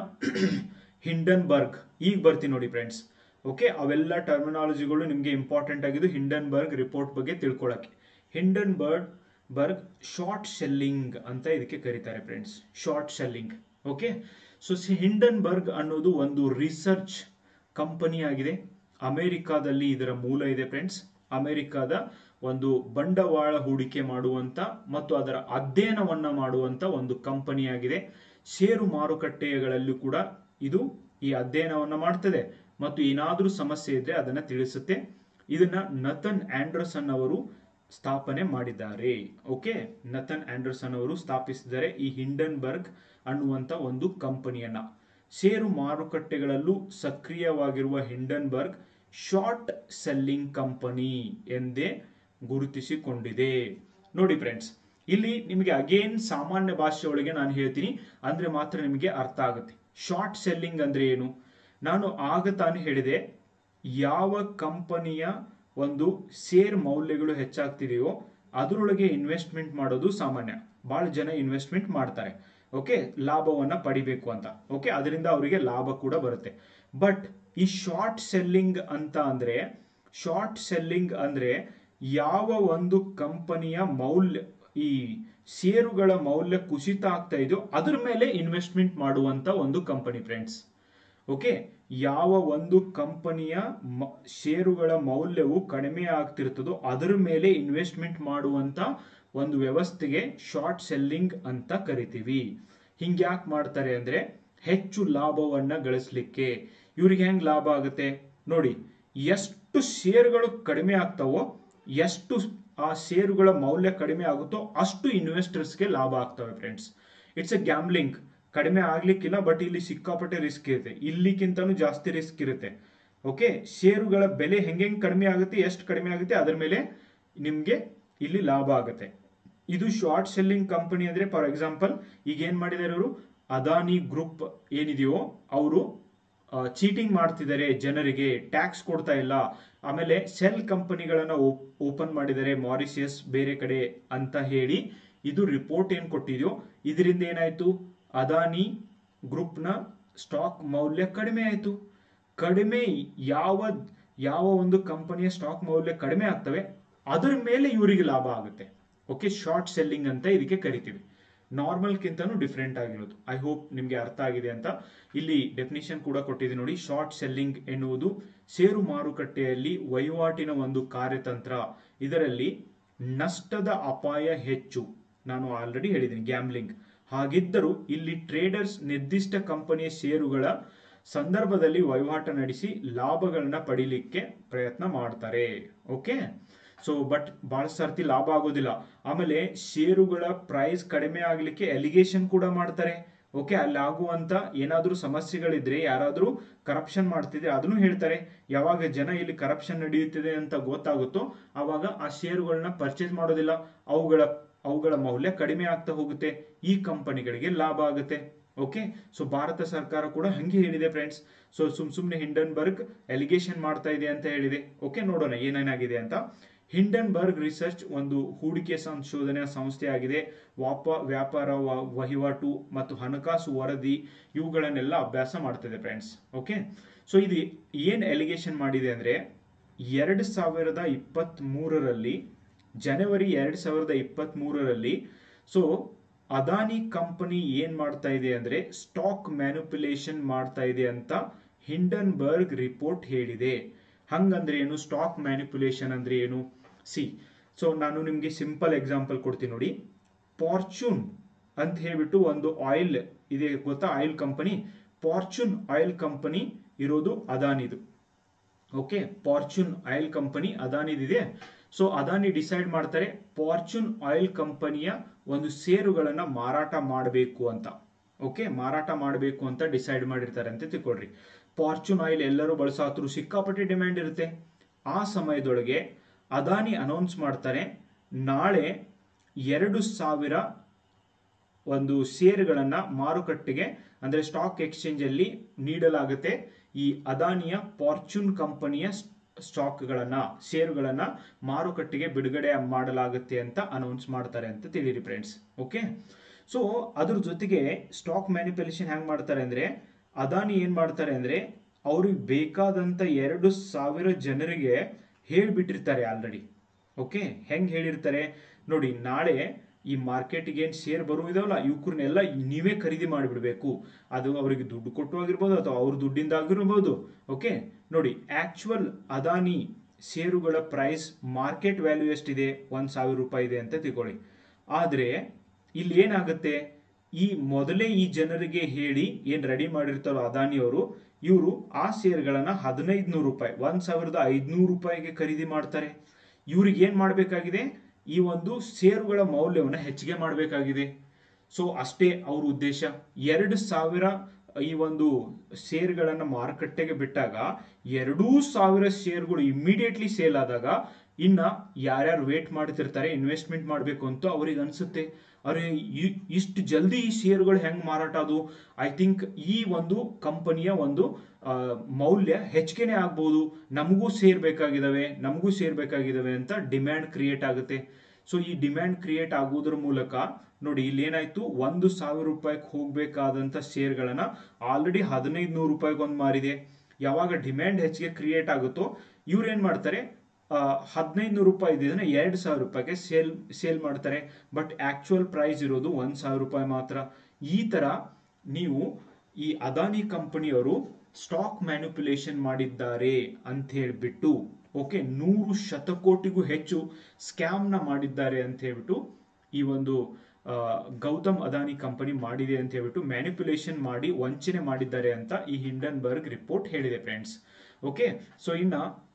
ಹಿಂಡನ್ಬರ್ಗ್ ಈಗ ಬರ್ತೀನಿ ನೋಡಿ ಫ್ರೆಂಡ್ಸ್ ಓಕೆ ಅವೆಲ್ಲ ಟರ್ಮಿನಾಲಜಿಗಳು ನಿಮಗೆ ಇಂಪಾರ್ಟೆಂಟ್ ಆಗಿದ್ದು ಹಿಂಡನ್ಬರ್ಗ್ ರಿಪೋರ್ಟ್ ಬಗ್ಗೆ ತಿಳ್ಕೊಳಕ್ಕೆ ಹಿಂಡನ್ಬರ್ಗ್ ಬರ್ಗ್ ಶಾರ್ಟ್ ಶೆಲ್ಲಿಂಗ್ ಅಂತ ಇದಕ್ಕೆ ಕರೀತಾರೆ friends short selling okay so Hindenburg ಅನ್ನೋದು ಒಂದು ರಿಸರ್ಚ್ ಕಂಪನಿ ಆಗಿದೆ ಅಮೆರಿಕಾದಲ್ಲಿ ಇದರ ಮೂಲ ಇದೆ ಫ್ರೆಂಡ್ಸ್ ಅಮೆರಿಕಾದ ಒಂದು ಬಂಡವಾಳ ಹೂಡಿಕೆ ಮಾಡುವಂತ ಮತ್ತು ಅದರ ಅಧ್ಯಯನವನ್ನ ಮಾಡುವಂತ ಒಂದು ಕಂಪನಿ ಆಗಿದೆ ಷೇರು ಮಾರುಕಟ್ಟೆಗಳಲ್ಲೂ ಕೂಡ ಇದು ಈ ಅಧ್ಯಯನವನ್ನ ಮಾಡ್ತದೆ ಮತ್ತು ಏನಾದರೂ ಸಮಸ್ಯೆ ಇದ್ರೆ ಅದನ್ನ ತಿಳಿಸುತ್ತೆ ಇದನ್ನ ನಥನ್ ಆಂಡರ್ಸನ್ ಅವರು ಸ್ಥಾಪನೆ ಮಾಡಿದ್ದಾರೆ ಓಕೆ ನಥನ್ ಆಂಡರ್ಸನ್ ಅವರು ಸ್ಥಾಪಿಸಿದ್ದಾರೆ ಈ ಹಿಂಡನ್ಬರ್ಗ್ ಅನ್ನುವಂತ ಒಂದು ಕಂಪನಿಯನ್ನ ಷೇರು ಮಾರುಕಟ್ಟೆಗಳಲ್ಲೂ ಸಕ್ರಿಯವಾಗಿರುವ ಹಿಂಡನ್ಬರ್ಗ್ ಶಾರ್ಟ್ ಸೆಲ್ಲಿಂಗ್ ಕಂಪನಿ ಎಂದೇ ಗುರುತಿಸಿಕೊಂಡಿದೆ ನೋಡಿ ಫ್ರೆಂಡ್ಸ್ ಇಲ್ಲಿ ನಿಮಗೆ ಅಗೇನ್ ಸಾಮಾನ್ಯ ಭಾಷೆಯೊಳಗೆ ನಾನು ಹೇಳ್ತೀನಿ ಅಂದ್ರೆ ಮಾತ್ರ ನಿಮಗೆ ಅರ್ಥ ಆಗುತ್ತೆ ಶಾರ್ಟ್ ಸೆಲ್ಲಿಂಗ್ ಅಂದ್ರೆ ಏನು ನಾನು ಆಗ ತಾನೇ ಹೇಳಿದೆ ಯಾವ ಕಂಪನಿಯ ಒಂದು ಶೇರ್ ಮೌಲ್ಯಗಳು ಹೆಚ್ಚಾಗ್ತಿದೆಯೋ ಅದರೊಳಗೆ ಇನ್ವೆಸ್ಟ್ಮೆಂಟ್ ಮಾಡೋದು ಸಾಮಾನ್ಯ ಬಹಳ ಜನ ಇನ್ವೆಸ್ಟ್ಮೆಂಟ್ ಮಾಡ್ತಾರೆ ಓಕೆ ಲಾಭವನ್ನ ಪಡಿಬೇಕು ಅಂತ ಓಕೆ ಅದರಿಂದ ಅವರಿಗೆ ಲಾಭ ಕೂಡ ಬರುತ್ತೆ ಬಟ್ ಈ ಶಾರ್ಟ್ ಸೆಲ್ಲಿಂಗ್ ಅಂತ ಅಂದ್ರೆ ಶಾರ್ಟ್ ಸೆಲ್ಲಿಂಗ್ ಅಂದ್ರೆ ಯಾವ ಒಂದು ಕಂಪನಿಯ ಮೌಲ್ಯ ಈ ಷೇರುಗಳ ಮೌಲ್ಯ ಕುಸಿತ ಆಗ್ತಾ ಇದೆಯೋ ಅದ್ರ ಮೇಲೆ ಇನ್ವೆಸ್ಟ್ಮೆಂಟ್ ಮಾಡುವಂತ ಒಂದು ಕಂಪನಿ ಫ್ರೆಂಡ್ಸ್ ಓಕೆ ಯಾವ ಒಂದು ಕಂಪನಿಯ ಮ- ಷೇರುಗಳ ಮೌಲ್ಯವು ಕಡಿಮೆ ಆಗ್ತಿರ್ತದೋ ಅದರ ಮೇಲೆ ಇನ್ವೆಸ್ಟ್ಮೆಂಟ್ ಮಾಡುವಂತ ಒಂದು ವ್ಯವಸ್ಥೆಗೆ ಶಾರ್ಟ್ ಸೆಲ್ಲಿಂಗ್ ಅಂತ ಕರಿತೀವಿ ಹಿಂಗ್ಯಾಕ್ ಮಾಡ್ತಾರೆ ಅಂದ್ರೆ ಹೆಚ್ಚು ಲಾಭವನ್ನ ಗಳಿಸ್ಲಿಕ್ಕೆ ಇವ್ರಿಗೆ ಹೆಂಗ್ ಲಾಭ ಆಗುತ್ತೆ ನೋಡಿ ಎಷ್ಟು ಷೇರುಗಳು ಕಡಿಮೆ ಆಗ್ತಾವೋ ಎಷ್ಟು ಆ ಷೇರುಗಳ ಮೌಲ್ಯ ಕಡಿಮೆ ಆಗುತ್ತೋ ಅಷ್ಟು ಇನ್ವೆಸ್ಟರ್ಸ್ಗೆ ಲಾಭ ಆಗ್ತವೆ ಫ್ರೆಂಡ್ಸ್ ಇಟ್ಸ್ ಎ ಗ್ಯಾಮ್ಲಿಂಗ್ ಕಡಿಮೆ ಆಗ್ಲಿಕ್ಕಿಲ್ಲ ಬಟ್ ಇಲ್ಲಿ ಸಿಕ್ಕಾಪಟ್ಟೆ ರಿಸ್ಕ್ ಇರುತ್ತೆ ಇಲ್ಲಿಕ್ಕಿಂತನೂ ಜಾಸ್ತಿ ರಿಸ್ಕ್ ಇರುತ್ತೆ ಓಕೆ ಷೇರುಗಳ ಬೆಲೆ ಹೆಂಗೆಂಗ್ ಕಡಿಮೆ ಆಗುತ್ತೆ ಎಷ್ಟು ಕಡಿಮೆ ಆಗುತ್ತೆ ಅದರ ಮೇಲೆ ನಿಮ್ಗೆ ಇಲ್ಲಿ ಲಾಭ ಆಗುತ್ತೆ ಇದು ಶಾರ್ಟ್ ಸೆಲ್ಲಿಂಗ್ ಕಂಪನಿ ಅಂದ್ರೆ ಫಾರ್ ಎಕ್ಸಾಂಪಲ್ ಈಗ ಏನ್ ಮಾಡಿದಾರೆ ಅವರು ಅದಾನಿ ಗ್ರೂಪ್ ಏನಿದೆಯೋ ಅವರು ಚೀಟಿಂಗ್ ಮಾಡ್ತಿದ್ದಾರೆ ಜನರಿಗೆ ಟ್ಯಾಕ್ಸ್ ಕೊಡ್ತಾ ಇಲ್ಲ ಆಮೇಲೆ ಸೆಲ್ ಕಂಪನಿಗಳನ್ನ ಓಪನ್ ಮಾಡಿದ್ದಾರೆ ಮಾರಿಷಿಯಸ್ ಬೇರೆ ಕಡೆ ಅಂತ ಹೇಳಿ ಇದು ರಿಪೋರ್ಟ್ ಏನ್ ಕೊಟ್ಟಿದೆಯೋ ಇದರಿಂದ ಏನಾಯ್ತು ಅದಾನಿ ಗ್ರೂಪ್ನ ಸ್ಟಾಕ್ ಮೌಲ್ಯ ಕಡಿಮೆ ಆಯ್ತು ಕಡಿಮೆ ಯಾವ ಯಾವ ಒಂದು ಕಂಪನಿಯ ಸ್ಟಾಕ್ ಮೌಲ್ಯ ಕಡಿಮೆ ಆಗ್ತವೆ ಅದರ ಮೇಲೆ ಇವರಿಗೆ ಲಾಭ ಆಗುತ್ತೆ ಓಕೆ ಶಾರ್ಟ್ ಸೆಲ್ಲಿಂಗ್ ಅಂತ ಇದಕ್ಕೆ ಕರಿತೀವಿ ನಾರ್ಮಲ್ಗಿಂತನೂ ಡಿಫ್ರೆಂಟ್ ಆಗಿರೋದು ಐ ಹೋಪ್ ನಿಮಗೆ ಅರ್ಥ ಆಗಿದೆ ಅಂತ ಇಲ್ಲಿ ಡೆಫಿನಿಷನ್ ಕೂಡ ಕೊಟ್ಟಿದೆ ನೋಡಿ ಶಾರ್ಟ್ ಸೆಲ್ಲಿಂಗ್ ಎನ್ನುವುದು ಷೇರು ಮಾರುಕಟ್ಟೆಯಲ್ಲಿ ವಹಿವಾಟಿನ ಒಂದು ಕಾರ್ಯತಂತ್ರ ಇದರಲ್ಲಿ ನಷ್ಟದ ಅಪಾಯ ಹೆಚ್ಚು ನಾನು ಆಲ್ರೆಡಿ ಹೇಳಿದ್ದೀನಿ ಗ್ಯಾಮ್ಲಿಂಗ್ ಹಾಗಿದ್ದರೂ ಇಲ್ಲಿ ಟ್ರೇಡರ್ಸ್ ನಿರ್ದಿಷ್ಟ ಕಂಪನಿಯ ಷೇರುಗಳ ಸಂದರ್ಭದಲ್ಲಿ ವಹಿವಾಟ ನಡೆಸಿ ಲಾಭಗಳನ್ನ ಪಡಿಲಿಕ್ಕೆ ಪ್ರಯತ್ನ ಮಾಡ್ತಾರೆ ಓಕೆ ಸೊ ಬಟ್ ಬಹಳ ಸರ್ತಿ ಲಾಭ ಆಗೋದಿಲ್ಲ ಆಮೇಲೆ ಷೇರುಗಳ ಪ್ರೈಸ್ ಕಡಿಮೆ ಆಗ್ಲಿಕ್ಕೆ ಎಲಿಗೇಷನ್ ಕೂಡ ಮಾಡ್ತಾರೆ ಓಕೆ ಅಲ್ಲಿ ಆಗುವಂತ ಏನಾದ್ರೂ ಸಮಸ್ಯೆಗಳಿದ್ರೆ ಯಾರಾದ್ರೂ ಕರಪ್ಷನ್ ಮಾಡ್ತಿದ್ರೆ ಅದನ್ನು ಹೇಳ್ತಾರೆ ಯಾವಾಗ ಜನ ಇಲ್ಲಿ ಕರಪ್ಷನ್ ನಡೆಯುತ್ತಿದೆ ಅಂತ ಗೊತ್ತಾಗುತ್ತೋ ಅವಾಗ ಆ ಷೇರುಗಳನ್ನ ಪರ್ಚೇಸ್ ಮಾಡೋದಿಲ್ಲ ಅವುಗಳ ಅವುಗಳ ಮೌಲ್ಯ ಕಡಿಮೆ ಆಗ್ತಾ ಹೋಗುತ್ತೆ ಈ ಕಂಪನಿಗಳಿಗೆ ಲಾಭ ಆಗುತ್ತೆ ಓಕೆ ಸೊ ಭಾರತ ಸರ್ಕಾರ ಕೂಡ ಹಂಗೆ ಹೇಳಿದೆ ಫ್ರೆಂಡ್ಸ್ ಸೊ ಸುಮ್ ಸುಮ್ನೆ ಹಿಂಡನ್ಬರ್ಗ್ ಎಲಿಗೇಷನ್ ಮಾಡ್ತಾ ಇದೆ ಅಂತ ಹೇಳಿದೆ ಓಕೆ ನೋಡೋಣ ಏನೇನಾಗಿದೆ ಅಂತ ಹಿಂಡನ್ಬರ್ಗ್ ರಿಸರ್ಚ್ ಒಂದು ಹೂಡಿಕೆ ಸಂಶೋಧನೆಯ ಸಂಸ್ಥೆಯಾಗಿದೆ ವಾಪ ವ್ಯಾಪಾರ ವ- ವಹಿವಾಟು ಮತ್ತು ಹಣಕಾಸು ವರದಿ ಇವುಗಳನ್ನೆಲ್ಲ ಅಭ್ಯಾಸ ಮಾಡ್ತಿದೆ ಫ್ರೆಂಡ್ಸ್ ಓಕೆ ಸೊ ಇದು ಏನ್ ಎಲಿಗೇಷನ್ ಮಾಡಿದೆ ಅಂದ್ರೆ ಎರಡ್ ಸಾವಿರದ ಇಪ್ಪತ್ತ್ ಮೂರರಲ್ಲಿ ಜನವರಿ ಎರಡ್ ಸಾವಿರದ ಇಪ್ಪತ್ತ್ ಮೂರರಲ್ಲಿ ಸೊ ಅದಾನಿ ಕಂಪನಿ ಏನ್ ಮಾಡ್ತಾ ಇದೆ ಅಂದ್ರೆ ಸ್ಟಾಕ್ ಮ್ಯಾನಿಪುಲೇಷನ್ ಮಾಡ್ತಾ ಇದೆ ಅಂತ ಹಿಂಡನ್ಬರ್ಗ್ ರಿಪೋರ್ಟ್ ಹೇಳಿದೆ ಹಂಗಂದ್ರೆ ಏನು ಸ್ಟಾಕ್ ಮ್ಯಾನಿಪುಲೇಷನ್ ಅಂದ್ರೆ ಏನು ಸಿ ಸೊ ನಾನು ನಿಮ್ಗೆ ಸಿಂಪಲ್ ಎಕ್ಸಾಂಪಲ್ ಕೊಡ್ತೀನಿ ನೋಡಿ ಫಾರ್ಚೂನ್ ಅಂತ ಹೇಳ್ಬಿಟ್ಟು ಒಂದು ಆಯಿಲ್ ಇದೆ ಗೊತ್ತಾ oil company Fortune oil company ಇರೋದು ಅದಾನಿದು ಓಕೆ ಫಾರ್ಚೂನ್ ಆಯಿಲ್ ಕಂಪನಿ ಅದಾನಿದಿದೆ ಸೊ ಅದಾನಿ ಡಿಸೈಡ್ ಮಾಡ್ತಾರೆ ಫಾರ್ಚೂನ್ ಆಯಿಲ್ ಕಂಪನಿಯ ಒಂದು ಷೇರುಗಳನ್ನ ಮಾರಾಟ ಮಾಡಬೇಕು ಅಂತ ಓಕೆ ಮಾರಾಟ ಮಾಡಬೇಕು ಅಂತ ಡಿಸೈಡ್ ಮಾಡಿರ್ತಾರೆ ಅಂತ ತಿಳ್ಕೊಳ್ರಿ ಫಾರ್ಚೂನ್ ಆಯಿಲ್ ಎಲ್ಲರೂ ಬಳಸಾತ್ರು ಸಿಕ್ಕಾಪಟ್ಟೆ ಡಿಮ್ಯಾಂಡ್ ಇರುತ್ತೆ ಆ ಸಮಯದೊಳಗೆ ಅದಾನಿ ಅನೌನ್ಸ್ ಮಾಡ್ತಾರೆ ನಾಳೆ ಎರಡು ಸಾವಿರ ಒಂದು ಷೇರುಗಳನ್ನ ಮಾರುಕಟ್ಟೆಗೆ ಅಂದ್ರೆ ಸ್ಟಾಕ್ ಎಕ್ಸ್ಚೇಂಜ್ ಅಲ್ಲಿ ನೀಡಲಾಗುತ್ತೆ ಈ ಅದಾನಿಯ ಫಾರ್ಚೂನ್ ಕಂಪನಿಯ ಸ್ಟಾಕ್ಗಳನ್ನ ಷೇರುಗಳನ್ನ ಮಾರುಕಟ್ಟೆಗೆ ಬಿಡುಗಡೆ ಮಾಡಲಾಗುತ್ತೆ ಅಂತ ಅನೌನ್ಸ್ ಮಾಡ್ತಾರೆ ಅಂತ ತಿಳಿರಿ ಫ್ರೆಂಡ್ಸ್ ಓಕೆ ಸೊ ಅದ್ರ ಜೊತೆಗೆ ಸ್ಟಾಕ್ ಮ್ಯಾನಿಪುಲೇಷನ್ ಹೆಂಗ್ ಮಾಡ್ತಾರೆ ಅಂದ್ರೆ ಅದಾನಿ ಏನ್ ಮಾಡ್ತಾರೆ ಅಂದ್ರೆ ಅವ್ರಿಗೆ ಬೇಕಾದಂತ ಎರಡು ಸಾವಿರ ಜನರಿಗೆ ಹೇಳ್ಬಿಟ್ಟಿರ್ತಾರೆ ಆಲ್ರೆಡಿ ಓಕೆ ಹೆಂಗ್ ಹೇಳಿರ್ತಾರೆ ನೋಡಿ ನಾಳೆ ಈ ಮಾರ್ಕೆಟ್ಗೆ ಏನ್ ಶೇರ್ ಬರುವುದವಲ್ಲ ಇವಕ್ರನ್ನೆಲ್ಲ ನೀವೇ ಖರೀದಿ ಮಾಡಿಬಿಡ್ಬೇಕು ಅದು ಅವರಿಗೆ ದುಡ್ಡು ಕೊಟ್ಟು ಆಗಿರ್ಬೋದು ಅಥವಾ ಅವ್ರ ದುಡ್ಡಿಂದ ಆಗಿರ್ಬೋದು ಓಕೆ ನೋಡಿ ಆಕ್ಚುಯಲ್ ಅದಾನಿ ಷೇರುಗಳ ಪ್ರೈಸ್ ಮಾರ್ಕೆಟ್ ವ್ಯಾಲ್ಯೂ ಎಷ್ಟಿದೆ ಒಂದ್ ಸಾವಿರ ರೂಪಾಯಿ ಇದೆ ಅಂತ ತಿಳ್ಕೊಳ್ಳಿ ಆದ್ರೆ ಇಲ್ಲಿ ಏನಾಗುತ್ತೆ ಈ ಮೊದಲೇ ಈ ಜನರಿಗೆ ಹೇಳಿ ಏನ್ ರೆಡಿ ಮಾಡಿರ್ತಾರೋ ಅದಾನಿಯವರು ಇವರು ಆ ಶೇರ್ಗಳನ್ನ ಹದಿನೈದು ನೂರು ರೂಪಾಯಿ ಒಂದ್ ಸಾವಿರದ ಐದ್ನೂರು ರೂಪಾಯಿಗೆ ಖರೀದಿ ಮಾಡ್ತಾರೆ ಇವ್ರಿಗೆ ಏನ್ ಮಾಡ್ಬೇಕಾಗಿದೆ ಈ ಒಂದು ಷೇರುಗಳ ಮೌಲ್ಯವನ್ನ ಹೆಚ್ಚಿಗೆ ಮಾಡಬೇಕಾಗಿದೆ ಸೊ ಅಷ್ಟೇ ಅವ್ರ ಉದ್ದೇಶ ಎರಡು ಸಾವಿರ ಈ ಒಂದು ಶೇರ್ಗಳನ್ನು ಮಾರುಕಟ್ಟೆಗೆ ಬಿಟ್ಟಾಗ ಎರಡೂ ಸಾವಿರ ಶೇರ್ಗಳು ಇಮಿಡಿಯೇಟ್ಲಿ ಸೇಲ್ ಆದಾಗ ಇನ್ನ ಯಾರ್ಯಾರು ವೇಟ್ ಮಾಡ್ತಿರ್ತಾರೆ ಇನ್ವೆಸ್ಟ್ಮೆಂಟ್ ಮಾಡಬೇಕು ಅಂತ ಅವ್ರಿಗೆ ಅನ್ಸುತ್ತೆ ಅರೆ ಇ- ಇಷ್ಟು ಜಲ್ದಿ ಈ ಶೇರ್ಗಳು ಹೆಂಗ್ ಮಾರಾಟ ಅದು ಐ ಥಿಂಕ್ ಈ ಒಂದು ಕಂಪನಿಯ ಒಂದು ಆ, ಮೌಲ್ಯ ಹೆಚ್ಚಿಗೆನೆ ಆಗ್ಬಹುದು ನಮಗೂ ಸೇರ್ಬೇಕಾಗಿದಾವೆ ನಮಗೂ ಸೇರ್ಬೇಕಾಗಿದಾವೆ ಅಂತ ಡಿಮ್ಯಾಂಡ್ ಕ್ರಿಯೇಟ್ ಆಗುತ್ತೆ ಸೊ ಈ ಡಿಮ್ಯಾಂಡ್ ಕ್ರಿಯೇಟ್ ಆಗುವುದರ ಮೂಲಕ ನೋಡಿ ಇಲ್ಲಿ ಏನಾಯ್ತು ಒಂದು ಸಾವಿರ ರೂಪಾಯಿಗೆ ಹೋಗ್ಬೇಕಾದಂತ ಶೇರ್ಗಳನ್ನ ಆಲ್ರೆಡಿ ಹದಿನೈದು ನೂರು ರೂಪಾಯಿಗೆ ಒಂದು ಮಾರಿದೆ ಯಾವಾಗ ಡಿಮ್ಯಾಂಡ್ ಹೆಚ್ಚಿಗೆ ಕ್ರಿಯೇಟ್ ಆಗುತ್ತೋ ಇವ್ರು ಏನ್ ಮಾಡ್ತಾರೆ ಹದಿನೈದು ನೂರು ರೂಪಾಯಿ ಇದ್ದಿದ್ದನ್ನ ಎರಡು ಸಾವಿರ ರೂಪಾಯಿಗೆ ಸೇಲ್ ಸೇಲ್ ಮಾಡ್ತಾರೆ ಬಟ್ ಆಕ್ಚುಯಲ್ ಪ್ರೈಸ್ ಇರೋದು ಒಂದ್ ಸಾವಿರ ರೂಪಾಯಿ ಮಾತ್ರ ಈ ತರ ನೀವು ಈ ಅದಾನಿ ಕಂಪನಿಯವರು ಸ್ಟಾಕ್ ಮ್ಯಾನಿಪುಲೇಷನ್ ಮಾಡಿದ್ದಾರೆ ಅಂತ ಹೇಳ್ಬಿಟ್ಟು ಓಕೆ ನೂರು ಶತಕೋಟಿಗೂ ಹೆಚ್ಚು ಸ್ಕ್ಯಾಮ್ ನ ಮಾಡಿದ್ದಾರೆ ಅಂತ ಹೇಳ್ಬಿಟ್ಟು ಈ ಒಂದು ಆ, ಗೌತಮ್ ಅದಾನಿ ಕಂಪನಿ ಮಾಡಿದೆ ಅಂತ ಹೇಳ್ಬಿಟ್ಟು ಮ್ಯಾನಿಪುಲೇಷನ್ ಮಾಡಿ ವಂಚನೆ ಮಾಡಿದ್ದಾರೆ ಅಂತ ಈ ಹಿಂಡನ್ಬರ್ಗ್ ರಿಪೋರ್ಟ್ ಹೇಳಿದೆ ಫ್ರೆಂಡ್ಸ್ ಓಕೆ ಸೊ ಇನ್ನ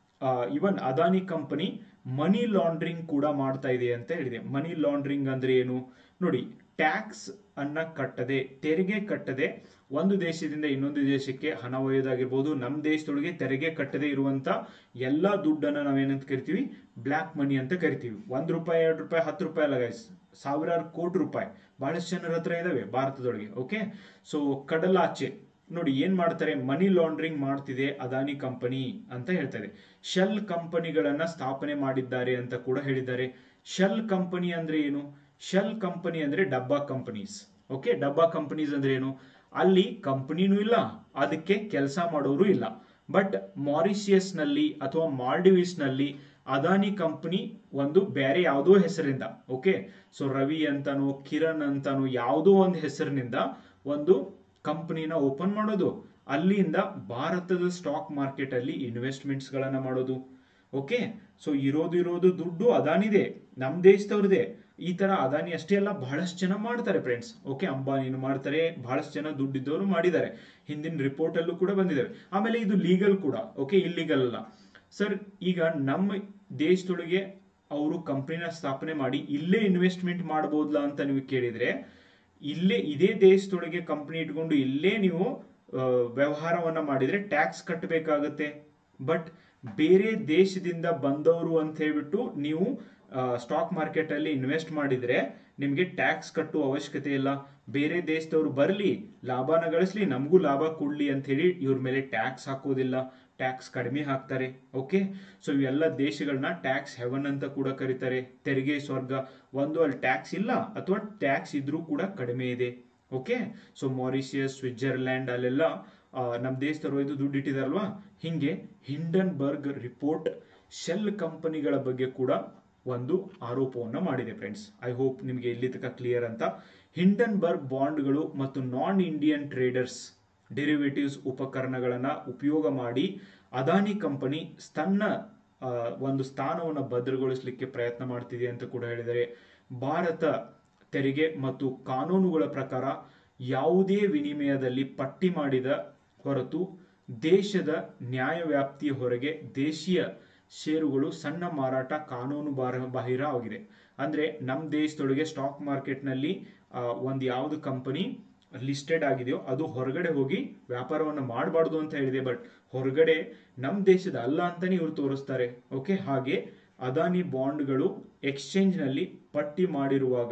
ಇವನ್ ಅದಾನಿ ಕಂಪನಿ ಮನಿ ಲಾಂಡ್ರಿಂಗ್ ಕೂಡ ಮಾಡ್ತಾ ಇದೆ ಅಂತ ಹೇಳಿದೆ ಮನಿ ಲಾಂಡ್ರಿಂಗ್ ಅಂದ್ರೆ ಏನು ನೋಡಿ ಟ್ಯಾಕ್ಸ್ ಅನ್ನ ಕಟ್ಟದೆ ತೆರಿಗೆ ಕಟ್ಟದೆ ಒಂದು ದೇಶದಿಂದ ಇನ್ನೊಂದು ದೇಶಕ್ಕೆ ಹಣ ಒಯ್ಯೋದಾಗಿರ್ಬೋದು ನಮ್ಮ ದೇಶದೊಳಗೆ ತೆರಿಗೆ ಕಟ್ಟದೆ ಇರುವಂತ ಎಲ್ಲಾ ದುಡ್ಡನ್ನ ನಾವೇನಂತ ಕರಿತೀವಿ ಬ್ಲ್ಯಾಕ್ ಮನಿ ಅಂತ ಕರಿತೀವಿ ಒಂದ್ ರೂಪಾಯಿ ಎರಡು ರೂಪಾಯಿ ಹತ್ತು ರೂಪಾಯಿ ಅಲ್ಲ ಗೈಸ್ ಸಾವಿರಾರು ಕೋಟಿ ರೂಪಾಯಿ ಬಹಳಷ್ಟು ಜನರ ಹತ್ರ ಇದಾವೆ ಭಾರತದೊಳಗೆ ಓಕೆ ಸೊ ಕಡಲಾಚೆ ನೋಡಿ ಏನ್ ಮಾಡ್ತಾರೆ ಮನಿ ಲಾಂಡ್ರಿಂಗ್ ಮಾಡ್ತಿದೆ ಅದಾನಿ ಕಂಪನಿ ಅಂತ ಹೇಳ್ತಾರೆ ಶೆಲ್ ಕಂಪನಿಗಳನ್ನ ಸ್ಥಾಪನೆ ಮಾಡಿದ್ದಾರೆ ಅಂತ ಕೂಡ ಹೇಳಿದ್ದಾರೆ ಶೆಲ್ ಕಂಪನಿ ಅಂದ್ರೆ ಏನು ಶೆಲ್ ಕಂಪನಿ ಅಂದ್ರೆ ಡಬ್ಬಾ ಕಂಪನೀಸ್ ಓಕೆ ಡಬ್ಬಾ ಕಂಪನೀಸ್ ಅಂದ್ರೆ ಏನು ಅಲ್ಲಿ ಕಂಪನಿನೂ ಇಲ್ಲ ಅದಕ್ಕೆ ಕೆಲಸ ಮಾಡೋರು ಇಲ್ಲ ಬಟ್ ಮಾರಿಷಿಯಸ್ ನಲ್ಲಿ ಅಥವಾ ಮಾಲ್ಡಿವಿಸ್ ನಲ್ಲಿ ಅದಾನಿ ಕಂಪನಿ ಒಂದು ಬೇರೆ ಯಾವುದೋ ಹೆಸರಿಂದ ಓಕೆ ಸೊ ರವಿ ಅಂತಾನು ಕಿರಣ್ ಅಂತಾನು ಯಾವುದೋ ಒಂದು ಹೆಸರಿನಿಂದ ಒಂದು ಕಂಪನಿನ ಓಪನ್ ಮಾಡೋದು ಅಲ್ಲಿಂದ ಭಾರತದ ಸ್ಟಾಕ್ ಮಾರ್ಕೆಟ್ ಅಲ್ಲಿ ಇನ್ವೆಸ್ಟ್ಮೆಂಟ್ಸ್ ಗಳನ್ನ ಮಾಡೋದು ಓಕೆ ಸೊ ಇರೋದು ಇರೋದು ದುಡ್ಡು ಅದಾನಿದೆ ನಮ್ ದೇಶದವ್ರದೇ ಈ ತರ ಅದಾನಿ ಅಷ್ಟೇ ಅಲ್ಲ ಬಹಳಷ್ಟು ಜನ ಮಾಡ್ತಾರೆ ಫ್ರೆಂಡ್ಸ್ ಓಕೆ ಅಂಬಾನಿನು ಮಾಡ್ತಾರೆ ಬಹಳಷ್ಟು ಜನ ದುಡ್ಡಿದ್ದವರು ಮಾಡಿದ್ದಾರೆ ಹಿಂದಿನ ರಿಪೋರ್ಟ್ ಅಲ್ಲೂ ಕೂಡ ಬಂದಿದ್ದಾವೆ ಆಮೇಲೆ ಇದು ಲೀಗಲ್ ಕೂಡ ಓಕೆ ಇಲ್ಲಿಗಲ್ ಅಲ್ಲ ಸರ್ ಈಗ ನಮ್ಮ ದೇಶದೊಳಗೆ ಅವರು ಕಂಪನಿನ ಸ್ಥಾಪನೆ ಮಾಡಿ ಇಲ್ಲೇ ಇನ್ವೆಸ್ಟ್ಮೆಂಟ್ ಮಾಡಬಹುದಲ್ಲ ಅಂತ ನೀವು ಕೇಳಿದ್ರೆ ಇಲ್ಲೇ ಇದೇ ದೇಶದೊಳಗೆ ಕಂಪನಿ ಇಟ್ಕೊಂಡು ಇಲ್ಲೇ ನೀವು ಆ, ವ್ಯವಹಾರವನ್ನ ಮಾಡಿದ್ರೆ ಟ್ಯಾಕ್ಸ್ ಕಟ್ಟಬೇಕಾಗತ್ತೆ ಬಟ್ ಬೇರೆ ದೇಶದಿಂದ ಬಂದವರು ಅಂತ ಹೇಳ್ಬಿಟ್ಟು ನೀವು ಸ್ಟಾಕ್ ಮಾರ್ಕೆಟ್ ಅಲ್ಲಿ ಇನ್ವೆಸ್ಟ್ ಮಾಡಿದ್ರೆ ನಿಮ್ಗೆ ಟ್ಯಾಕ್ಸ್ ಕಟ್ಟುವ ಅವಶ್ಯಕತೆ ಇಲ್ಲ ಬೇರೆ ದೇಶದವರು ಬರಲಿ ಲಾಭನ ಗಳಿಸ್ಲಿ ನಮಗೂ ಲಾಭ ಕೊಡ್ಲಿ ಅಂತ ಹೇಳಿ ಇವ್ರ ಮೇಲೆ ಟ್ಯಾಕ್ಸ್ ಹಾಕೋದಿಲ್ಲ ಟ್ಯಾಕ್ಸ್ ಕಡಿಮೆ ಹಾಕ್ತಾರೆ ಓಕೆ ಸೊ ಇವೆಲ್ಲ ದೇಶಗಳನ್ನ ಟ್ಯಾಕ್ಸ್ ಹೆವನ್ ಅಂತ ಕೂಡ ಕರೀತಾರೆ ತೆರಿಗೆ ಸ್ವರ್ಗ ಒಂದು ಅಲ್ಲಿ ಟ್ಯಾಕ್ಸ್ ಇಲ್ಲ ಅಥವಾ ಟ್ಯಾಕ್ಸ್ ಇದ್ರೂ ಕೂಡ ಕಡಿಮೆ ಇದೆ ಓಕೆ ಸೊ ಮಾರಿಷಿಯಸ್ ಸ್ವಿಟ್ಜರ್ಲ್ಯಾಂಡ್ ಅಲ್ಲೆಲ್ಲ ಆ, ನಮ್ಮ ದೇಶದವರು ಇದು ದುಡ್ಡು ಇಟ್ಟಿದಾರಲ್ವಾ ಹಿಂಗೆ ಹಿಂಡನ್ಬರ್ಗ್ ರಿಪೋರ್ಟ್ ಶೆಲ್ ಕಂಪನಿಗಳ ಬಗ್ಗೆ ಕೂಡ ಒಂದು ಆರೋಪವನ್ನ ಮಾಡಿದೆ ಫ್ರೆಂಡ್ಸ್ ಐ ಹೋಪ್ ನಿಮಗೆ ಇಲ್ಲಿ ತನಕ ಕ್ಲಿಯರ್ ಅಂತ ಹಿಂಡನ್ಬರ್ಗ್ ಬಾಂಡ್ಗಳು ಮತ್ತು ನಾನ್ ಇಂಡಿಯನ್ ಟ್ರೇಡರ್ಸ್ ಡೆರಿವೇಟಿವ್ಸ್ ಉಪಕರಣಗಳನ್ನ ಉಪಯೋಗ ಮಾಡಿ ಅದಾನಿ ಕಂಪನಿ ತನ್ನ ಆ, ಒಂದು ಸ್ಥಾನವನ್ನು ಭದ್ರಗೊಳಿಸಲಿಕ್ಕೆ ಪ್ರಯತ್ನ ಮಾಡ್ತಿದೆ ಅಂತ ಕೂಡ ಹೇಳಿದರೆ ಭಾರತ ತೆರಿಗೆ ಮತ್ತು ಕಾನೂನುಗಳ ಪ್ರಕಾರ ಯಾವುದೇ ವಿನಿಮಯದಲ್ಲಿ ಪಟ್ಟಿ ಮಾಡಿದ ಹೊರತು ದೇಶದ ನ್ಯಾಯ ವ್ಯಾಪ್ತಿಯ ಹೊರಗೆ ದೇಶೀಯ ಷೇರುಗಳು ಸಣ್ಣ ಮಾರಾಟ ಕಾನೂನು ಬಾರ- ಬಾಹಿರ ಆಗಿದೆ ಅಂದ್ರೆ ನಮ್ಮ ದೇಶದೊಳಗೆ ಸ್ಟಾಕ್ ಮಾರ್ಕೆಟ್ನಲ್ಲಿ ಒಂದು ಯಾವುದು ಕಂಪನಿ ಲಿಸ್ಟೆಡ್ ಆಗಿದೆಯೋ ಅದು ಹೊರಗಡೆ ಹೋಗಿ ವ್ಯಾಪಾರವನ್ನ ಮಾಡಬಾರ್ದು ಅಂತ ಹೇಳಿದೆ ಬಟ್ ಹೊರಗಡೆ ನಮ್ಮ ದೇಶದ ಅಲ್ಲ ಅಂತಾನೆ ಇವ್ರು ತೋರಿಸ್ತಾರೆ ಓಕೆ ಹಾಗೆ ಅದಾನಿ ಬಾಂಡ್ಗಳು ಎಕ್ಸ್ಚೇಂಜ್ ನಲ್ಲಿ ಪಟ್ಟಿ ಮಾಡಿರುವಾಗ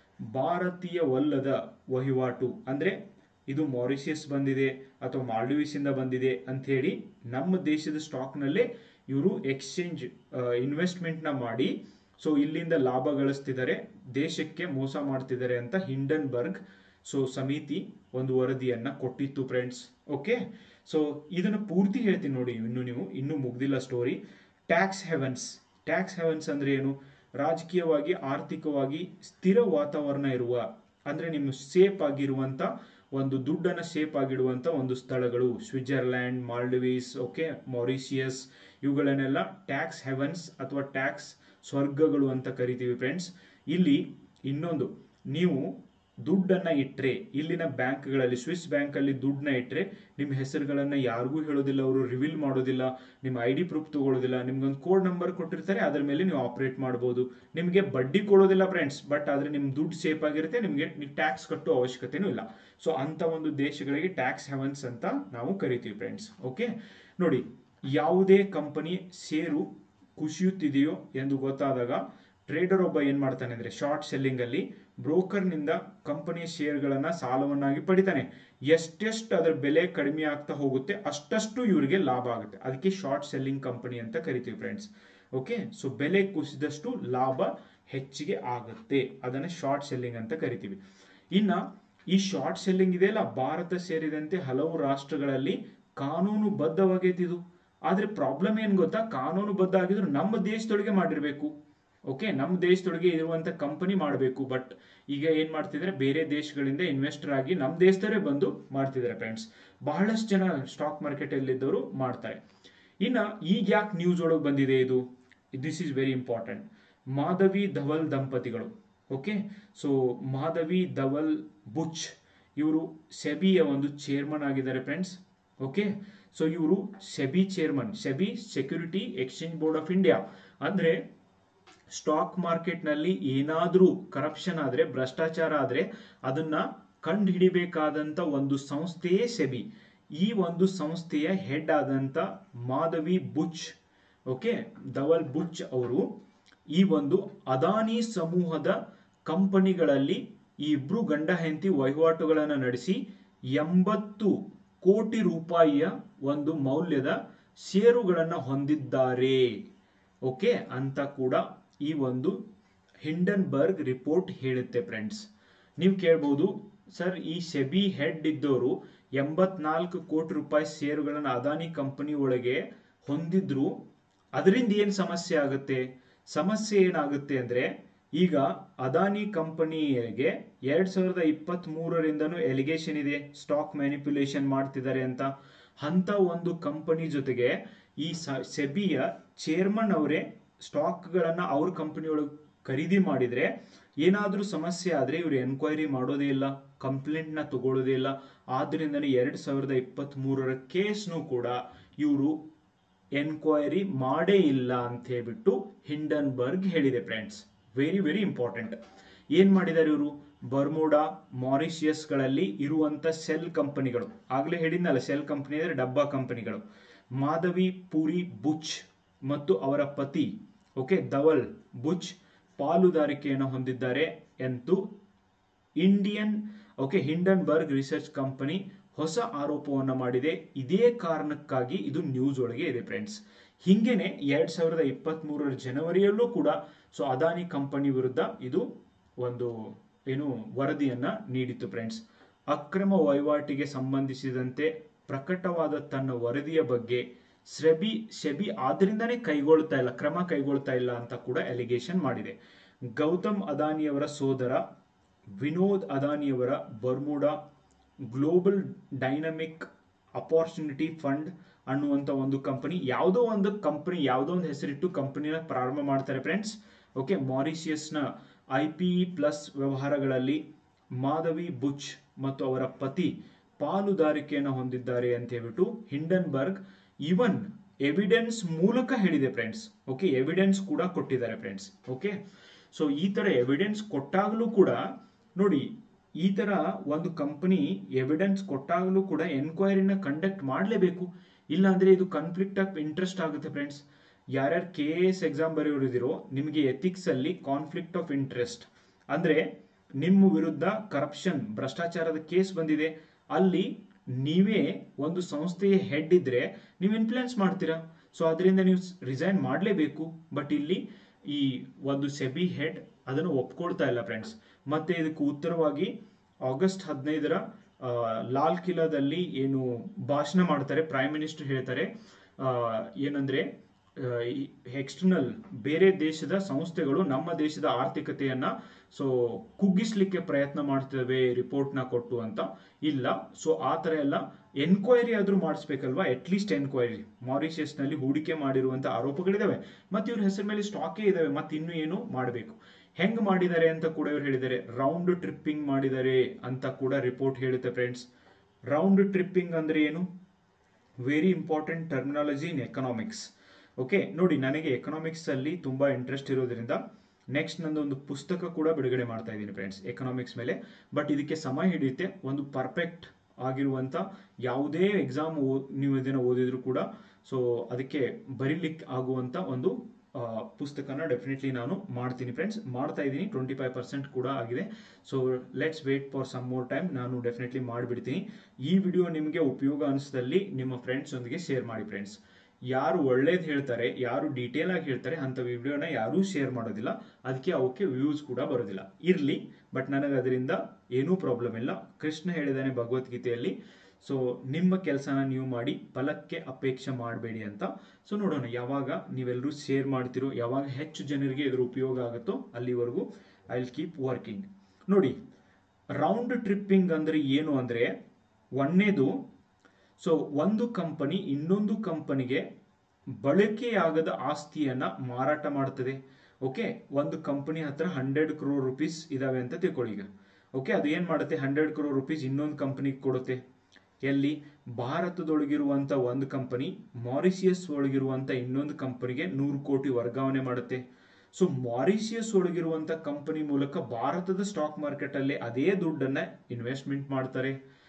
ಭಾರತೀಯವಲ್ಲದ ವಹಿವಾಟು ಅಂದ್ರೆ ಇದು ಮಾರಿಷಿಯಸ್ ಬಂದಿದೆ ಅಥವಾ ಮಾಲ್ಡಿವಿಸ್ ಇಂದ ಬಂದಿದೆ ಅಂತ ಹೇಳಿ ನಮ್ಮ ದೇಶದ ಸ್ಟಾಕ್ ನಲ್ಲೇ ಇವರು ಎಕ್ಸ್ಚೇಂಜ್ ಇನ್ವೆಸ್ಟ್ಮೆಂಟ್ ನ ಮಾಡಿ ಸೊ ಇಲ್ಲಿಂದ ಲಾಭ ಗಳಿಸ್ತಿದ್ದಾರೆ ದೇಶಕ್ಕೆ ಮೋಸ ಮಾಡ್ತಿದ್ದಾರೆ ಅಂತ ಹಿಂಡನ್ಬರ್ಗ್ ಸೊ ಸಮಿತಿ ಒಂದು ವರದಿಯನ್ನ ಕೊಟ್ಟಿತ್ತು ಫ್ರೆಂಡ್ಸ್ ಓಕೆ ಸೊ ಇದನ್ನ ಪೂರ್ತಿ ಹೇಳ್ತೀನಿ ನೋಡಿ ಇನ್ನು ನೀವು ಇನ್ನೂ ಮುಗ್ದಿಲ್ಲ story tax havens tax havens ಅಂದ್ರೆ ಏನು ರಾಜಕೀಯವಾಗಿ ಆರ್ಥಿಕವಾಗಿ ಸ್ಥಿರ ವಾತಾವರಣ ಇರುವ ಅಂದ್ರೆ ನಿಮ್ಮ ಸೇಫ್ ಆಗಿರುವಂತ ಒಂದು ದುಡ್ಡನ್ನ ಸೇಫ್ ಆಗಿಡುವಂತ ಒಂದು ಸ್ಥಳಗಳು ಸ್ವಿಟ್ಜರ್ಲ್ಯಾಂಡ್ ಮಾಲ್ಡಿವೀಸ್ ಓಕೆ ಮಾರಿಷಿಯಸ್ ಇವುಗಳನ್ನೆಲ್ಲ ಟ್ಯಾಕ್ಸ್ ಹೆವನ್ಸ್ ಅಥವಾ ಟ್ಯಾಕ್ಸ್ ಸ್ವರ್ಗಗಳು ಅಂತ ಕರಿತೀವಿ ಫ್ರೆಂಡ್ಸ್ ಇಲ್ಲಿ ಇನ್ನೊಂದು ನೀವು ದುಡ್ಡನ್ನ ಇಟ್ರೆ ಇಲ್ಲಿನ ಬ್ಯಾಂಕ್ಗಳಲ್ಲಿ ಸ್ವಿಸ್ ಬ್ಯಾಂಕಲ್ಲಿ ದುಡ್ಡನ್ನ ಇಟ್ರೆ ನಿಮ್ಮ ಹೆಸರುಗಳನ್ನ ಯಾರಿಗೂ ಹೇಳೋದಿಲ್ಲ ಅವರು ರಿವೀಲ್ ಮಾಡೋದಿಲ್ಲ ನಿಮ್ಮ ಐ ಡಿ ಪ್ರೂಫ್ ತಗೊಳ್ಳೋದಿಲ್ಲ ನಿಮ್ಗೊಂದು ಕೋಡ್ ನಂಬರ್ ಕೊಟ್ಟಿರ್ತಾರೆ ಅದರ ಮೇಲೆ ನೀವು ಆಪರೇಟ್ ಮಾಡ್ಬೋದು ನಿಮಗೆ ಬಡ್ಡಿ ಕೊಡೋದಿಲ್ಲ ಫ್ರೆಂಡ್ಸ್ ಬಟ್ ಆದ್ರೆ ನಿಮ್ ದುಡ್ಡು ಸೇಫ್ ಆಗಿರುತ್ತೆ ನಿಮಗೆ ನೀವು ಟ್ಯಾಕ್ಸ್ ಕಟ್ಟೋ ಅವಶ್ಯಕತೆನೂ ಇಲ್ಲ ಸೊ ಅಂತ ಒಂದು ದೇಶಗಳಿಗೆ ಟ್ಯಾಕ್ಸ್ ಹೆವನ್ಸ್ ಅಂತ ನಾವು ಕರಿತೀವಿ ಫ್ರೆಂಡ್ಸ್ ಓಕೆ ನೋಡಿ ಯಾವುದೇ ಕಂಪನಿ ಷೇರು ಕುಸಿಯುತ್ತಿದೆಯೋ ಎಂದು ಗೊತ್ತಾದಾಗ ಟ್ರೇಡರ್ ಒಬ್ಬ ಏನ್ ಮಾಡ್ತಾನೆ ಅಂದ್ರೆ ಶಾರ್ಟ್ ಸೆಲ್ಲಿಂಗ್ ಅಲ್ಲಿ ಬ್ರೋಕರ್ ನಿಂದ ಕಂಪನಿಯ ಶೇರ್ಗಳನ್ನ ಸಾಲವನ್ನಾಗಿ ಪಡಿತಾನೆ ಎಷ್ಟೆಷ್ಟು ಅದರ ಬೆಲೆ ಕಡಿಮೆ ಆಗ್ತಾ ಹೋಗುತ್ತೆ ಅಷ್ಟಷ್ಟು ಇವರಿಗೆ ಲಾಭ ಆಗುತ್ತೆ ಅದಕ್ಕೆ ಶಾರ್ಟ್ ಸೆಲ್ಲಿಂಗ್ ಕಂಪನಿ ಅಂತ ಕರಿತೀವಿ ಫ್ರೆಂಡ್ಸ್ ಓಕೆ ಸೊ ಬೆಲೆ ಕುಸಿದಷ್ಟು ಲಾಭ ಹೆಚ್ಚಿಗೆ ಆಗುತ್ತೆ ಅದನ್ನ ಶಾರ್ಟ್ ಸೆಲ್ಲಿಂಗ್ ಅಂತ ಕರಿತೀವಿ ಇನ್ನ ಈ ಶಾರ್ಟ್ ಸೆಲ್ಲಿಂಗ್ ಇದೆಯಲ್ಲ ಭಾರತ ಸೇರಿದಂತೆ ಹಲವು ರಾಷ್ಟ್ರಗಳಲ್ಲಿ ಕಾನೂನುಬದ್ಧವಾಗೈತಿ ಇದು ಆದ್ರೆ ಪ್ರಾಬ್ಲಮ್ ಏನ್ ಗೊತ್ತಾ ಕಾನೂನುಬದ್ಧ ಆಗಿದ್ರು ನಮ್ಮ ದೇಶದೊಳಗೆ ಮಾಡಿರ್ಬೇಕು ಓಕೆ ನಮ್ಮ ದೇಶದೊಳಗೆ ಇರುವಂತ ಕಂಪನಿ ಮಾಡಬೇಕು ಬಟ್ ಈಗ ಏನ್ ಮಾಡ್ತಿದ್ರೆ ಬೇರೆ ದೇಶಗಳಿಂದ ಇನ್ವೆಸ್ಟರ್ ಆಗಿ ನಮ್ಮ ದೇಶದವರೇ ಬಂದು ಮಾಡ್ತಿದ್ದಾರೆ ಫ್ರೆಂಡ್ಸ್ ಬಹಳಷ್ಟು ಜನ ಸ್ಟಾಕ್ ಮಾರ್ಕೆಟ್ ಅಲ್ಲಿದ್ದವರು ಮಾಡ್ತಾರೆ ಇನ್ನ ಈಗ ಯಾಕೆ ನ್ಯೂಸ್ ಒಳಗೆ ಬಂದಿದೆ ಇದು this is very important Madhavi Dhaval ದಂಪತಿಗಳು ಓಕೆ ಸೊ ಮಾಧವಿ ಧವಲ್ ಬುಚ್ ಇವರು ಸೆಬಿಯ ಒಂದು ಚೇರ್ಮನ್ ಆಗಿದ್ದಾರೆ ಫ್ರೆಂಡ್ಸ್ ಓಕೆ ಸೊ ಇವರು SEBI chairman SEBI security exchange board of India ಅಂದ್ರೆ ಸ್ಟಾಕ್ ಮಾರ್ಕೆಟ್ ನಲ್ಲಿ ಏನಾದ್ರೂ ಕರಪ್ಷನ್ ಆದ್ರೆ ಭ್ರಷ್ಟಾಚಾರ ಆದ್ರೆ ಅದನ್ನ ಕಂಡು ಹಿಡಿಬೇಕಾದಂತ ಒಂದು ಸಂಸ್ಥೆಯೇ ಸೆಬಿ ಈ ಒಂದು ಸಂಸ್ಥೆಯ ಹೆಡ್ ಆದಂತ ಮಾಧವಿ ಬುಚ್ ಓಕೆ ಧವಲ್ ಬುಚ್ ಅವರು ಈ ಒಂದು ಅದಾನಿ ಸಮೂಹದ ಕಂಪನಿಗಳಲ್ಲಿ ಈ ಇಬ್ರು ಗಂಡ ಹೆಂಡತಿ ವಹಿವಾಟುಗಳನ್ನು ನಡೆಸಿ ಎಂಬತ್ತು ಕೋಟಿ ರೂಪಾಯಿಯ ಒಂದು ಮೌಲ್ಯದ ಷೇರುಗಳನ್ನು ಹೊಂದಿದ್ದಾರೆ ಓಕೆ ಅಂತ ಕೂಡ ಈ ಒಂದು ಹಿಂಡನ್ಬರ್ಗ್ ರಿಪೋರ್ಟ್ ಹೇಳುತ್ತೆ ಫ್ರೆಂಡ್ಸ್ ನೀವು ಕೇಳ್ಬೋದು ಸರ್ ಈ ಸೆಬಿ ಹೆಡ್ ಇದ್ದವರು ಎಂಬತ್ನಾಲ್ಕು ಕೋಟಿ ರೂಪಾಯಿ ಷೇರುಗಳನ್ನು ಅದಾನಿ ಕಂಪನಿ ಒಳಗೆ ಹೊಂದಿದ್ರು ಅದರಿಂದ ಏನ್ ಸಮಸ್ಯೆ ಆಗುತ್ತೆ ಸಮಸ್ಯೆ ಏನಾಗುತ್ತೆ ಅಂದ್ರೆ ಈಗ ಅದಾನಿ ಕಂಪನಿಗೆ ಎರಡ್ ಸಾವಿರದ ಇಪ್ಪತ್ತ್ ಮೂರರಿಂದನೂ ಎಲಿಗೇಷನ್ ಇದೆ ಸ್ಟಾಕ್ ಮ್ಯಾನಿಪ್ಯುಲೇಷನ್ ಮಾಡ್ತಿದ್ದಾರೆ ಅಂತ ಅಂತ ಒಂದು ಕಂಪನಿ ಜೊತೆಗೆ ಈ ಸೆಬಿಯ ಚೇರ್ಮನ್ ಅವರೇ ಸ್ಟಾಕ್ಗಳನ್ನ ಅವ್ರ ಕಂಪನಿ ಒಳಗೆ ಖರೀದಿ ಮಾಡಿದ್ರೆ ಏನಾದ್ರೂ ಸಮಸ್ಯೆ ಆದ್ರೆ ಇವ್ರು ಎನ್ಕ್ವೈರಿ ಮಾಡೋದೇ ಇಲ್ಲ ಕಂಪ್ಲೇಂಟ್ ನ ತಗೊಳ್ಳೋದೇ ಇಲ್ಲ ಆದ್ರಿಂದನೇ ಎರಡ್ ಸಾವಿರದ ಇಪ್ಪತ್ತ್ ಮೂರರ ಕೇಸ್ನು ಕೂಡ ಇವರು ಎನ್ಕ್ವೈರಿ ಮಾಡೇ ಇಲ್ಲ ಅಂತ ಹೇಳ್ಬಿಟ್ಟು ಹಿಂಡನ್ಬರ್ಗ್ ಹೇಳಿದೆ ಫ್ರೆಂಡ್ಸ್ ವೆರಿ ವೆರಿ ಇಂಪಾರ್ಟೆಂಟ್ ಏನ್ ಮಾಡಿದ್ದಾರೆ ಇವರು ಬರ್ಮುಡಾ ಮಾರಿಷಿಯಸ್ ಗಳಲ್ಲಿ ಇರುವಂತ ಸೆಲ್ ಕಂಪನಿಗಳು ಆಗ್ಲೇ ಹೇಳಿದ್ನಲ್ಲ ಸೆಲ್ ಕಂಪನಿ ಅಂದ್ರೆ ಡಬ್ಬಾ ಕಂಪನಿಗಳು ಮಾಧವಿ ಪುರಿ ಬುಚ್ ಮತ್ತು ಅವರ ಪತಿ ಓಕೆ ಧವಲ್ ಬುಚ್ ಪಾಲುದಾರಿಕೆಯನ್ನು ಹೊಂದಿದ್ದಾರೆ ಎಂದು Indian okay Hindenburg research company ಹೊಸ ಆರೋಪವನ್ನ ಮಾಡಿದೆ ಇದೇ ಕಾರಣಕ್ಕಾಗಿ ಇದು ನ್ಯೂಸ್ ಒಳಗೆ ಇದೆ ಫ್ರೆಂಡ್ಸ್ ಹಿಂಗೇನೆ ಎರಡ್ ಸಾವಿರದ ಇಪ್ಪತ್ತ್ ಮೂರರ ಜನವರಿಯಲ್ಲೂ ಕೂಡ ಸೊ ಅದಾನಿ ಕಂಪನಿ ವಿರುದ್ಧ ಇದು ಒಂದು ಏನು ವರದಿಯನ್ನ ನೀಡಿತು ಫ್ರೆಂಡ್ಸ್ ಅಕ್ರಮ ವಹಿವಾಟಿಗೆ ಸಂಬಂಧಿಸಿದಂತೆ ಪ್ರಕಟವಾದ ತನ್ನ ವರದಿಯ ಬಗ್ಗೆ ಸೆಬಿ ಸೆಬಿ ಆದ್ರಿಂದನೇ ಕೈಗೊಳ್ತಾ ಇಲ್ಲ ಕ್ರಮ ಕೈಗೊಳ್ತಾ ಇಲ್ಲ ಅಂತ ಕೂಡ ಅಲಿಗೇಷನ್ ಮಾಡಿದೆ ಗೌತಮ್ ಅದಾನಿಯವರ ಸೋದರ ವಿನೋದ್ ಅದಾನಿಯವರ Bermuda global dynamic opportunity fund ಅನ್ನುವಂತ ಒಂದು ಕಂಪನಿ ಯಾವುದೋ ಒಂದು ಕಂಪನಿ ಯಾವುದೋ ಒಂದು ಹೆಸರಿಟ್ಟು ಕಂಪನಿನ ಪ್ರಾರಂಭ ಮಾಡ್ತಾರೆ ಫ್ರೆಂಡ್ಸ್ ಓಕೆ ಮಾರಿಷಿಯಸ್ನ ಐ ಪಿ ಪ್ಲಸ್ ವ್ಯವಹಾರಗಳಲ್ಲಿ ಮಾಧವಿ ಬುಚ್ ಮತ್ತು ಅವರ ಪತಿ ಪಾಲುದಾರಿಕೆಯನ್ನು ಹೊಂದಿದ್ದಾರೆ ಅಂತ ಹೇಳ್ಬಿಟ್ಟು ಹಿಂಡನ್ಬರ್ಗ್ ಇವನ್ ಎವಿಡೆನ್ಸ್ ಮೂಲಕ ಹೇಳಿದೆ ಫ್ರೆಂಡ್ಸ್ ಓಕೆ ಎವಿಡೆನ್ಸ್ ಕೂಡ ಕೊಟ್ಟಿದ್ದಾರೆ ಫ್ರೆಂಡ್ಸ್ ಓಕೆ ಸೊ ಈ ತರ ಎವಿಡೆನ್ಸ್ ಕೊಟ್ಟಾಗಲೂ ಕೂಡ ನೋಡಿ ಈ ತರ ಒಂದು ಕಂಪನಿ ಎವಿಡೆನ್ಸ್ ಕೊಟ್ಟಾಗಲೂ ಕೂಡ ಎನ್ಕ್ವೈರಿನ ಕಂಡಕ್ಟ್ ಮಾಡಲೇಬೇಕು ಇಲ್ಲಾಂದ್ರೆ ಇದು ಕಾನ್ಫ್ಲಿಕ್ಟ್ ಆಫ್ ಇಂಟ್ರೆಸ್ಟ್ ಆಗುತ್ತೆ ಫ್ರೆಂಡ್ಸ್ ಯಾರ್ಯಾರು ಕೆ ಎ ಎಸ್ ಎಕ್ಸಾಮ್ ಬರೆಯೋರಿದಿರೋ ನಿಮಗೆ ಎಥಿಕ್ಸ್ ಅಲ್ಲಿ ಕಾನ್ಫ್ಲಿಕ್ಟ್ ಆಫ್ ಇಂಟ್ರೆಸ್ಟ್ ಅಂದ್ರೆ ನಿಮ್ಮ ವಿರುದ್ಧ ಕರಪ್ಷನ್ ಭ್ರಷ್ಟಾಚಾರದ ಕೇಸ್ ಬಂದಿದೆ ಅಲ್ಲಿ ನೀವೇ ಒಂದು ಸಂಸ್ಥೆಯ ಹೆಡ್ ಇದ್ರೆ ನೀವು ಇನ್ಫ್ಲುಯೆನ್ಸ್ ಮಾಡ್ತೀರಾ ಸೊ ಅದರಿಂದ ನೀವು ರಿಸೈನ್ ಮಾಡಲೇಬೇಕು ಬಟ್ ಇಲ್ಲಿ ಈ ಒಂದು ಸೆಬಿ ಹೆಡ್ ಅದನ್ನು ಒಪ್ಕೊಳ್ತಾ ಇಲ್ಲ ಫ್ರೆಂಡ್ಸ್ ಮತ್ತೆ ಇದಕ್ಕೆ ಉತ್ತರವಾಗಿ ಆಗಸ್ಟ್ ಹದಿನೈದರ ಆ, ಲಾಲ್ ಕಿಲಾದಲ್ಲಿ ಏನು ಭಾಷಣ ಮಾಡ್ತಾರೆ ಪ್ರೈಮ್ ಮಿನಿಸ್ಟರ್ ಹೇಳ್ತಾರೆ ಆ, ಏನಂದ್ರೆ ಎಕ್ಸ್ಟರ್ನಲ್ ಬೇರೆ ದೇಶದ ಸಂಸ್ಥೆಗಳು ನಮ್ಮ ದೇಶದ ಆರ್ಥಿಕತೆಯನ್ನ ಸೊ ಕುಗ್ಗಿಸ್ಲಿಕ್ಕೆ ಪ್ರಯತ್ನ ಮಾಡ್ತೇವೆ ರಿಪೋರ್ಟ್ ನ ಕೊಟ್ಟು ಅಂತ ಇಲ್ಲ ಸೊ ಆ ತರ ಎಲ್ಲ ಎನ್ಕ್ವೈರಿ ಆದ್ರೂ ಮಾಡಿಸ್ಬೇಕಲ್ವಾ ಅಟ್ಲೀಸ್ಟ್ ಎನ್ಕ್ವೈರಿ ಮಾರಿಷಿಯಸ್ ನಲ್ಲಿ ಹೂಡಿಕೆ ಮಾಡಿರುವಂತ ಆರೋಪಗಳಿದಾವೆ ಮತ್ತೆ ಇವ್ರ ಹೆಸರ ಮೇಲೆ ಸ್ಟಾಕೇ ಇದಾವೆ ಮತ್ತೆ ಇನ್ನು ಏನು ಮಾಡಬೇಕು ಹೆಂಗ್ ಮಾಡಿದ್ದಾರೆ ಅಂತ ಕೂಡ ಇವ್ರು ಹೇಳಿದ್ದಾರೆ ರೌಂಡ್ ಟ್ರಿಪ್ಪಿಂಗ್ ಮಾಡಿದ್ದಾರೆ ಅಂತ ಕೂಡ ರಿಪೋರ್ಟ್ ಹೇಳುತ್ತೆ ಫ್ರೆಂಡ್ಸ್ ರೌಂಡ್ ಟ್ರಿಪ್ಪಿಂಗ್ ಅಂದ್ರೆ ಏನು very important terminology in economics okay ನೋಡಿ ನನಗೆ ಎಕನಾಮಿಕ್ಸ್ ಅಲ್ಲಿ ತುಂಬಾ ಇಂಟ್ರೆಸ್ಟ್ ಇರೋದ್ರಿಂದ ನೆಕ್ಸ್ಟ್ ನಂದು ಒಂದು ಪುಸ್ತಕ ಕೂಡ ಬಿಡುಗಡೆ ಮಾಡ್ತಾ ಇದ್ದೀನಿ ಫ್ರೆಂಡ್ಸ್ ಎಕನಾಮಿಕ್ಸ್ ಮೇಲೆ ಬಟ್ ಇದಕ್ಕೆ ಸಮಯ ಹಿಡಿಯುತ್ತೆ ಒಂದು ಪರ್ಫೆಕ್ಟ್ ಆಗಿರುವಂತ ಯಾವುದೇ ಎಕ್ಸಾಮ್ ನೀವು ಇದನ್ನ ಓದಿದ್ರು ಕೂಡ ಸೊ ಅದಕ್ಕೆ ಬರೀಲಿಕ್ಕೆ ಆಗುವಂತ ಒಂದು ಆ, ಪುಸ್ತಕನ ಡೆಫಿನೆಟ್ಲಿ ನಾನು ಮಾಡ್ತೀನಿ ಫ್ರೆಂಡ್ಸ್ ಮಾಡ್ತಾ ಇದ್ದೀನಿ ಟ್ವೆಂಟಿ ಫೈವ್ ಪರ್ಸೆಂಟ್ ಕೂಡ ಆಗಿದೆ so let's wait for some more time ನಾನು ಡೆಫಿನೆಟ್ಲಿ ಮಾಡಿಬಿಡ್ತೀನಿ ಈ ವಿಡಿಯೋ ನಿಮಗೆ ಉಪಯೋಗ ಅನಿಸಿದಲ್ಲಿ ನಿಮ್ಮ ಫ್ರೆಂಡ್ಸ್ ಒಂದಿಗೆ ಶೇರ್ ಮಾಡಿ ಫ್ರೆಂಡ್ಸ್ ಯಾರು ಒಳ್ಳೇದು ಹೇಳ್ತಾರೆ ಯಾರು ಡೀಟೇಲ್ ಆಗಿ ಹೇಳ್ತಾರೆ ಅಂತ ವಿಡಿಯೋನ ಯಾರೂ ಶೇರ್ ಮಾಡೋದಿಲ್ಲ ಅದಕ್ಕೆ ಅವಕ್ಕೆ ವ್ಯೂಸ್ ಕೂಡ ಬರೋದಿಲ್ಲ ಇರಲಿ ಬಟ್ ನನಗೆ ಅದರಿಂದ ಏನೂ ಪ್ರಾಬ್ಲಮ್ ಇಲ್ಲ ಕೃಷ್ಣ ಹೇಳಿದಾನೆ ಭಗವದ್ಗೀತೆಯಲ್ಲಿ ಸೊ ನಿಮ್ಮ ಕೆಲಸನ ನೀವು ಮಾಡಿ ಫಲಕ್ಕೆ ಅಪೇಕ್ಷೆ ಮಾಡಬೇಡಿ ಅಂತ ಸೊ ನೋಡೋಣ ಯಾವಾಗ ನೀವೆಲ್ಲರೂ ಶೇರ್ ಮಾಡ್ತಿರೋ ಯಾವಾಗ ಹೆಚ್ಚು ಜನರಿಗೆ ಇದರ ಉಪಯೋಗ ಆಗುತ್ತೋ ಅಲ್ಲಿವರೆಗೂ ಐ ವಿಲ್ ಕೀಪ್ ವರ್ಕಿಂಗ್ ನೋಡಿ ರೌಂಡ್ ಟ್ರಿಪ್ಪಿಂಗ್ ಅಂದ್ರೆ ಏನು ಅಂದ್ರೆ ಒಂದನೇದು ಸೊ ಒಂದು ಕಂಪನಿ ಇನ್ನೊಂದು ಕಂಪನಿಗೆ ಬಳಕೆಯಾಗದ ಆಸ್ತಿಯನ್ನ ಮಾರಾಟ ಮಾಡ್ತದೆ ಓಕೆ ಒಂದು ಕಂಪನಿ ಹತ್ರ ಹಂಡ್ರೆಡ್ ಕ್ರೋರ್ ರುಪೀಸ್ ಇದಾವೆ ಅಂತ ತಿಳ್ಕೊಳ್ಳಿ ಈಗ ಓಕೆ ಅದು ಏನ್ ಮಾಡುತ್ತೆ ಹಂಡ್ರೆಡ್ ಕ್ರೋರ್ ರುಪೀಸ್ ಇನ್ನೊಂದು ಕಂಪನಿಗೆ ಕೊಡುತ್ತೆ ಎಲ್ಲಿ ಭಾರತದೊಳಗಿರುವಂತ ಒಂದು ಕಂಪನಿ ಮಾರಿಷಿಯಸ್ ಒಳಗಿರುವಂತ ಇನ್ನೊಂದು ಕಂಪನಿಗೆ ನೂರು ಕೋಟಿ ವರ್ಗಾವಣೆ ಮಾಡುತ್ತೆ ಸೊ ಮಾರಿಷಿಯಸ್ ಒಳಗಿರುವಂತ ಕಂಪನಿ ಮೂಲಕ ಭಾರತದ ಸ್ಟಾಕ್ ಮಾರ್ಕೆಟ್ ಅಲ್ಲಿ ಅದೇ ದುಡ್ಡನ್ನ ಇನ್ವೆಸ್ಟ್ಮೆಂಟ್ ಮಾಡ್ತಾರೆ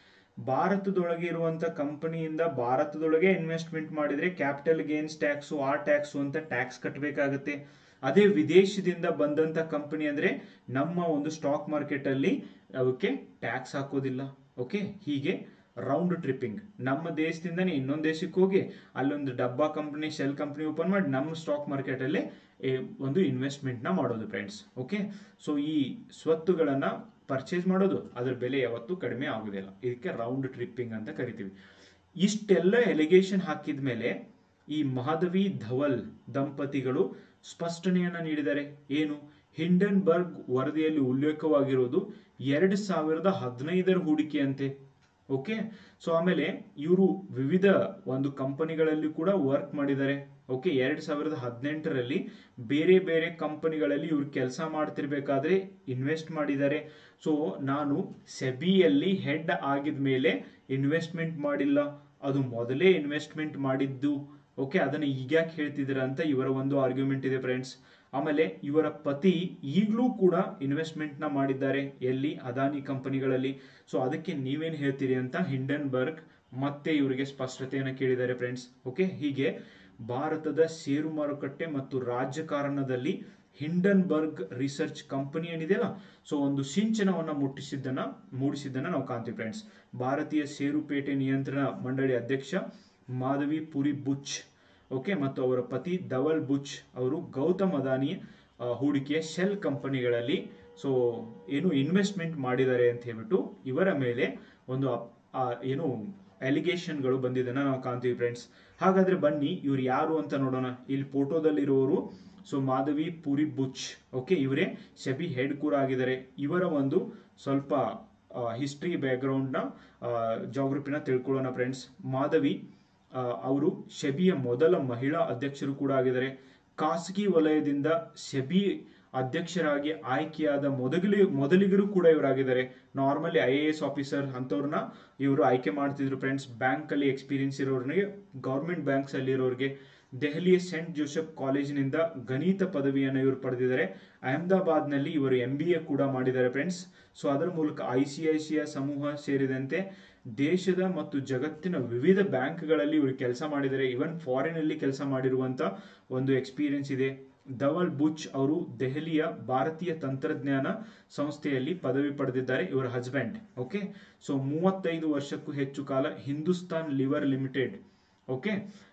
ಭಾರತದೊಳಗೆ ಇರುವಂತ ಕಂಪನಿಯಿಂದ ಭಾರತದೊಳಗೆ ಇನ್ವೆಸ್ಟ್ಮೆಂಟ್ ಮಾಡಿದ್ರೆ ಕ್ಯಾಪಿಟಲ್ ಗೇನ್ಸ್ ಟ್ಯಾಕ್ಸ್ ಆ ಟ್ಯಾಕ್ಸ್ ಅಂತ ಟ್ಯಾಕ್ಸ್ ಕಟ್ಟಬೇಕಾಗುತ್ತೆ ಅದೇ ವಿದೇಶದಿಂದ ಬಂದಂತ ಕಂಪನಿ ಅಂದ್ರೆ ನಮ್ಮ ಒಂದು ಸ್ಟಾಕ್ ಮಾರ್ಕೆಟ್ ಅಲ್ಲಿ ಅವಕ್ಕೆ ಟ್ಯಾಕ್ಸ್ ಹಾಕೋದಿಲ್ಲ ಓಕೆ ಹೀಗೆ ರೌಂಡ್ ಟ್ರಿಪ್ಪಿಂಗ್ ನಮ್ಮ ದೇಶದಿಂದನೇ ಇನ್ನೊಂದು ದೇಶಕ್ಕೆ ಹೋಗಿ ಅಲ್ಲೊಂದು ಡಬ್ಬಾ ಕಂಪನಿ ಶೆಲ್ ಕಂಪನಿ ಓಪನ್ ಮಾಡಿ ನಮ್ಮ ಸ್ಟಾಕ್ ಮಾರ್ಕೆಟ್ ಅಲ್ಲಿ ಏ, ಒಂದು ಇನ್ವೆಸ್ಟ್ಮೆಂಟ್ ನ ಮಾಡೋದು ಫ್ರೆಂಡ್ಸ್ ಓಕೆ ಸೊ ಈ ಸ್ವತ್ತುಗಳನ್ನ ಪರ್ಚೇಸ್ ಮಾಡೋದು ಅದ್ರ ಬೆಲೆ ಯಾವತ್ತೂ ಕಡಿಮೆ ಆಗುದಿಲ್ಲ ಇದಕ್ಕೆ ರೌಂಡ್ ಟ್ರಿಪ್ಪಿಂಗ್ ಅಂತ ಕರಿತೀವಿ ಇಷ್ಟೆಲ್ಲ ಎಲಿಗೇಷನ್ ಹಾಕಿದ ಮೇಲೆ ಈ ಮಾಧವಿ ಧವಲ್ ದಂಪತಿಗಳು ಸ್ಪಷ್ಟನೆಯನ್ನ ನೀಡಿದ್ದಾರೆ ಏನು ಹಿಂಡನ್ಬರ್ಗ್ ವರದಿಯಲ್ಲಿ ಉಲ್ಲೇಖವಾಗಿರೋದು ಎರಡ್ ಸಾವಿರದ ಹದಿನೈದರ ಹೂಡಿಕೆ ಅಂತೆ ಓಕೆ ಸೊ ಆಮೇಲೆ ಇವರು ವಿವಿಧ ಒಂದು ಕಂಪನಿಗಳಲ್ಲಿ ಕೂಡ ವರ್ಕ್ ಮಾಡಿದ್ದಾರೆ ಓಕೆ ಎರಡ್ ಸಾವಿರದ ಹದಿನೆಂಟರಲ್ಲಿ ಬೇರೆ ಬೇರೆ ಕಂಪನಿಗಳಲ್ಲಿ ಇವ್ರು ಕೆಲಸ ಮಾಡ್ತಿರ್ಬೇಕಾದ್ರೆ ಇನ್ವೆಸ್ಟ್ ಮಾಡಿದ್ದಾರೆ ಸೊ ನಾನು ಸೆಬಿಯಲ್ಲಿ ಹೆಡ್ ಆಗಿದ ಮೇಲೆ ಇನ್ವೆಸ್ಟ್ಮೆಂಟ್ ಮಾಡಿಲ್ಲ ಅದು ಮೊದಲೇ ಇನ್ವೆಸ್ಟ್ಮೆಂಟ್ ಮಾಡಿದ್ದು ಓಕೆ ಅದನ್ನ ಈಗ ಯಾಕೆ ಹೇಳ್ತಿದ್ದೀರಾ ಅಂತ ಇವರ ಒಂದು ಆರ್ಗ್ಯುಮೆಂಟ್ ಇದೆ ಫ್ರೆಂಡ್ಸ್ ಆಮೇಲೆ ಇವರ ಪತಿ ಈಗಲೂ ಕೂಡ ಇನ್ವೆಸ್ಟ್ಮೆಂಟ್ ನ ಮಾಡಿದ್ದಾರೆ ಎಲ್ಲಿ ಅದಾನಿ ಕಂಪನಿಗಳಲ್ಲಿ ಸೊ ಅದಕ್ಕೆ ನೀವೇನ್ ಹೇಳ್ತೀರಿ ಅಂತ ಹಿಂಡನ್ಬರ್ಗ್ ಮತ್ತೆ ಇವರಿಗೆ ಸ್ಪಷ್ಟತೆಯನ್ನು ಕೇಳಿದ್ದಾರೆ ಫ್ರೆಂಡ್ಸ್ ಓಕೆ ಹೀಗೆ ಭಾರತದ ಷೇರು ಮಾರುಕಟ್ಟೆ ಮತ್ತು ರಾಜಕಾರಣದಲ್ಲಿ ಹಿಂಡನ್ಬರ್ಗ್ ರಿಸರ್ಚ್ ಕಂಪನಿ ಏನಿದೆಯಲ್ಲ ಸೊ ಒಂದು ಸಿಂಚನವನ್ನ ಮುಟ್ಟಿಸಿದ್ದನ್ನ ಮೂಡಿಸಿದ್ದನ್ನ ನಾವು ಕಾಣ್ತೀವಿ ಫ್ರೆಂಡ್ಸ್ ಭಾರತೀಯ ಷೇರುಪೇಟೆ ನಿಯಂತ್ರಣ ಮಂಡಳಿ ಅಧ್ಯಕ್ಷ ಮಾಧವಿ ಪುರಿ ಬುಚ್ ಓಕೆ ಮತ್ತು ಅವರ ಪತಿ ಧವಲ್ ಬುಚ್ ಅವರು ಗೌತಮ್ ಅದಾನಿ ಆ, ಹೂಡಿಕೆಯ ಶೆಲ್ ಕಂಪನಿಗಳಲ್ಲಿ ಸೊ ಏನು ಇನ್ವೆಸ್ಟ್ಮೆಂಟ್ ಮಾಡಿದ್ದಾರೆ ಅಂತ ಹೇಳ್ಬಿಟ್ಟು ಇವರ ಮೇಲೆ ಒಂದು ಅಪ್- ಆ, ಏನು ಅಲಿಗೇಷನ್ಗಳು ಬಂದಿದ್ದನ್ನ ನಾವು ಕಾಣ್ತೀವಿ ಫ್ರೆಂಡ್ಸ್ ಹಾಗಾದ್ರೆ ಬನ್ನಿ ಇವ್ರು ಯಾರು ಅಂತ ನೋಡೋಣ ಇಲ್ಲಿ ಫೋಟೋದಲ್ಲಿರುವವರು ಸೊ ಮಾಧವಿ ಪುರಿ ಬುಚ್ ಓಕೆ ಇವರೇ ಶಬಿ ಹೆಡ್ ಕೂಡ ಆಗಿದ್ದಾರೆ ಇವರ ಒಂದು ಸ್ವಲ್ಪ ಹಿಸ್ಟ್ರಿ ಬ್ಯಾಕ್ಗ್ರೌಂಡ್ನ ಜಾಗ್ರಫಿನ ತಿಳ್ಕೊಳ್ಳೋಣ ಫ್ರೆಂಡ್ಸ್ ಮಾಧವಿ ಆ, ಅವರು ಶೆಬಿಯ ಮೊದಲ ಮಹಿಳಾ ಅಧ್ಯಕ್ಷರು ಕೂಡ ಆಗಿದ್ದಾರೆ ಖಾಸಗಿ ವಲಯದಿಂದ ಶೆಬಿ ಅಧ್ಯಕ್ಷರಾಗಿ ಆಯ್ಕೆಯಾದ ಮೊದಲಿ ಮೊದಲಿಗರು ಕೂಡ ಇವರಾಗಿದ್ದಾರೆ normally I A S officer ಅಂತವ್ರನ್ನ ಇವರು ಆಯ್ಕೆ ಮಾಡ್ತಿದ್ರು ಫ್ರೆಂಡ್ಸ್ ಬ್ಯಾಂಕ್ ಅಲ್ಲಿ ಎಕ್ಸ್ಪೀರಿಯನ್ಸ್ ಇರೋರಿಗೆ ಗೌರ್ಮೆಂಟ್ ಬ್ಯಾಂಕ್ಸ್ ಅಲ್ಲಿ ಇರೋರಿಗೆ ದೆಹಲಿಯ ಸೆಂಟ್ ಜೋಸೆಫ್ ಕಾಲೇಜಿನಿಂದ ಗಣಿತ ಪದವಿಯನ್ನು ಇವರು ಪಡೆದಿದ್ದಾರೆ ಅಹಮದಾಬಾದ್ ನಲ್ಲಿ ಇವರು ಎಂ ಬಿ ಎ ಕೂಡ ಮಾಡಿದ್ದಾರೆ ಫ್ರೆಂಡ್ಸ್ ಸೊ ಅದರ ಮೂಲಕ I C I C I ಸಮೂಹ ಸೇರಿದಂತೆ ದೇಶದ ಮತ್ತು ಜಗತ್ತಿನ ವಿವಿಧ ಬ್ಯಾಂಕ್ಗಳಲ್ಲಿ ಇವರು ಕೆಲಸ ಮಾಡಿದ್ದಾರೆ ಇವನ್ ಫಾರಿನ್ ಅಲ್ಲಿ ಕೆಲಸ ಮಾಡಿರುವಂತ ಒಂದು ಎಕ್ಸ್ಪೀರಿಯನ್ಸ್ ಇದೆ ಧವಲ್ ಬುಚ್ ಅವರು ದೆಹಲಿಯ ಭಾರತೀಯ ತಂತ್ರಜ್ಞಾನ ಸಂಸ್ಥೆಯಲ್ಲಿ ಪದವಿ ಪಡೆದಿದ್ದಾರೆ ಇವರ ಹಸ್ಬೆಂಡ್ ಓಕೆ ಸೊ ಮೂವತ್ತೈದು ವರ್ಷಕ್ಕೂ ಹೆಚ್ಚು ಕಾಲ Hindustan Lever Limited okay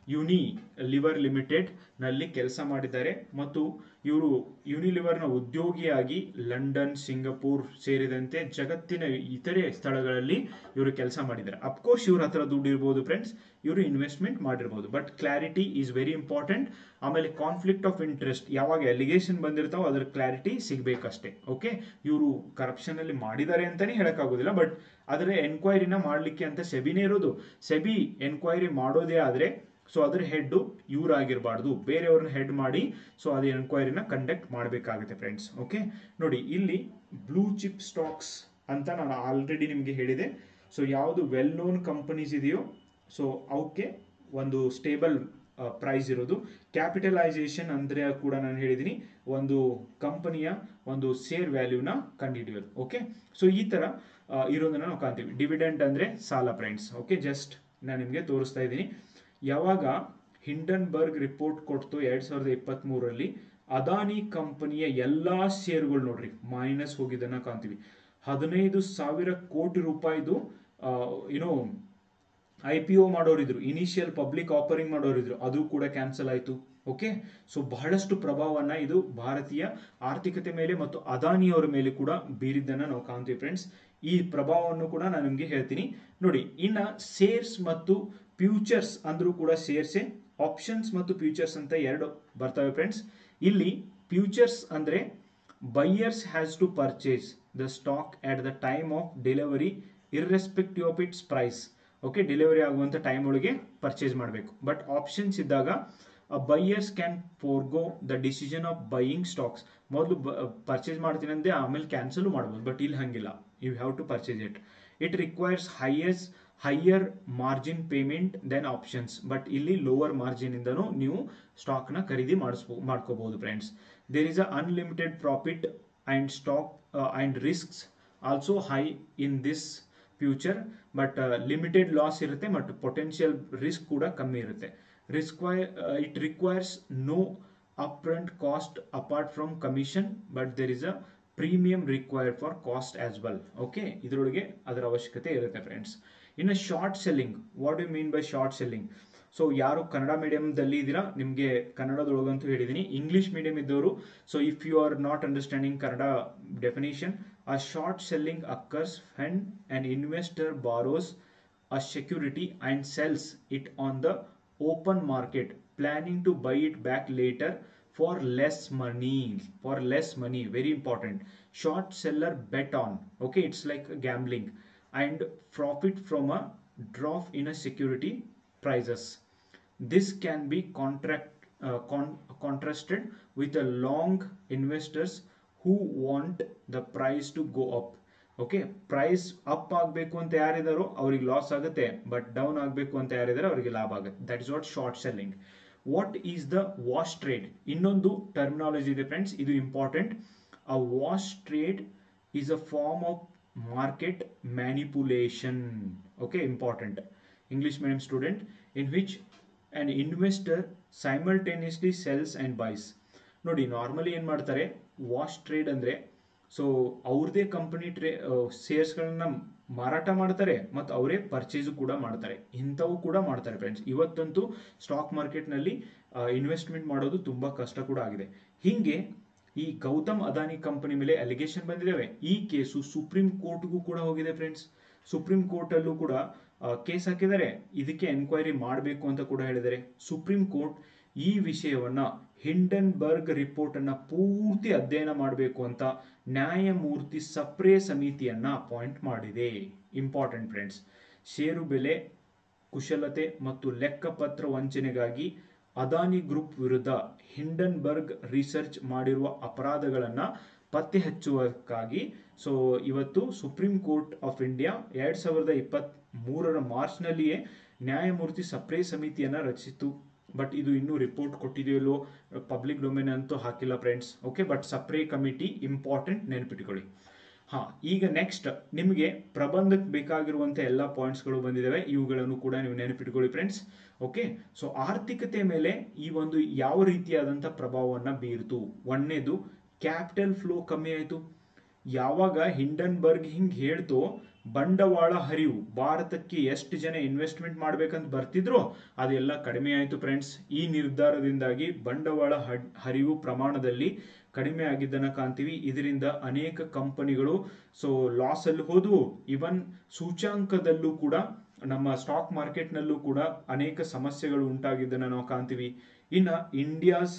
Unilever Limited ನಲ್ಲಿ ಕೆಲಸ ಮಾಡಿದ್ದಾರೆ ಮತ್ತು ಇವರು ಯುನಿಲಿವರ್ನ ಉದ್ಯೋಗಿಯಾಗಿ ಲಂಡನ್ ಸಿಂಗಪೂರ್ ಸೇರಿದಂತೆ ಜಗತ್ತಿನ ಇತರೆ ಸ್ಥಳಗಳಲ್ಲಿ ಇವರು ಕೆಲಸ ಮಾಡಿದ್ದಾರೆ ಅಫ್ಕೋರ್ಸ್ ಇವ್ರ ಹತ್ರ ದುಡ್ಡು ಇರ್ಬೋದು ಫ್ರೆಂಡ್ಸ್ ಇವರು ಇನ್ವೆಸ್ಟ್ಮೆಂಟ್ ಮಾಡಿರ್ಬೋದು but clarity is very important ಆಮೇಲೆ ಕಾನ್ಫ್ಲಿಕ್ಟ್ ಆಫ್ ಇಂಟ್ರೆಸ್ಟ್ ಯಾವಾಗ ಎಲಿಗೇಷನ್ ಬಂದಿರ್ತಾವೋ ಅದ್ರ ಕ್ಲಾರಿಟಿ ಸಿಗ್ಬೇಕಷ್ಟೇ ಓಕೆ ಇವರು ಕರಪ್ಷನ್ ಅಲ್ಲಿ ಮಾಡಿದ್ದಾರೆ ಅಂತಾನೆ ಹೇಳಕ್ಕಾಗೋದಿಲ್ಲ ಬಟ್ ಅದರ ಎನ್ಕ್ವೈರಿನ ಮಾಡ್ಲಿಕ್ಕೆ ಅಂತ ಸೆಬಿನೇ ಇರೋದು ಸೆಬಿ ಎನ್ಕ್ವೈರಿ ಮಾಡೋದೇ ಆದ್ರೆ ಸೊ ಅದ್ರ ಹೆಡ್ ಆಗಿರಬಾರ್ದು ಬೇರೆಯವ್ರನ್ನ ಹೆಡ್ ಮಾಡಿ ಸೊ ಅದೇ ಎನ್ಕ್ವೈರಿನ ಕಂಡಕ್ಟ್ ಮಾಡಬೇಕಾಗುತ್ತೆ ಫ್ರೆಂಡ್ಸ್ ಓಕೆ ನೋಡಿ ಇಲ್ಲಿ ಬ್ಲೂ ಚಿಪ್ ಸ್ಟಾಕ್ಸ್ ಅಂತ ನಾನು ಆಲ್ರೆಡಿ ನಿಮಗೆ ಹೇಳಿದೆ ಸೊ ಯಾವುದು ವೆಲ್ ನೋನ್ ಕಂಪನೀಸ್ ಇದೆಯೋ ಸೊ ಅವಕ್ಕೆ ಒಂದು ಸ್ಟೇಬಲ್ ಪ್ರೈಸ್ ಇರೋದು ಕ್ಯಾಪಿಟಲೈಸೇಷನ್ ಅಂದ್ರೆ ಕೂಡ ನಾನು ಹೇಳಿದ್ದೀನಿ ಒಂದು ಕಂಪನಿಯ ಒಂದು ಸೇರ್ ವ್ಯಾಲ್ಯೂನ ಕಂಡುಹಿಡಿಯೋದು ಓಕೆ ಸೊ ಈ ತರ ಆ, ಇರೋದನ್ನ ನಾವು ಕಾಣ್ತೀವಿ ಡಿವಿಡೆಂಟ್ ಅಂದ್ರೆ ಸಾಲ ಫ್ರೆಂಡ್ಸ್ ಓಕೆ ಜಸ್ಟ್ ನಾನು ನಿಮಗೆ ತೋರಿಸ್ತಾ ಇದ್ದೀನಿ ಯಾವಾಗ ಹಿಂಡನ್ಬರ್ಗ್ ರಿಪೋರ್ಟ್ ಕೊಡ್ತು ಎರಡ್ ಸಾವಿರದ ಇಪ್ಪತ್ತ್ ಮೂರರಲ್ಲಿ ಅದಾನಿ ಕಂಪನಿಯ ಎಲ್ಲಾ ಶೇರ್ಗಳು ನೋಡ್ರಿ ಮೈನಸ್ ಹೋಗಿದ್ದನ್ನ ಕಾಣ್ತೀವಿ ಹದಿನೈದು ಸಾವಿರ ಕೋಟಿ ರೂಪಾಯಿದು ಏನೋ ಐ ಪಿ ಒ ಮಾಡೋರಿದ್ರು ಇನಿಷಿಯಲ್ ಪಬ್ಲಿಕ್ ಆಫರಿಂಗ್ ಮಾಡೋರಿದ್ರು ಅದು ಕೂಡ ಕ್ಯಾನ್ಸಲ್ ಆಯಿತು ಓಕೆ ಸೊ ಬಹಳಷ್ಟು ಪ್ರಭಾವವನ್ನ ಇದು ಭಾರತೀಯ ಆರ್ಥಿಕತೆ ಮೇಲೆ ಮತ್ತು ಅದಾನಿಯವರ ಮೇಲೆ ಕೂಡ ಬೀರಿದ್ದನ್ನ ನಾವು ಕಾಣ್ತೀವಿ ಫ್ರೆಂಡ್ಸ್ ಈ ಪ್ರಭಾವವನ್ನು ಕೂಡ ನಾನು ನಿಮಗೆ ಹೇಳ್ತೀನಿ ನೋಡಿ ಇನ್ನ ಸೇರ್ಸ್ ಮತ್ತು ಫ್ಯೂಚರ್ಸ್ ಅಂದ್ರೂ ಕೂಡ ಸೇರ್ಸೆ ಆಪ್ಷನ್ಸ್ ಮತ್ತು ಫ್ಯೂಚರ್ಸ್ ಅಂತ ಎರಡು ಬರ್ತವೆ ಫ್ರೆಂಡ್ಸ್ ಇಲ್ಲಿ ಫ್ಯೂಚರ್ಸ್ ಅಂದ್ರೆ buyers has to purchase the stock at the time of delivery irrespective of its price okay delivery ಆಗುವಂಥ ಟೈಮ್ ಒಳಗೆ ಪರ್ಚೇಸ್ ಮಾಡಬೇಕು ಬಟ್ ಆಪ್ಷನ್ಸ್ ಇದ್ದಾಗ buyers can forgo the decision of buying stocks ಮೊದಲು purchase ಮಾಡ್ತೀನಿ ಅಂದೆ ಆಮೇಲೆ cancel ಮಾಡ್ಬೋದು but ಇಲ್ಲಿ ಹಂಗಿಲ್ಲ you have to purchase it it requires highest higher margin payment then options but ಇಲ್ಲಿ ಲೋವರ್ ಮಾರ್ಜಿನ್ ಇಂದನೂ ನೀವು ಸ್ಟಾಕ್ ನ ಖರೀದಿ ಮಾಡಿಸ್ಬೋ ಮಾಡ್ಕೋಬಹುದು friends there is a unlimited profit and stock and risks also high in this future but limited loss ಇರುತ್ತೆ but potential risk ಕೂಡ ಕಮ್ಮಿ ಇರುತ್ತೆ risk it requires no upfront cost apart from commission but there is a premium required for cost as well okay ಇದರೊಳಗೆ ಅದರ ಅವಶ್ಯಕತೆ ಇರುತ್ತೆ friends ಇನ್ನು short selling what you mean by short selling so ಯಾರು ಕನ್ನಡ ಮೀಡಿಯಂದಲ್ಲಿ ಇದ್ದೀರಾ ನಿಮಗೆ ಕನ್ನಡದೊಳಗಂತೂ ಹೇಳಿದ್ದೀನಿ ಇಂಗ್ಲಿಷ್ ಮೀಡಿಯಂ ಇದ್ದವರು so if you are not understanding Kannada definition a short selling occurs when an investor borrows a security and sells it on the open market planning to buy it back later for less money for less money very important short seller bet on okay it's like gambling and profit from a drop in a security prices this can be contract uh, con- contrasted with a long investors who want the price to go up okay price up ಆಗಬೇಕು ಅಂತ ಯಾರಿದಾರೋ ಅವ್ರಿಗೆ loss ಆಗುತ್ತೆ but down ಆಗಬೇಕು ಅಂತ ಯಾರಿದಾರೋ ಅವರಿಗೆ ಲಾಭ ಆಗುತ್ತೆ that is what short selling what is the wash trade ಇನ್ನೊಂದು ಟರ್ಮಿನಾಲಜಿ ಇದೆ ಫ್ರೆಂಡ್ಸ್ ಇದು important a wash trade is a form of market manipulation okay important English medium student in which an investor simultaneously sells and buys ನೋಡಿ normally ಏನ್ ಮಾಡ್ತಾರೆ wash trade ಅಂದ್ರೆ so ಅವ್ರದೇ company ಟ್ರೇ ಶೇರ್ಸ್ಗಳನ್ನ ಮಾರಾಟ ಮಾಡ್ತಾರೆ ಮತ್ತು ಅವರೇ ಪರ್ಚೇಸ್ ಕೂಡ ಮಾಡ್ತಾರೆ ಇಂಥವು ಕೂಡ ಮಾಡ್ತಾರೆ ಫ್ರೆಂಡ್ಸ್ ಇವತ್ತಂತೂ ಸ್ಟಾಕ್ ಮಾರ್ಕೆಟ್ನಲ್ಲಿ ಇನ್ವೆಸ್ಟ್ಮೆಂಟ್ ಮಾಡೋದು ತುಂಬಾ ಕಷ್ಟ ಕೂಡ ಆಗಿದೆ ಹಿಂಗೆ ಈ ಗೌತಮ್ ಅದಾನಿ ಕಂಪನಿ ಮೇಲೆ ಅಲಿಗೇಷನ್ ಬಂದಿದ್ದಾವೆ ಈ ಕೇಸು ಸುಪ್ರೀಂ ಕೋರ್ಟ್ಗೂ ಕೂಡ ಹೋಗಿದೆ ಫ್ರೆಂಡ್ಸ್ ಸುಪ್ರೀಂ ಕೋರ್ಟ್ ಅಲ್ಲೂ ಕೂಡ ಕೇಸ್ ಹಾಕಿದ್ದಾರೆ ಇದಕ್ಕೆ ಎನ್ಕ್ವೈರಿ ಮಾಡಬೇಕು ಅಂತ ಕೂಡ ಹೇಳಿದ್ದಾರೆ ಸುಪ್ರೀಂ ಕೋರ್ಟ್ ಈ ವಿಷಯವನ್ನ ಹಿಂಡನ್ಬರ್ಗ್ ರಿಪೋರ್ಟ್ ಅನ್ನ ಪೂರ್ತಿ ಅಧ್ಯಯನ ಮಾಡಬೇಕು ಅಂತ ನ್ಯಾಯಮೂರ್ತಿ ಸಪ್ರೇ ಸಮಿತಿಯನ್ನ ಅಪಾಯಿಂಟ್ ಮಾಡಿದೆ ಇಂಪಾರ್ಟೆಂಟ್ ಫ್ರೆಂಡ್ಸ್ ಷೇರು ಬೆಲೆ ಕುಶಲತೆ ಮತ್ತು ಲೆಕ್ಕಪತ್ರ ವಂಚನೆಗಾಗಿ ಅದಾನಿ ಗ್ರೂಪ್ ವಿರುದ್ಧ ಹಿಂಡನ್ಬರ್ಗ್ ರಿಸರ್ಚ್ ಮಾಡಿರುವ ಅಪರಾಧಗಳನ್ನ ಪತ್ತೆ ಹಚ್ಚುವಕ್ಕಾಗಿ ಸೊ ಇವತ್ತು ಸುಪ್ರೀಂ ಕೋರ್ಟ್ ಆಫ್ ಇಂಡಿಯಾ ಎರಡ್ ಸಾವಿರದ ಇಪ್ಪತ್ತ್ ಮೂರರ ಮಾರ್ಚ್ನಲ್ಲಿಯೇ ನ್ಯಾಯಮೂರ್ತಿ ಸಪ್ರೇ ಸಮಿತಿಯನ್ನ ರಚಿಸಿತು ಬಟ್ ಇದು ಇನ್ನೂ ರಿಪೋರ್ಟ್ ಕೊಟ್ಟಿದೆಯಲ್ಲೋ ಪಬ್ಲಿಕ್ ಡೊಮೇನ್ ಅಂತೂ ಹಾಕಿಲ್ಲ friends okay but Sapre committee important ನೆನಪಿಟ್ಕೊಳ್ಳಿ ಹಾ ಈಗ ನೆಕ್ಸ್ಟ್ ನಿಮಗೆ ಪ್ರಬಂಧಕ್ಕೆ ಬೇಕಾಗಿರುವಂತ ಎಲ್ಲ ಪಾಯಿಂಟ್ಸ್ಗಳು ಬಂದಿದ್ದಾವೆ ಇವುಗಳನ್ನು ಕೂಡ ನೀವು ನೆನಪಿಟ್ಕೊಳ್ಳಿ ಫ್ರೆಂಡ್ಸ್ ಓಕೆ ಸೊ ಆರ್ಥಿಕತೆ ಮೇಲೆ ಈ ಒಂದು ಯಾವ ರೀತಿಯಾದಂಥ ಪ್ರಭಾವವನ್ನ ಬೀರ್ತು ಒಂದನೇದು ಕ್ಯಾಪಿಟಲ್ ಫ್ಲೋ ಕಮ್ಮಿ ಆಯಿತು ಯಾವಾಗ ಹಿಂಡನ್ಬರ್ಗ್ ಹಿಂಗ್ ಹೇಳ್ತೋ ಬಂಡವಾಳ ಹರಿವು ಭಾರತಕ್ಕೆ ಎಷ್ಟು ಜನ ಇನ್ವೆಸ್ಟ್ಮೆಂಟ್ ಮಾಡ್ಬೇಕಂತ ಬರ್ತಿದ್ರು ಅದೆಲ್ಲ ಕಡಿಮೆ ಆಯಿತು ಫ್ರೆಂಡ್ಸ್ ಈ ನಿರ್ಧಾರದಿಂದಾಗಿ ಬಂಡವಾಳ ಹ- ಹರಿವು ಪ್ರಮಾಣದಲ್ಲಿ ಕಡಿಮೆ ಆಗಿದ್ದನ್ನ ಕಾಣ್ತೀವಿ ಇದರಿಂದ ಅನೇಕ ಕಂಪನಿಗಳು ಸೊ ಲಾಸ್ ಅಲ್ಲಿ ಹೋದವು ಇವನ್ ಸೂಚಾಂಕದಲ್ಲೂ ಕೂಡ ನಮ್ಮ ಸ್ಟಾಕ್ ಮಾರ್ಕೆಟ್ನಲ್ಲೂ ಕೂಡ ಅನೇಕ ಸಮಸ್ಯೆಗಳು ಉಂಟಾಗಿದ್ದನ್ನ ನಾವು ಕಾಣ್ತೀವಿ ಇನ್ನ ಇಂಡಿಯಾಸ್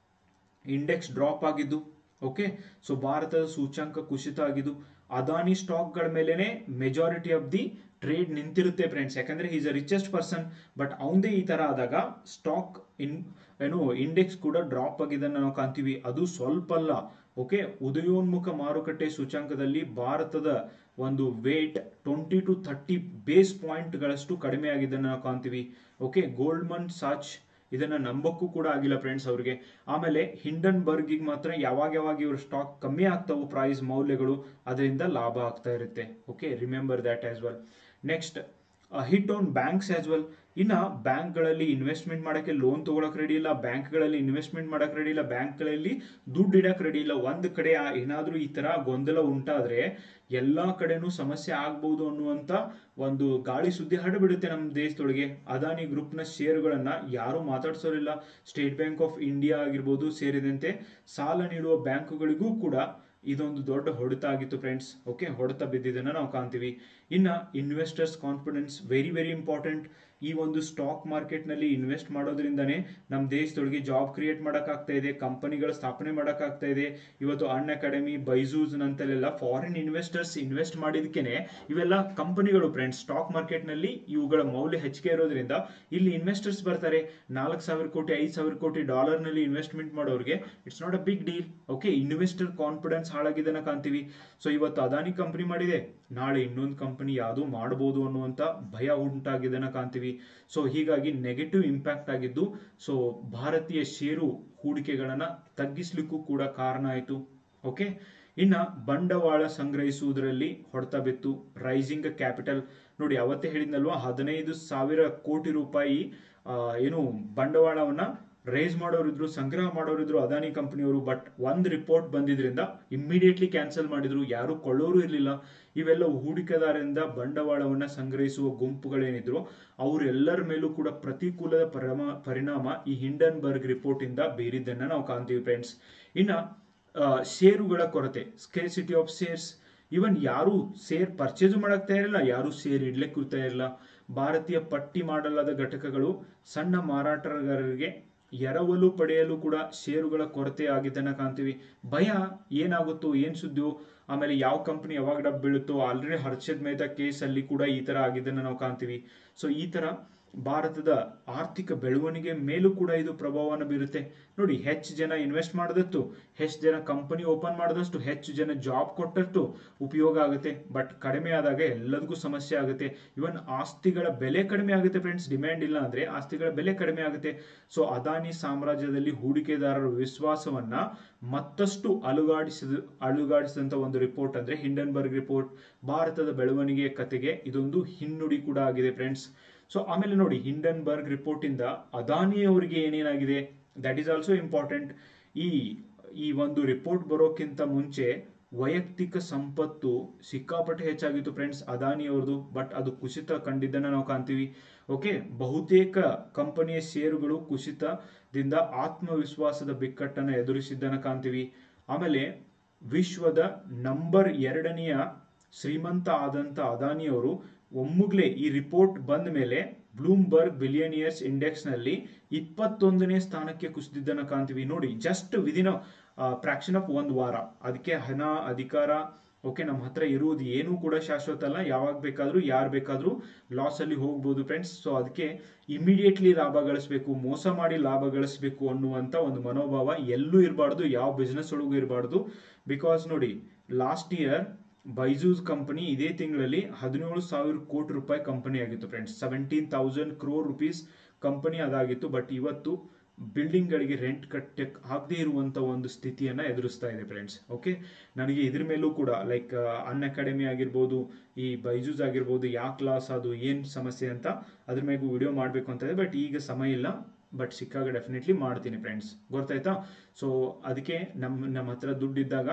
ಇಂಡೆಕ್ಸ್ ಡ್ರಾಪ್ ಆಗಿದ್ದು ಓಕೆ ಸೊ ಭಾರತದ ಸೂಚ್ಯಂಕ ಕುಸಿತ ಆಗಿದ್ದು ಅದಾನಿ ಸ್ಟಾಕ್ಗಳ ಮೇಲೆನೆ ಮೆಜಾರಿಟಿ ಆಫ್ ದಿ ಟ್ರೇಡ್ ನಿಂತಿರುತ್ತೆ ಫ್ರೆಂಡ್ಸ್ ಯಾಕಂದ್ರೆ is a richest person but ಅವಂದೇ ಈ ತರ ಆದಾಗ ಸ್ಟಾಕ್ ಇನ್ ಏನು ಇಂಡೆಕ್ಸ್ ಕೂಡ ಡ್ರಾಪ್ ಆಗಿದ್ದನ್ನು ನಾವು ಕಾಣ್ತೀವಿ ಅದು ಸ್ವಲ್ಪ ಅಲ್ಲ ಓಕೆ ಉದಯೋನ್ಮುಖ ಮಾರುಕಟ್ಟೆ ಸೂಚ್ಯಂಕದಲ್ಲಿ ಭಾರತದ ಒಂದು weight twenty two thirty base ಪಾಯಿಂಟ್ಗಳಷ್ಟು ಕಡಿಮೆ ಆಗಿದ್ದನ್ನು ನಾವು ಕಾಣ್ತೀವಿ ಓಕೆ ಗೋಲ್ಡ್ಮನ್ ಸಾಚ್ ಇದನ್ನ ನಂಬಕ್ಕೂ ಕೂಡ ಆಗಿಲ್ಲ ಫ್ರೆಂಡ್ಸ್ ಅವ್ರಿಗೆ ಆಮೇಲೆ ಹಿಂಡನ್ಬರ್ಗ್ ಮಾತ್ರ ಯಾವಾಗ ಯಾವಾಗ ಇವ್ರ ಸ್ಟಾಕ್ ಕಮ್ಮಿ ಆಗ್ತಾವು ಪ್ರೈಸ್ ಮೌಲ್ಯಗಳು ಅದರಿಂದ ಲಾಭ ಆಗ್ತಾ ಇರುತ್ತೆ okay remember that as well next hit on banks as well ಇನ್ನ ಬ್ಯಾಂಕ್ಗಳಲ್ಲಿ ಇನ್ವೆಸ್ಟ್ಮೆಂಟ್ ಮಾಡಕ್ಕೆ ಲೋನ್ ತಗೊಳಕ್ ರೆಡಿ ಇಲ್ಲ ಬ್ಯಾಂಕ್ಗಳಲ್ಲಿ ಇನ್ವೆಸ್ಟ್ಮೆಂಟ್ ಮಾಡಕ್ ರೆಡಿ ಇಲ್ಲ ಬ್ಯಾಂಕ್ಗಳಲ್ಲಿ ದುಡ್ಡು ಇಡಕ್ ರೆಡಿ ಇಲ್ಲ ಒಂದ್ ಕಡೆ ಆ- ಏನಾದ್ರೂ ಈ ತರ ಗೊಂದಲ ಉಂಟಾದ್ರೆ ಎಲ್ಲಾ ಕಡೆನೂ ಸಮಸ್ಯೆ ಆಗ್ಬಹುದು ಅನ್ನುವಂತ ಒಂದು ಗಾಳಿ ಸುದ್ದಿ ಹರಡ್ಬಿಡುತ್ತೆ ನಮ್ಮ ದೇಶದೊಳಗೆ ಅದಾನಿ ಗ್ರೂಪ್ನ ಷೇರುಗಳನ್ನ ಯಾರು ಮಾತಾಡ್ಸೋರಿಲ್ಲ ಸ್ಟೇಟ್ ಬ್ಯಾಂಕ್ ಆಫ್ ಇಂಡಿಯಾ ಆಗಿರ್ಬೋದು ಸೇರಿದಂತೆ ಸಾಲ ನೀಡುವ ಬ್ಯಾಂಕುಗಳಿಗೂ ಕೂಡ ಇದೊಂದು ದೊಡ್ಡ ಹೊಡೆತ ಆಗಿತ್ತು ಫ್ರೆಂಡ್ಸ್ ಓಕೆ ಹೊಡೆತ ಬಿದ್ದಿದ್ದನ್ನ ನಾವು ಕಾಣ್ತೀವಿ ಇನ್ನ investors confidence very very important ಈ ಒಂದು ಸ್ಟಾಕ್ ಮಾರ್ಕೆಟ್ ನಲ್ಲಿ ಇನ್ವೆಸ್ಟ್ ಮಾಡೋದ್ರಿಂದನೇ ನಮ್ಮ ದೇಶದೊಳಗೆ ಜಾಬ್ ಕ್ರಿಯೇಟ್ ಮಾಡಕ್ಕಾಗ್ತಾ ಇದೆ ಕಂಪನಿಗಳ ಸ್ಥಾಪನೆ ಮಾಡಕ್ಕಾಗ್ತಾ ಇದೆ ಇವತ್ತು ಅನ್ ಅಕಾಡೆಮಿ ಬೈಜೂಸ್ ನಂತಲೆಲ್ಲ ಫಾರಿನ್ ಇನ್ವೆಸ್ಟರ್ಸ್ ಇನ್ವೆಸ್ಟ್ ಮಾಡಿದಕ್ಕೇನೆ ಇವೆಲ್ಲ ಕಂಪನಿಗಳು ಫ್ರೆಂಡ್ಸ್ ಸ್ಟಾಕ್ ಮಾರ್ಕೆಟ್ ನಲ್ಲಿ ಇವುಗಳ ಮೌಲ್ಯ ಹೆಚ್ಚಿಗೆ ಇರೋದ್ರಿಂದ ಇಲ್ಲಿ ಇನ್ವೆಸ್ಟರ್ಸ್ ಬರ್ತಾರೆ ನಾಲ್ಕು ಸಾವಿರ ಕೋಟಿ ಐದು ಸಾವಿರ ಕೋಟಿ ಡಾಲರ್ ನಲ್ಲಿ ಇನ್ವೆಸ್ಟ್ಮೆಂಟ್ ಮಾಡೋರಿಗೆ it's not a big deal okay investor confidence ಹಾಳಾಗಿದ್ದನ್ನ ಕಾಣ್ತೀವಿ ಸೊ ಇವತ್ತು ಅದಾನಿ ಕಂಪನಿ ಮಾಡಿದೆ ನಾಳೆ ಇನ್ನೊಂದು ಕಂಪನಿ ಯಾವುದು ಮಾಡಬಹುದು ಅನ್ನುವಂತ ಭಯ ಉಂಟಾಗಿದ್ದನ್ನ ಕಾಣ್ತೀವಿ ಸೊ ಹೀಗಾಗಿ ನೆಗೆಟಿವ್ ಇಂಪ್ಯಾಕ್ಟ್ ಆಗಿದ್ದು ಸೊ ಭಾರತೀಯ ಷೇರು ಹೂಡಿಕೆಗಳನ್ನ ತಗ್ಗಿಸ್ಲಿಕ್ಕೂ ಕೂಡ ಕಾರಣ ಆಯಿತು ಓಕೆ ಇನ್ನ ಬಂಡವಾಳ ಸಂಗ್ರಹಿಸುವುದರಲ್ಲಿ ಹೊಡೆತ ಬಿತ್ತು ರೈಸಿಂಗ್ ಕ್ಯಾಪಿಟಲ್ ನೋಡಿ ಅವತ್ತೇ ಹೇಳಿದ್ನಲ್ವಾ ಹದಿನೈದು ಸಾವಿರ ಕೋಟಿ ರೂಪಾಯಿ ಆ, ಏನು ಬಂಡವಾಳವನ್ನ ರೈಸ್ ಮಾಡೋರಿದ್ರು ಸಂಗ್ರಹ ಮಾಡೋರಿದ್ರು ಅದಾನಿ ಕಂಪನಿಯವರು ಬಟ್ ಒಂದ್ ರಿಪೋರ್ಟ್ ಬಂದಿದ್ರಿಂದ ಇಮ್ಮಿಡಿಯೇಟ್ಲಿ ಕ್ಯಾನ್ಸಲ್ ಮಾಡಿದ್ರು ಯಾರು ಕೊಳ್ಳೋರು ಇರಲಿಲ್ಲ ಇವೆಲ್ಲ ಹೂಡಿಕೆದಾರರಿಂದ ಬಂಡವಾಳವನ್ನ ಸಂಗ್ರಹಿಸುವ ಗುಂಪುಗಳೇನಿದ್ರು ಅವರೆಲ್ಲರ ಮೇಲೂ ಕೂಡ ಪ್ರತಿಕೂಲದ ಪರಮ ಪರಿಣಾಮ ಈ ಹಿಂಡನ್ಬರ್ಗ್ ರಿಪೋರ್ಟ್ ಇಂದ ಬೀರಿದ್ದನ್ನ ನಾವು ಕಾಣ್ತೀವಿ ಫ್ರೆಂಡ್ಸ್ ಇನ್ನ ಆ, ಷೇರುಗಳ ಕೊರತೆ ಸ್ಕೇಸಿಟಿ ಆಫ್ ಶೇರ್ಸ್ ಇವನ್ ಯಾರು ಶೇರ್ ಪರ್ಚೇಸ್ ಮಾಡಕ್ ತಯಾರಿಲ್ಲ ಯಾರು ಶೇರ್ ಇಡ್ಲಿಕ್ಕೆ ತಯಾರಿಲ್ಲ ಭಾರತೀಯ ಪಟ್ಟಿ ಮಾಡಲಾದ ಘಟಕಗಳು ಸಣ್ಣ ಮಾರಾಟಗಾರರಿಗೆ ಎರವಲು ಪಡೆಯಲು ಕೂಡ ಷೇರುಗಳ ಕೊರತೆ ಆಗಿದ್ದನ್ನ ಕಾಣ್ತೀವಿ ಭಯ ಏನಾಗುತ್ತೋ ಏನ್ ಸುದ್ದಿಯೋ ಆಮೇಲೆ ಯಾವ ಕಂಪನಿ ಯಾವಾಗ ಡಬ್ ಬೀಳುತ್ತೋ ಆಲ್ರೆಡಿ ಹರ್ಷದ್ ಮೆಹ್ತಾ ಕೇಸ್ ಅಲ್ಲಿ ಕೂಡ ಈ ತರ ಆಗಿದ್ದನ್ನ ನಾವು ಕಾಣ್ತೀವಿ ಸೊ ಈ ತರ ಭಾರತದ ಆರ್ಥಿಕ ಬೆಳವಣಿಗೆ ಮೇಲೂ ಕೂಡ ಇದು ಪ್ರಭಾವವನ್ನು ಬೀರುತ್ತೆ ನೋಡಿ ಹೆಚ್ಚು ಜನ ಇನ್ವೆಸ್ಟ್ ಮಾಡಿದಷ್ಟು ಹೆಚ್ಚು ಜನ ಕಂಪನಿ ಓಪನ್ ಮಾಡಿದಷ್ಟು ಹೆಚ್ಚು ಜನ ಜಾಬ್ ಕೊಟ್ಟಷ್ಟು ಉಪಯೋಗ ಆಗುತ್ತೆ ಬಟ್ ಕಡಿಮೆ ಆದಾಗ ಎಲ್ಲದಕ್ಕೂ ಸಮಸ್ಯೆ ಆಗುತ್ತೆ ಇವನ್ ಆಸ್ತಿಗಳ ಬೆಲೆ ಕಡಿಮೆ ಆಗುತ್ತೆ ಫ್ರೆಂಡ್ಸ್ ಡಿಮ್ಯಾಂಡ್ ಇಲ್ಲ ಅಂದ್ರೆ ಆಸ್ತಿಗಳ ಬೆಲೆ ಕಡಿಮೆ ಆಗುತ್ತೆ ಸೊ ಅದಾನಿ ಸಾಮ್ರಾಜ್ಯದಲ್ಲಿ ಹೂಡಿಕೆದಾರರ ವಿಶ್ವಾಸವನ್ನ ಮತ್ತಷ್ಟು ಅಲುಗಾಡಿಸಿದ ಅಲುಗಾಡಿಸಿದಂತ ಒಂದು ರಿಪೋರ್ಟ್ ಅಂದ್ರೆ ಹಿಂಡನ್ಬರ್ಗ್ ರಿಪೋರ್ಟ್ ಭಾರತದ ಬೆಳವಣಿಗೆಯ ಕತೆಗೆ ಇದೊಂದು ಹಿನ್ನುಡಿ ಕೂಡ ಆಗಿದೆ ಫ್ರೆಂಡ್ಸ್ ಸೊ ಆಮೇಲೆ ನೋಡಿ ಹಿಂಡನ್ಬರ್ಗ್ ರಿಪೋರ್ಟ್ ಇಂದ ಅದಾನಿಯವರಿಗೆ ಏನೇನಾಗಿದೆ ದಟ್ ಈಸ್ ಆಲ್ಸೋ ಇಂಪಾರ್ಟೆಂಟ್ ಈ ಈ ಒಂದು ರಿಪೋರ್ಟ್ ಬರೋಕ್ಕಿಂತ ಮುಂಚೆ ವೈಯಕ್ತಿಕ ಸಂಪತ್ತು ಸಿಕ್ಕಾಪಟ್ಟೆ ಹೆಚ್ಚಾಗಿತ್ತು ಫ್ರೆಂಡ್ಸ್ ಅದಾನಿಯವ್ರದ್ದು ಬಟ್ ಅದು ಕುಸಿತ ಕಂಡಿದ್ದನ್ನ ನಾವು ಕಾಣ್ತೀವಿ ಓಕೆ ಬಹುತೇಕ ಕಂಪನಿಯ ಷೇರುಗಳು ಕುಸಿತದಿಂದ ಆತ್ಮವಿಶ್ವಾಸದ ಬಿಕ್ಕಟ್ಟನ್ನು ಎದುರಿಸಿದ್ದನ್ನ ಕಾಣ್ತೀವಿ ಆಮೇಲೆ ವಿಶ್ವದ ನಂಬರ್ ಎರಡನೆಯ ಶ್ರೀಮಂತ ಆದಂತ ಅದಾನಿಯವರು ಒಮ್ಮುಗ್ಲೆ ಈ ರಿಪೋರ್ಟ್ ಬಂದ ಮೇಲೆ ಬ್ಲೂಮ್ಬರ್ಗ್ ಬಿಲಿಯನಿಯರ್ಸ್ ಇಂಡೆಕ್ಸ್ ನಲ್ಲಿ ಇಪ್ಪತ್ತೊಂದನೇ ಸ್ಥಾನಕ್ಕೆ ಕುಸಿದಿದ್ದನ್ನ ಕಾಣ್ತೀವಿ ನೋಡಿ ಜಸ್ಟ್ ವಿದಿನ್ ಫ್ರಾಕ್ಷನ್ ಆಫ್ ಒಂದು ವಾರ ಅದಕ್ಕೆ ಹಣ ಅಧಿಕಾರ ಓಕೆ ನಮ್ಮ ಹತ್ರ ಇರುವುದು ಏನೂ ಕೂಡ ಶಾಶ್ವತ ಅಲ್ಲ ಯಾವಾಗ ಬೇಕಾದ್ರೂ ಯಾರು ಬೇಕಾದ್ರೂ ಲಾಸ್ ಅಲ್ಲಿ ಹೋಗ್ಬೋದು ಫ್ರೆಂಡ್ಸ್ ಸೊ ಅದಕ್ಕೆ ಇಮಿಡಿಯೇಟ್ಲಿ ಲಾಭ ಗಳಿಸಬೇಕು ಮೋಸ ಮಾಡಿ ಲಾಭ ಗಳಿಸಬೇಕು ಅನ್ನುವಂತ ಒಂದು ಮನೋಭಾವ ಎಲ್ಲೂ ಇರಬಾರ್ದು ಯಾವ ಬಿಸ್ನೆಸ್ ಒಳಗೂ ಇರಬಾರ್ದು ಬಿಕಾಸ್ ನೋಡಿ ಲಾಸ್ಟ್ ಇಯರ್ ಬೈಜೂಸ್ ಕಂಪನಿ ಇದೇ ತಿಂಗಳಲ್ಲಿ ಹದಿನೇಳು ಸಾವಿರ ಕೋಟಿ ರೂಪಾಯಿ ಕಂಪನಿ ಆಗಿತ್ತು friends seventeen thousand crore rupees company ಅದಾಗಿತ್ತು ಬಟ್ ಇವತ್ತು ಬಿಲ್ಡಿಂಗ್ ಗಳಿಗೆ ರೆಂಟ್ ಕಟ್ಟಕ್ಕೆ ಆಗದೆ ಇರುವಂತ ಒಂದು ಸ್ಥಿತಿಯನ್ನ ಎದುರಿಸ್ತಾ ಇದೆ ಫ್ರೆಂಡ್ಸ್ ಓಕೆ ನನಗೆ ಇದ್ರ ಮೇಲೂ ಕೂಡ ಲೈಕ್ ಅನ್ ಅಕಾಡೆಮಿ ಆಗಿರ್ಬೋದು ಈ ಬೈಜೂಸ್ ಆಗಿರ್ಬೋದು ಯಾಕೆ ಲಾಸ್ ಅದು ಏನ್ ಸಮಸ್ಯೆ ಅಂತ ಅದ್ರ ಮೇಗೂ ವಿಡಿಯೋ ಮಾಡ್ಬೇಕು ಅಂತ ಇದೆ ಬಟ್ ಈಗ ಸಮಯ ಇಲ್ಲ ಬಟ್ ಸಿಕ್ಕಾಗ ಡೆಫಿನೆಟ್ಲಿ ಮಾಡ್ತೀನಿ ಫ್ರೆಂಡ್ಸ್ ಗೊತ್ತಾಯ್ತಾ ಸೊ ಅದಕ್ಕೆ ನಮ್ಮ ನಮ್ಮ ಹತ್ರ ದುಡ್ಡಿದ್ದಾಗ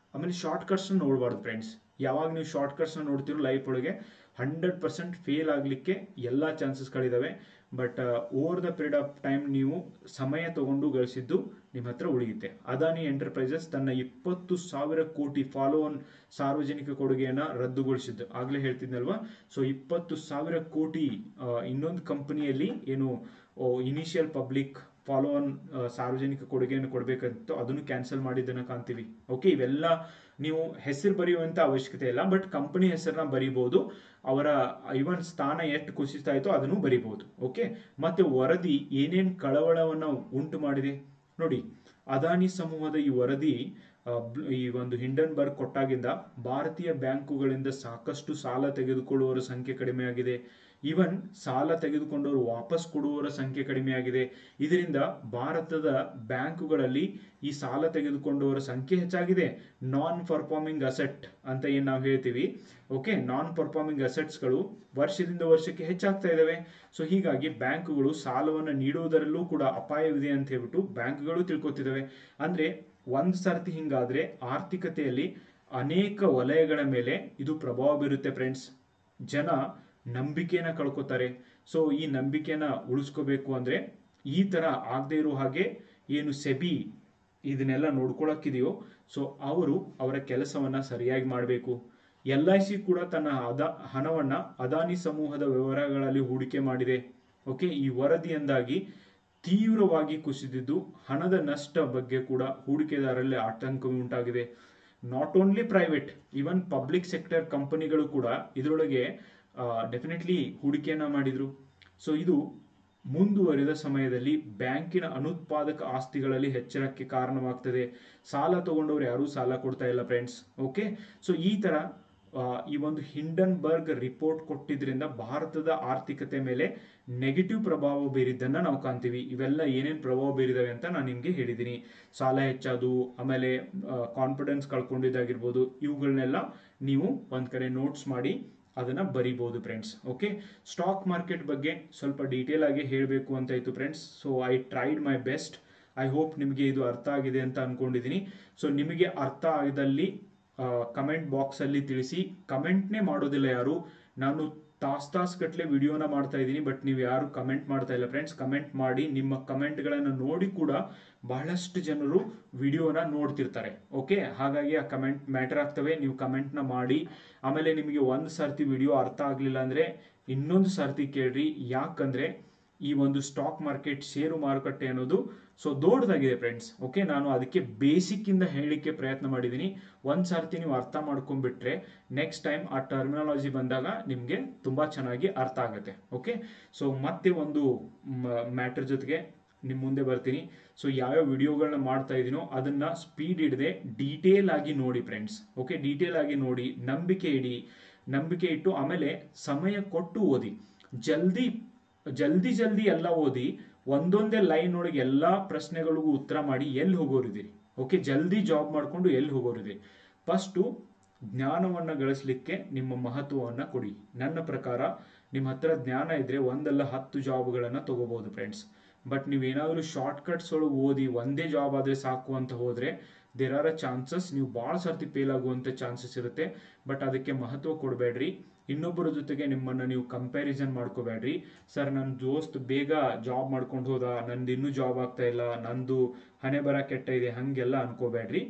ಆಮೇಲೆ ಶಾರ್ಟ್ ಕಟ್ಸ್ನ ನೋಡಬಾರ್ದು ಫ್ರೆಂಡ್ಸ್ ಯಾವಾಗ ನೀವು ಶಾರ್ಟ್ ಕಟ್ಸ್ನ ನೋಡ್ತಿರೋ ಲೈಫ್ ಒಳಗೆ ಹಂಡ್ರೆಡ್ ಪರ್ಸೆಂಟ್ ಫೇಲ್ ಆಗಲಿಕ್ಕೆ ಎಲ್ಲ ಚಾನ್ಸಸ್ಗಳಿದಾವೆ but over the period of time ನೀವು ಸಮಯ ತಗೊಂಡು ಗಳಿಸಿದ್ದು ನಿಮ್ಮ ಹತ್ರ ಉಳಿಯುತ್ತೆ ಅದಾನಿ ಎಂಟರ್ಪ್ರೈಸಸ್ ತನ್ನ ಇಪ್ಪತ್ತು ಸಾವಿರ ಕೋಟಿ ಫಾಲೋ ಆನ್ ಸಾರ್ವಜನಿಕ ಕೊಡುಗೆಯನ್ನ ರದ್ದುಗೊಳಿಸಿದ್ದು ಆಗ್ಲೇ ಹೇಳ್ತಿದ್ನಲ್ವಾ ಸೊ ಇಪ್ಪತ್ತು ಸಾವಿರ ಕೋಟಿ ಇನ್ನೊಂದು ಕಂಪನಿಯಲ್ಲಿ ಏನು ಇನಿಷಿಯಲ್ ಪಬ್ಲಿಕ್ ಫಾಲೋ ಆನ್ ಸಾರ್ವಜನಿಕ ಕೊಡುಗೆಯನ್ನು ಕೊಡಬೇಕಂತ ಅದನ್ನು ಕ್ಯಾನ್ಸಲ್ ಮಾಡಿದ್ದನ್ನ ಕಾಣ್ತೀವಿ ಓಕೆ ಇವೆಲ್ಲ ನೀವು ಹೆಸರು ಬರೆಯುವಂತ ಅವಶ್ಯಕತೆ ಇಲ್ಲ ಬಟ್ ಕಂಪನಿ ಹೆಸರನ್ನ ಬರೀಬಹುದು ಅವರ ಇವನ್ ಸ್ಥಾನ ಎಷ್ಟು ಕುಸಿತಾ ಇತ್ತೋ ಅದನ್ನು ಬರೀಬಹುದು ಓಕೆ ಮತ್ತೆ ವರದಿ ಏನೇನ್ ಕಳವಳವನ್ನ ಉಂಟು ಮಾಡಿದೆ ನೋಡಿ ಅದಾನಿ ಸಮೂಹದ ಈ ವರದಿ ಆ, ಬ್- ಈ ಒಂದು ಹಿಂಡನ್ಬರ್ಗ್ ಕೊಟ್ಟಾಗಿಂದ ಭಾರತೀಯ ಬ್ಯಾಂಕುಗಳಿಂದ ಸಾಕಷ್ಟು ಸಾಲ ತೆಗೆದುಕೊಳ್ಳುವವರ ಸಂಖ್ಯೆ ಕಡಿಮೆಯಾಗಿದೆ ಇವನ್ ಸಾಲ ತೆಗೆದುಕೊಂಡವರು ವಾಪಸ್ ಕೊಡುವವರ ಸಂಖ್ಯೆ ಕಡಿಮೆಯಾಗಿದೆ ಇದರಿಂದ ಭಾರತದ ಬ್ಯಾಂಕುಗಳಲ್ಲಿ ಈ ಸಾಲ ತೆಗೆದುಕೊಂಡವರ ಸಂಖ್ಯೆ ಹೆಚ್ಚಾಗಿದೆ ನಾನ್ ಪರ್ಫಾರ್ಮಿಂಗ್ ಅಸೆಟ್ ಅಂತ ಏನ್ ನಾವು ಹೇಳ್ತೀವಿ ಓಕೆ ನಾನ್ ಪರ್ಫಾರ್ಮಿಂಗ್ ಅಸೆಟ್ಸ್ಗಳು ವರ್ಷದಿಂದ ವರ್ಷಕ್ಕೆ ಹೆಚ್ಚಾಗ್ತಾ ಇದಾವೆ ಸೊ ಹೀಗಾಗಿ ಬ್ಯಾಂಕುಗಳು ಸಾಲವನ್ನು ನೀಡುವುದರಲ್ಲೂ ಕೂಡ ಅಪಾಯವಿದೆ ಅಂತ ಹೇಳ್ಬಿಟ್ಟು ಬ್ಯಾಂಕ್ಗಳು ತಿಳ್ಕೊತಿದ್ದಾವೆ ಅಂದ್ರೆ ಒಂದ್ ಸರ್ತಿ ಹಿಂಗಾದ್ರೆ ಆರ್ಥಿಕತೆಯಲ್ಲಿ ಅನೇಕ ವಲಯಗಳ ಮೇಲೆ ಇದು ಪ್ರಭಾವ ಬೀರುತ್ತೆ ಫ್ರೆಂಡ್ಸ್ ಜನ ನಂಬಿಕೆನ ಕಳ್ಕೊತಾರೆ ಸೊ ಈ ನಂಬಿಕೆನ ಉಳಿಸ್ಕೋಬೇಕು ಅಂದ್ರೆ ಈ ತರ ಆಗದೆ ಇರೋ ಹಾಗೆ ಏನು ಸೆಬಿ ಇದನ್ನೆಲ್ಲ ನೋಡ್ಕೊಳಕ್ಕಿದೆಯೋ ಸೊ ಅವರು ಅವರ ಕೆಲಸವನ್ನ ಸರಿಯಾಗಿ ಮಾಡಬೇಕು ಎಲ್ ಐ ಸಿ ಕೂಡ ತನ್ನ ಅದ ಹಣವನ್ನ ಅದಾನಿ ಸಮೂಹದ ವ್ಯವಹಾರಗಳಲ್ಲಿ ಹೂಡಿಕೆ ಮಾಡಿದೆ ಓಕೆ ಈ ವರದಿಯಿಂದಾಗಿ ತೀವ್ರವಾಗಿ ಕುಸಿದಿದ್ದು ಹಣದ ನಷ್ಟ ಬಗ್ಗೆ ಕೂಡ ಹೂಡಿಕೆದಾರರಲ್ಲಿ ಆತಂಕ ಉಂಟಾಗಿದೆ not only private even public sector ಕಂಪನಿಗಳು ಕೂಡ ಇದರೊಳಗೆ ಡೆಫಿನೆಟ್ಲಿ ಹೂಡಿಕೆಯನ್ನ ಮಾಡಿದ್ರು ಸೊ ಇದು ಮುಂದುವರಿದ ಸಮಯದಲ್ಲಿ ಬ್ಯಾಂಕಿನ ಅನುತ್ಪಾದಕ ಆಸ್ತಿಗಳಲ್ಲಿ ಹೆಚ್ಚಳಕ್ಕೆ ಕಾರಣವಾಗ್ತದೆ ಸಾಲ ತಗೊಂಡವ್ರು ಯಾರೂ ಸಾಲ ಕೊಡ್ತಾ ಇಲ್ಲ ಫ್ರೆಂಡ್ಸ್ ಓಕೆ ಸೊ ಈ ತರ ಆ, ಈ ಒಂದು ಹಿಂಡನ್ಬರ್ಗ್ ರಿಪೋರ್ಟ್ ಕೊಟ್ಟಿದ್ರಿಂದ ಭಾರತದ ಆರ್ಥಿಕತೆ ಮೇಲೆ ನೆಗೆಟಿವ್ ಪ್ರಭಾವ ಬೀರಿದ್ದನ್ನ ನಾವು ಕಾಣ್ತೀವಿ ಇವೆಲ್ಲ ಏನೇನ್ ಪ್ರಭಾವ ಬೀರಿದಾವೆ ಅಂತ ನಾನು ನಿಮ್ಗೆ ಹೇಳಿದ್ದೀನಿ ಸಾಲ ಹೆಚ್ಚಾದು ಆಮೇಲೆ ಕಾನ್ಫಿಡೆನ್ಸ್ ಕಳ್ಕೊಂಡಿದ್ದಾಗಿರ್ಬೋದು ಇವುಗಳನ್ನೆಲ್ಲ ನೀವು ಒಂದ್ ಕಡೆ ನೋಟ್ಸ್ ಮಾಡಿ ಅದನ್ನ ಬರಿಬಹುದು ಫ್ರೆಂಡ್ಸ್ ಓಕೆ ಸ್ಟಾಕ್ ಮಾರ್ಕೆಟ್ ಬಗ್ಗೆ ಸ್ವಲ್ಪ ಡೀಟೇಲ್ ಆಗಿ ಹೇಳಬೇಕು ಅಂತ ಇತ್ತು friends so I tried my best I hope ನಿಮಗೆ ಇದು ಅರ್ಥ ಆಗಿದೆ ಅಂತ ಅನ್ಕೊಂಡಿದ್ದೀನಿ ಸೊ ನಿಮಗೆ ಅರ್ಥ ಆಗದಲ್ಲಿ ಕಮೆಂಟ್ ಬಾಕ್ಸ್ ಅಲ್ಲಿ ತಿಳಿಸಿ ಕಮೆಂಟ್ನೇ ಮಾಡೋದಿಲ್ಲ ಯಾರು ನಾನು ತಾಸ್ ತಾಸ್ ಗಟ್ಲೆ ವಿಡಿಯೋನ ಮಾಡ್ತಾ ಇದ್ದೀನಿ ಬಟ್ ನೀವು ಯಾರು ಕಮೆಂಟ್ ಮಾಡ್ತಾ ಇಲ್ಲ ಫ್ರೆಂಡ್ಸ್ ಕಮೆಂಟ್ ಮಾಡಿ ನಿಮ್ಮ ಕಮೆಂಟ್ಗಳನ್ನು ನೋಡಿ ಕೂಡ ಬಹಳಷ್ಟು ಜನರು ವಿಡಿಯೋನ ನೋಡ್ತಿರ್ತಾರೆ ಓಕೆ ಹಾಗಾಗಿ ಆ ಕಮೆಂಟ್ ಮ್ಯಾಟರ್ ಆಗ್ತವೆ ನೀವು ಕಮೆಂಟ್ನ ಮಾಡಿ ಆಮೇಲೆ ನಿಮಗೆ ಒಂದು ಸರ್ತಿ ವಿಡಿಯೋ ಅರ್ಥ ಆಗಲಿಲ್ಲ ಅಂದ್ರೆ ಇನ್ನೊಂದು ಸರ್ತಿ ಕೇಳ್ರಿ ಯಾಕಂದ್ರೆ ಈ ಒಂದು ಸ್ಟಾಕ್ ಮಾರ್ಕೆಟ್ ಷೇರು ಮಾರುಕಟ್ಟೆ ಅನ್ನೋದು ಸೊ ದೊಡ್ಡದಾಗಿದೆ ಫ್ರೆಂಡ್ಸ್ ಓಕೆ ನಾನು ಅದಕ್ಕೆ ಬೇಸಿಕ್ ಇಂದ ಹೇಳಲಿಕ್ಕೆ ಪ್ರಯತ್ನ ಮಾಡಿದ್ದೀನಿ ಒಂದ್ ಸರ್ತಿ ನೀವು ಅರ್ಥ ಮಾಡ್ಕೊಂಡ್ಬಿಟ್ರೆ ನೆಕ್ಸ್ಟ್ ಟೈಮ್ ಆ ಟರ್ಮಿನಾಲಜಿ ಬಂದಾಗ ನಿಮ್ಗೆ ತುಂಬಾ ಚೆನ್ನಾಗಿ ಅರ್ಥ ಆಗುತ್ತೆ ಓಕೆ ಸೊ ಮತ್ತೆ ಒಂದು ಮ್ಯಾಟರ್ ಜೊತೆಗೆ ನಿಮ್ ಮುಂದೆ ಬರ್ತೀನಿ ಸೊ ಯಾವ್ಯಾವ ವಿಡಿಯೋಗಳನ್ನ ಮಾಡ್ತಾ ಇದೀನೋ ಅದನ್ನ ಸ್ಪೀಡ್ ಇಡದೆ ಡೀಟೇಲ್ ಆಗಿ ನೋಡಿ ಫ್ರೆಂಡ್ಸ್ ಓಕೆ ಡೀಟೇಲ್ ಆಗಿ ನೋಡಿ ನಂಬಿಕೆ ಇಡಿ ನಂಬಿಕೆ ಇಟ್ಟು ಆಮೇಲೆ ಸಮಯ ಕೊಟ್ಟು ಓದಿ ಜಲ್ದಿ ಜಲ್ದಿ ಜಲ್ದಿ ಎಲ್ಲ ಓದಿ ಒಂದೊಂದೇ ಲೈನ್ ಒಳಗೆ ಎಲ್ಲಾ ಪ್ರಶ್ನೆಗಳಿಗೂ ಉತ್ತರ ಮಾಡಿ ಎಲ್ಲಿ ಹೋಗೋರಿದ್ದೀರಿ ಓಕೆ ಜಲ್ದಿ ಜಾಬ್ ಮಾಡ್ಕೊಂಡು ಎಲ್ಲಿ ಹೋಗೋರಿದ್ದೀರಿ ಫಸ್ಟು ಜ್ಞಾನವನ್ನ ಗಳಿಸ್ಲಿಕ್ಕೆ ನಿಮ್ಮ ಮಹತ್ವವನ್ನ ಕೊಡಿ ನನ್ನ ಪ್ರಕಾರ ನಿಮ್ಮ ಹತ್ರ ಜ್ಞಾನ ಇದ್ರೆ ಒಂದಲ್ಲ ಹತ್ತು ಜಾಬ್ಗಳನ್ನ ತಗೋಬಹುದು ಫ್ರೆಂಡ್ಸ್ ಬಟ್ ನೀವೇನಾದ್ರೂ ಶಾರ್ಟ್ ಕಟ್ಸ್ ಒಳಗೆ ಓದಿ ಒಂದೇ ಜಾಬ್ ಆದ್ರೆ ಸಾಕು ಅಂತ ಹೋದ್ರೆ ದೇರ್ ಆರ್ ಅ ಚಾನ್ಸಸ್ ನೀವು ಭಾಳ ಸರ್ತಿ ಫೇಲ್ ಆಗುವಂತ ಚಾನ್ಸಸ್ ಇರುತ್ತೆ ಬಟ್ ಅದಕ್ಕೆ ಮಹತ್ವ ಕೊಡಬೇಡ್ರಿ ಇನ್ನೊಬ್ಬರ ಜೊತೆಗೆ ನಿಮ್ಮನ್ನ ನೀವು ಕಂಪ್ಯಾರಿಸನ್ ಮಾಡ್ಕೋಬೇಡ್ರಿ ಸರ್ ನನ್ನ ದೋಸ್ತ್ ಬೇಗ ಜಾಬ್ ಮಾಡ್ಕೊಂಡು ಹೋದ ನಂದು ಇನ್ನೂ ಜಾಬ್ ಆಗ್ತಾ ಇಲ್ಲ ನಂದು ಹಣೆ ಬರ ಕೆಟ್ಟ ಇದೆ ಹಂಗೆಲ್ಲ ಅನ್ಕೋಬೇಡ್ರಿ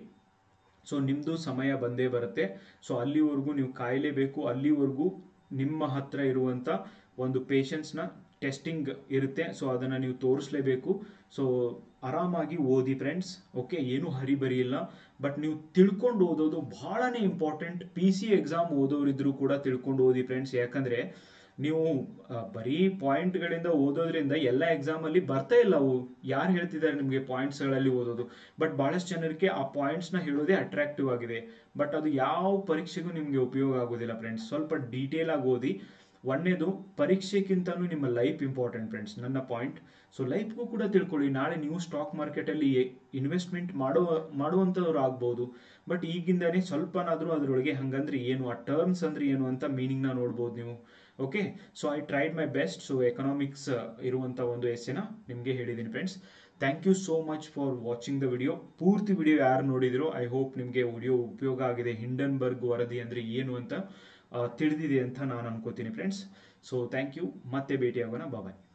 ಸೊ ನಿಮ್ದು ಸಮಯ ಬಂದೇ ಬರುತ್ತೆ ಸೊ ಅಲ್ಲಿವರೆಗೂ ನೀವು ಕಾಯಲೇಬೇಕು ಅಲ್ಲಿವರೆಗೂ ನಿಮ್ಮ ಹತ್ರ ಇರುವಂತ ಒಂದು ಪೇಷನ್ಸ್ನ ಟೆಸ್ಟಿಂಗ್ ಇರುತ್ತೆ ಸೊ ಅದನ್ನ ನೀವು ತೋರಿಸ್ಲೇಬೇಕು ಸೊ ಆರಾಮಾಗಿ ಓದಿ ಫ್ರೆಂಡ್ಸ್ ಓಕೆ ಏನು ಹರಿಬರಿ ಇಲ್ಲ ಬಟ್ ನೀವು ತಿಳ್ಕೊಂಡು ಓದೋದು ಬಹಳನೇ ಇಂಪಾರ್ಟೆಂಟ್ ಪಿ ಸಿ ಎಕ್ಸಾಮ್ ಓದೋರಿದ್ರು ಕೂಡ ತಿಳ್ಕೊಂಡು ಓದಿ ಫ್ರೆಂಡ್ಸ್ ಯಾಕಂದ್ರೆ ನೀವು ಆ, ಬರೀ ಪಾಯಿಂಟ್ಗಳಿಂದ ಓದೋದ್ರಿಂದ ಎಲ್ಲ ಎಕ್ಸಾಮ್ ಅಲ್ಲಿ ಬರ್ತಾ ಇಲ್ಲ ಅವು ಯಾರು ಹೇಳ್ತಿದ್ದಾರೆ ನಿಮಗೆ ಪಾಯಿಂಟ್ಸ್ಗಳಲ್ಲಿ ಓದೋದು ಬಟ್ ಬಹಳಷ್ಟು ಜನರಿಗೆ ಆ ಪಾಯಿಂಟ್ಸ್ ನ ಹೇಳೋದೇ ಅಟ್ರಾಕ್ಟಿವ್ ಆಗಿದೆ ಬಟ್ ಅದು ಯಾವ ಪರೀಕ್ಷೆಗೂ ನಿಮ್ಗೆ ಉಪಯೋಗ ಆಗೋದಿಲ್ಲ ಫ್ರೆಂಡ್ಸ್ ಸ್ವಲ್ಪ ಡೀಟೇಲ್ ಆಗಿ ಓದಿ ಒಂದನೇದು ಪರೀಕ್ಷೆಗಿಂತನೂ ನಿಮ್ಮ ಲೈಫ್ ಇಂಪಾರ್ಟೆಂಟ್ ಫ್ರೆಂಡ್ಸ್ ನನ್ನ ಪಾಯಿಂಟ್ ಸೊ ಲೈಫ್ಗೂ ಕೂಡ ತಿಳ್ಕೊಳ್ಳಿ ನಾಳೆ ನೀವು ಸ್ಟಾಕ್ ಮಾರ್ಕೆಟ್ ಅಲ್ಲಿ ಇನ್ವೆಸ್ಟ್ಮೆಂಟ್ ಮಾಡೋ ಮಾಡುವಂತವ್ರು ಆಗ್ಬಹುದು ಬಟ್ ಈಗಿಂದಾನೇ ಸ್ವಲ್ಪನಾದ್ರೂ ಅದ್ರೊಳಗೆ ಹಂಗಂದ್ರೆ ಏನು ಆ ಟರ್ಮ್ಸ್ ಅಂದ್ರೆ ಏನು ಅಂತ ಮೀನಿಂಗ್ ನ ನೋಡ್ಬೋದು ನೀವು okay so I tried my best so economics ಇರುವಂತ ಒಂದು ಎಸ್ಸೆನ ನಿಮ್ಗೆ ಹೇಳಿದ್ದೀನಿ friends thank you so much for watching the video ಪೂರ್ತಿ ವಿಡಿಯೋ ಯಾರು ನೋಡಿದಿರೋ ಐ ಹೋಪ್ ನಿಮಗೆ ವಿಡಿಯೋ ಉಪಯೋಗ ಆಗಿದೆ ಹಿಂಡನ್ಬರ್ಗ್ ವರದಿ ಅಂದರೆ ಏನು ಅಂತ ಆ, ತಿಳಿದಿದೆ ಅಂತ ನಾನು ಅನ್ಕೋತೀನಿ ಫ್ರೆಂಡ್ಸ್ ಸೊ ಥ್ಯಾಂಕ್ ಯು ಮತ್ತೆ ಭೇಟಿಯಾಗೋಣ ಬಾಯ್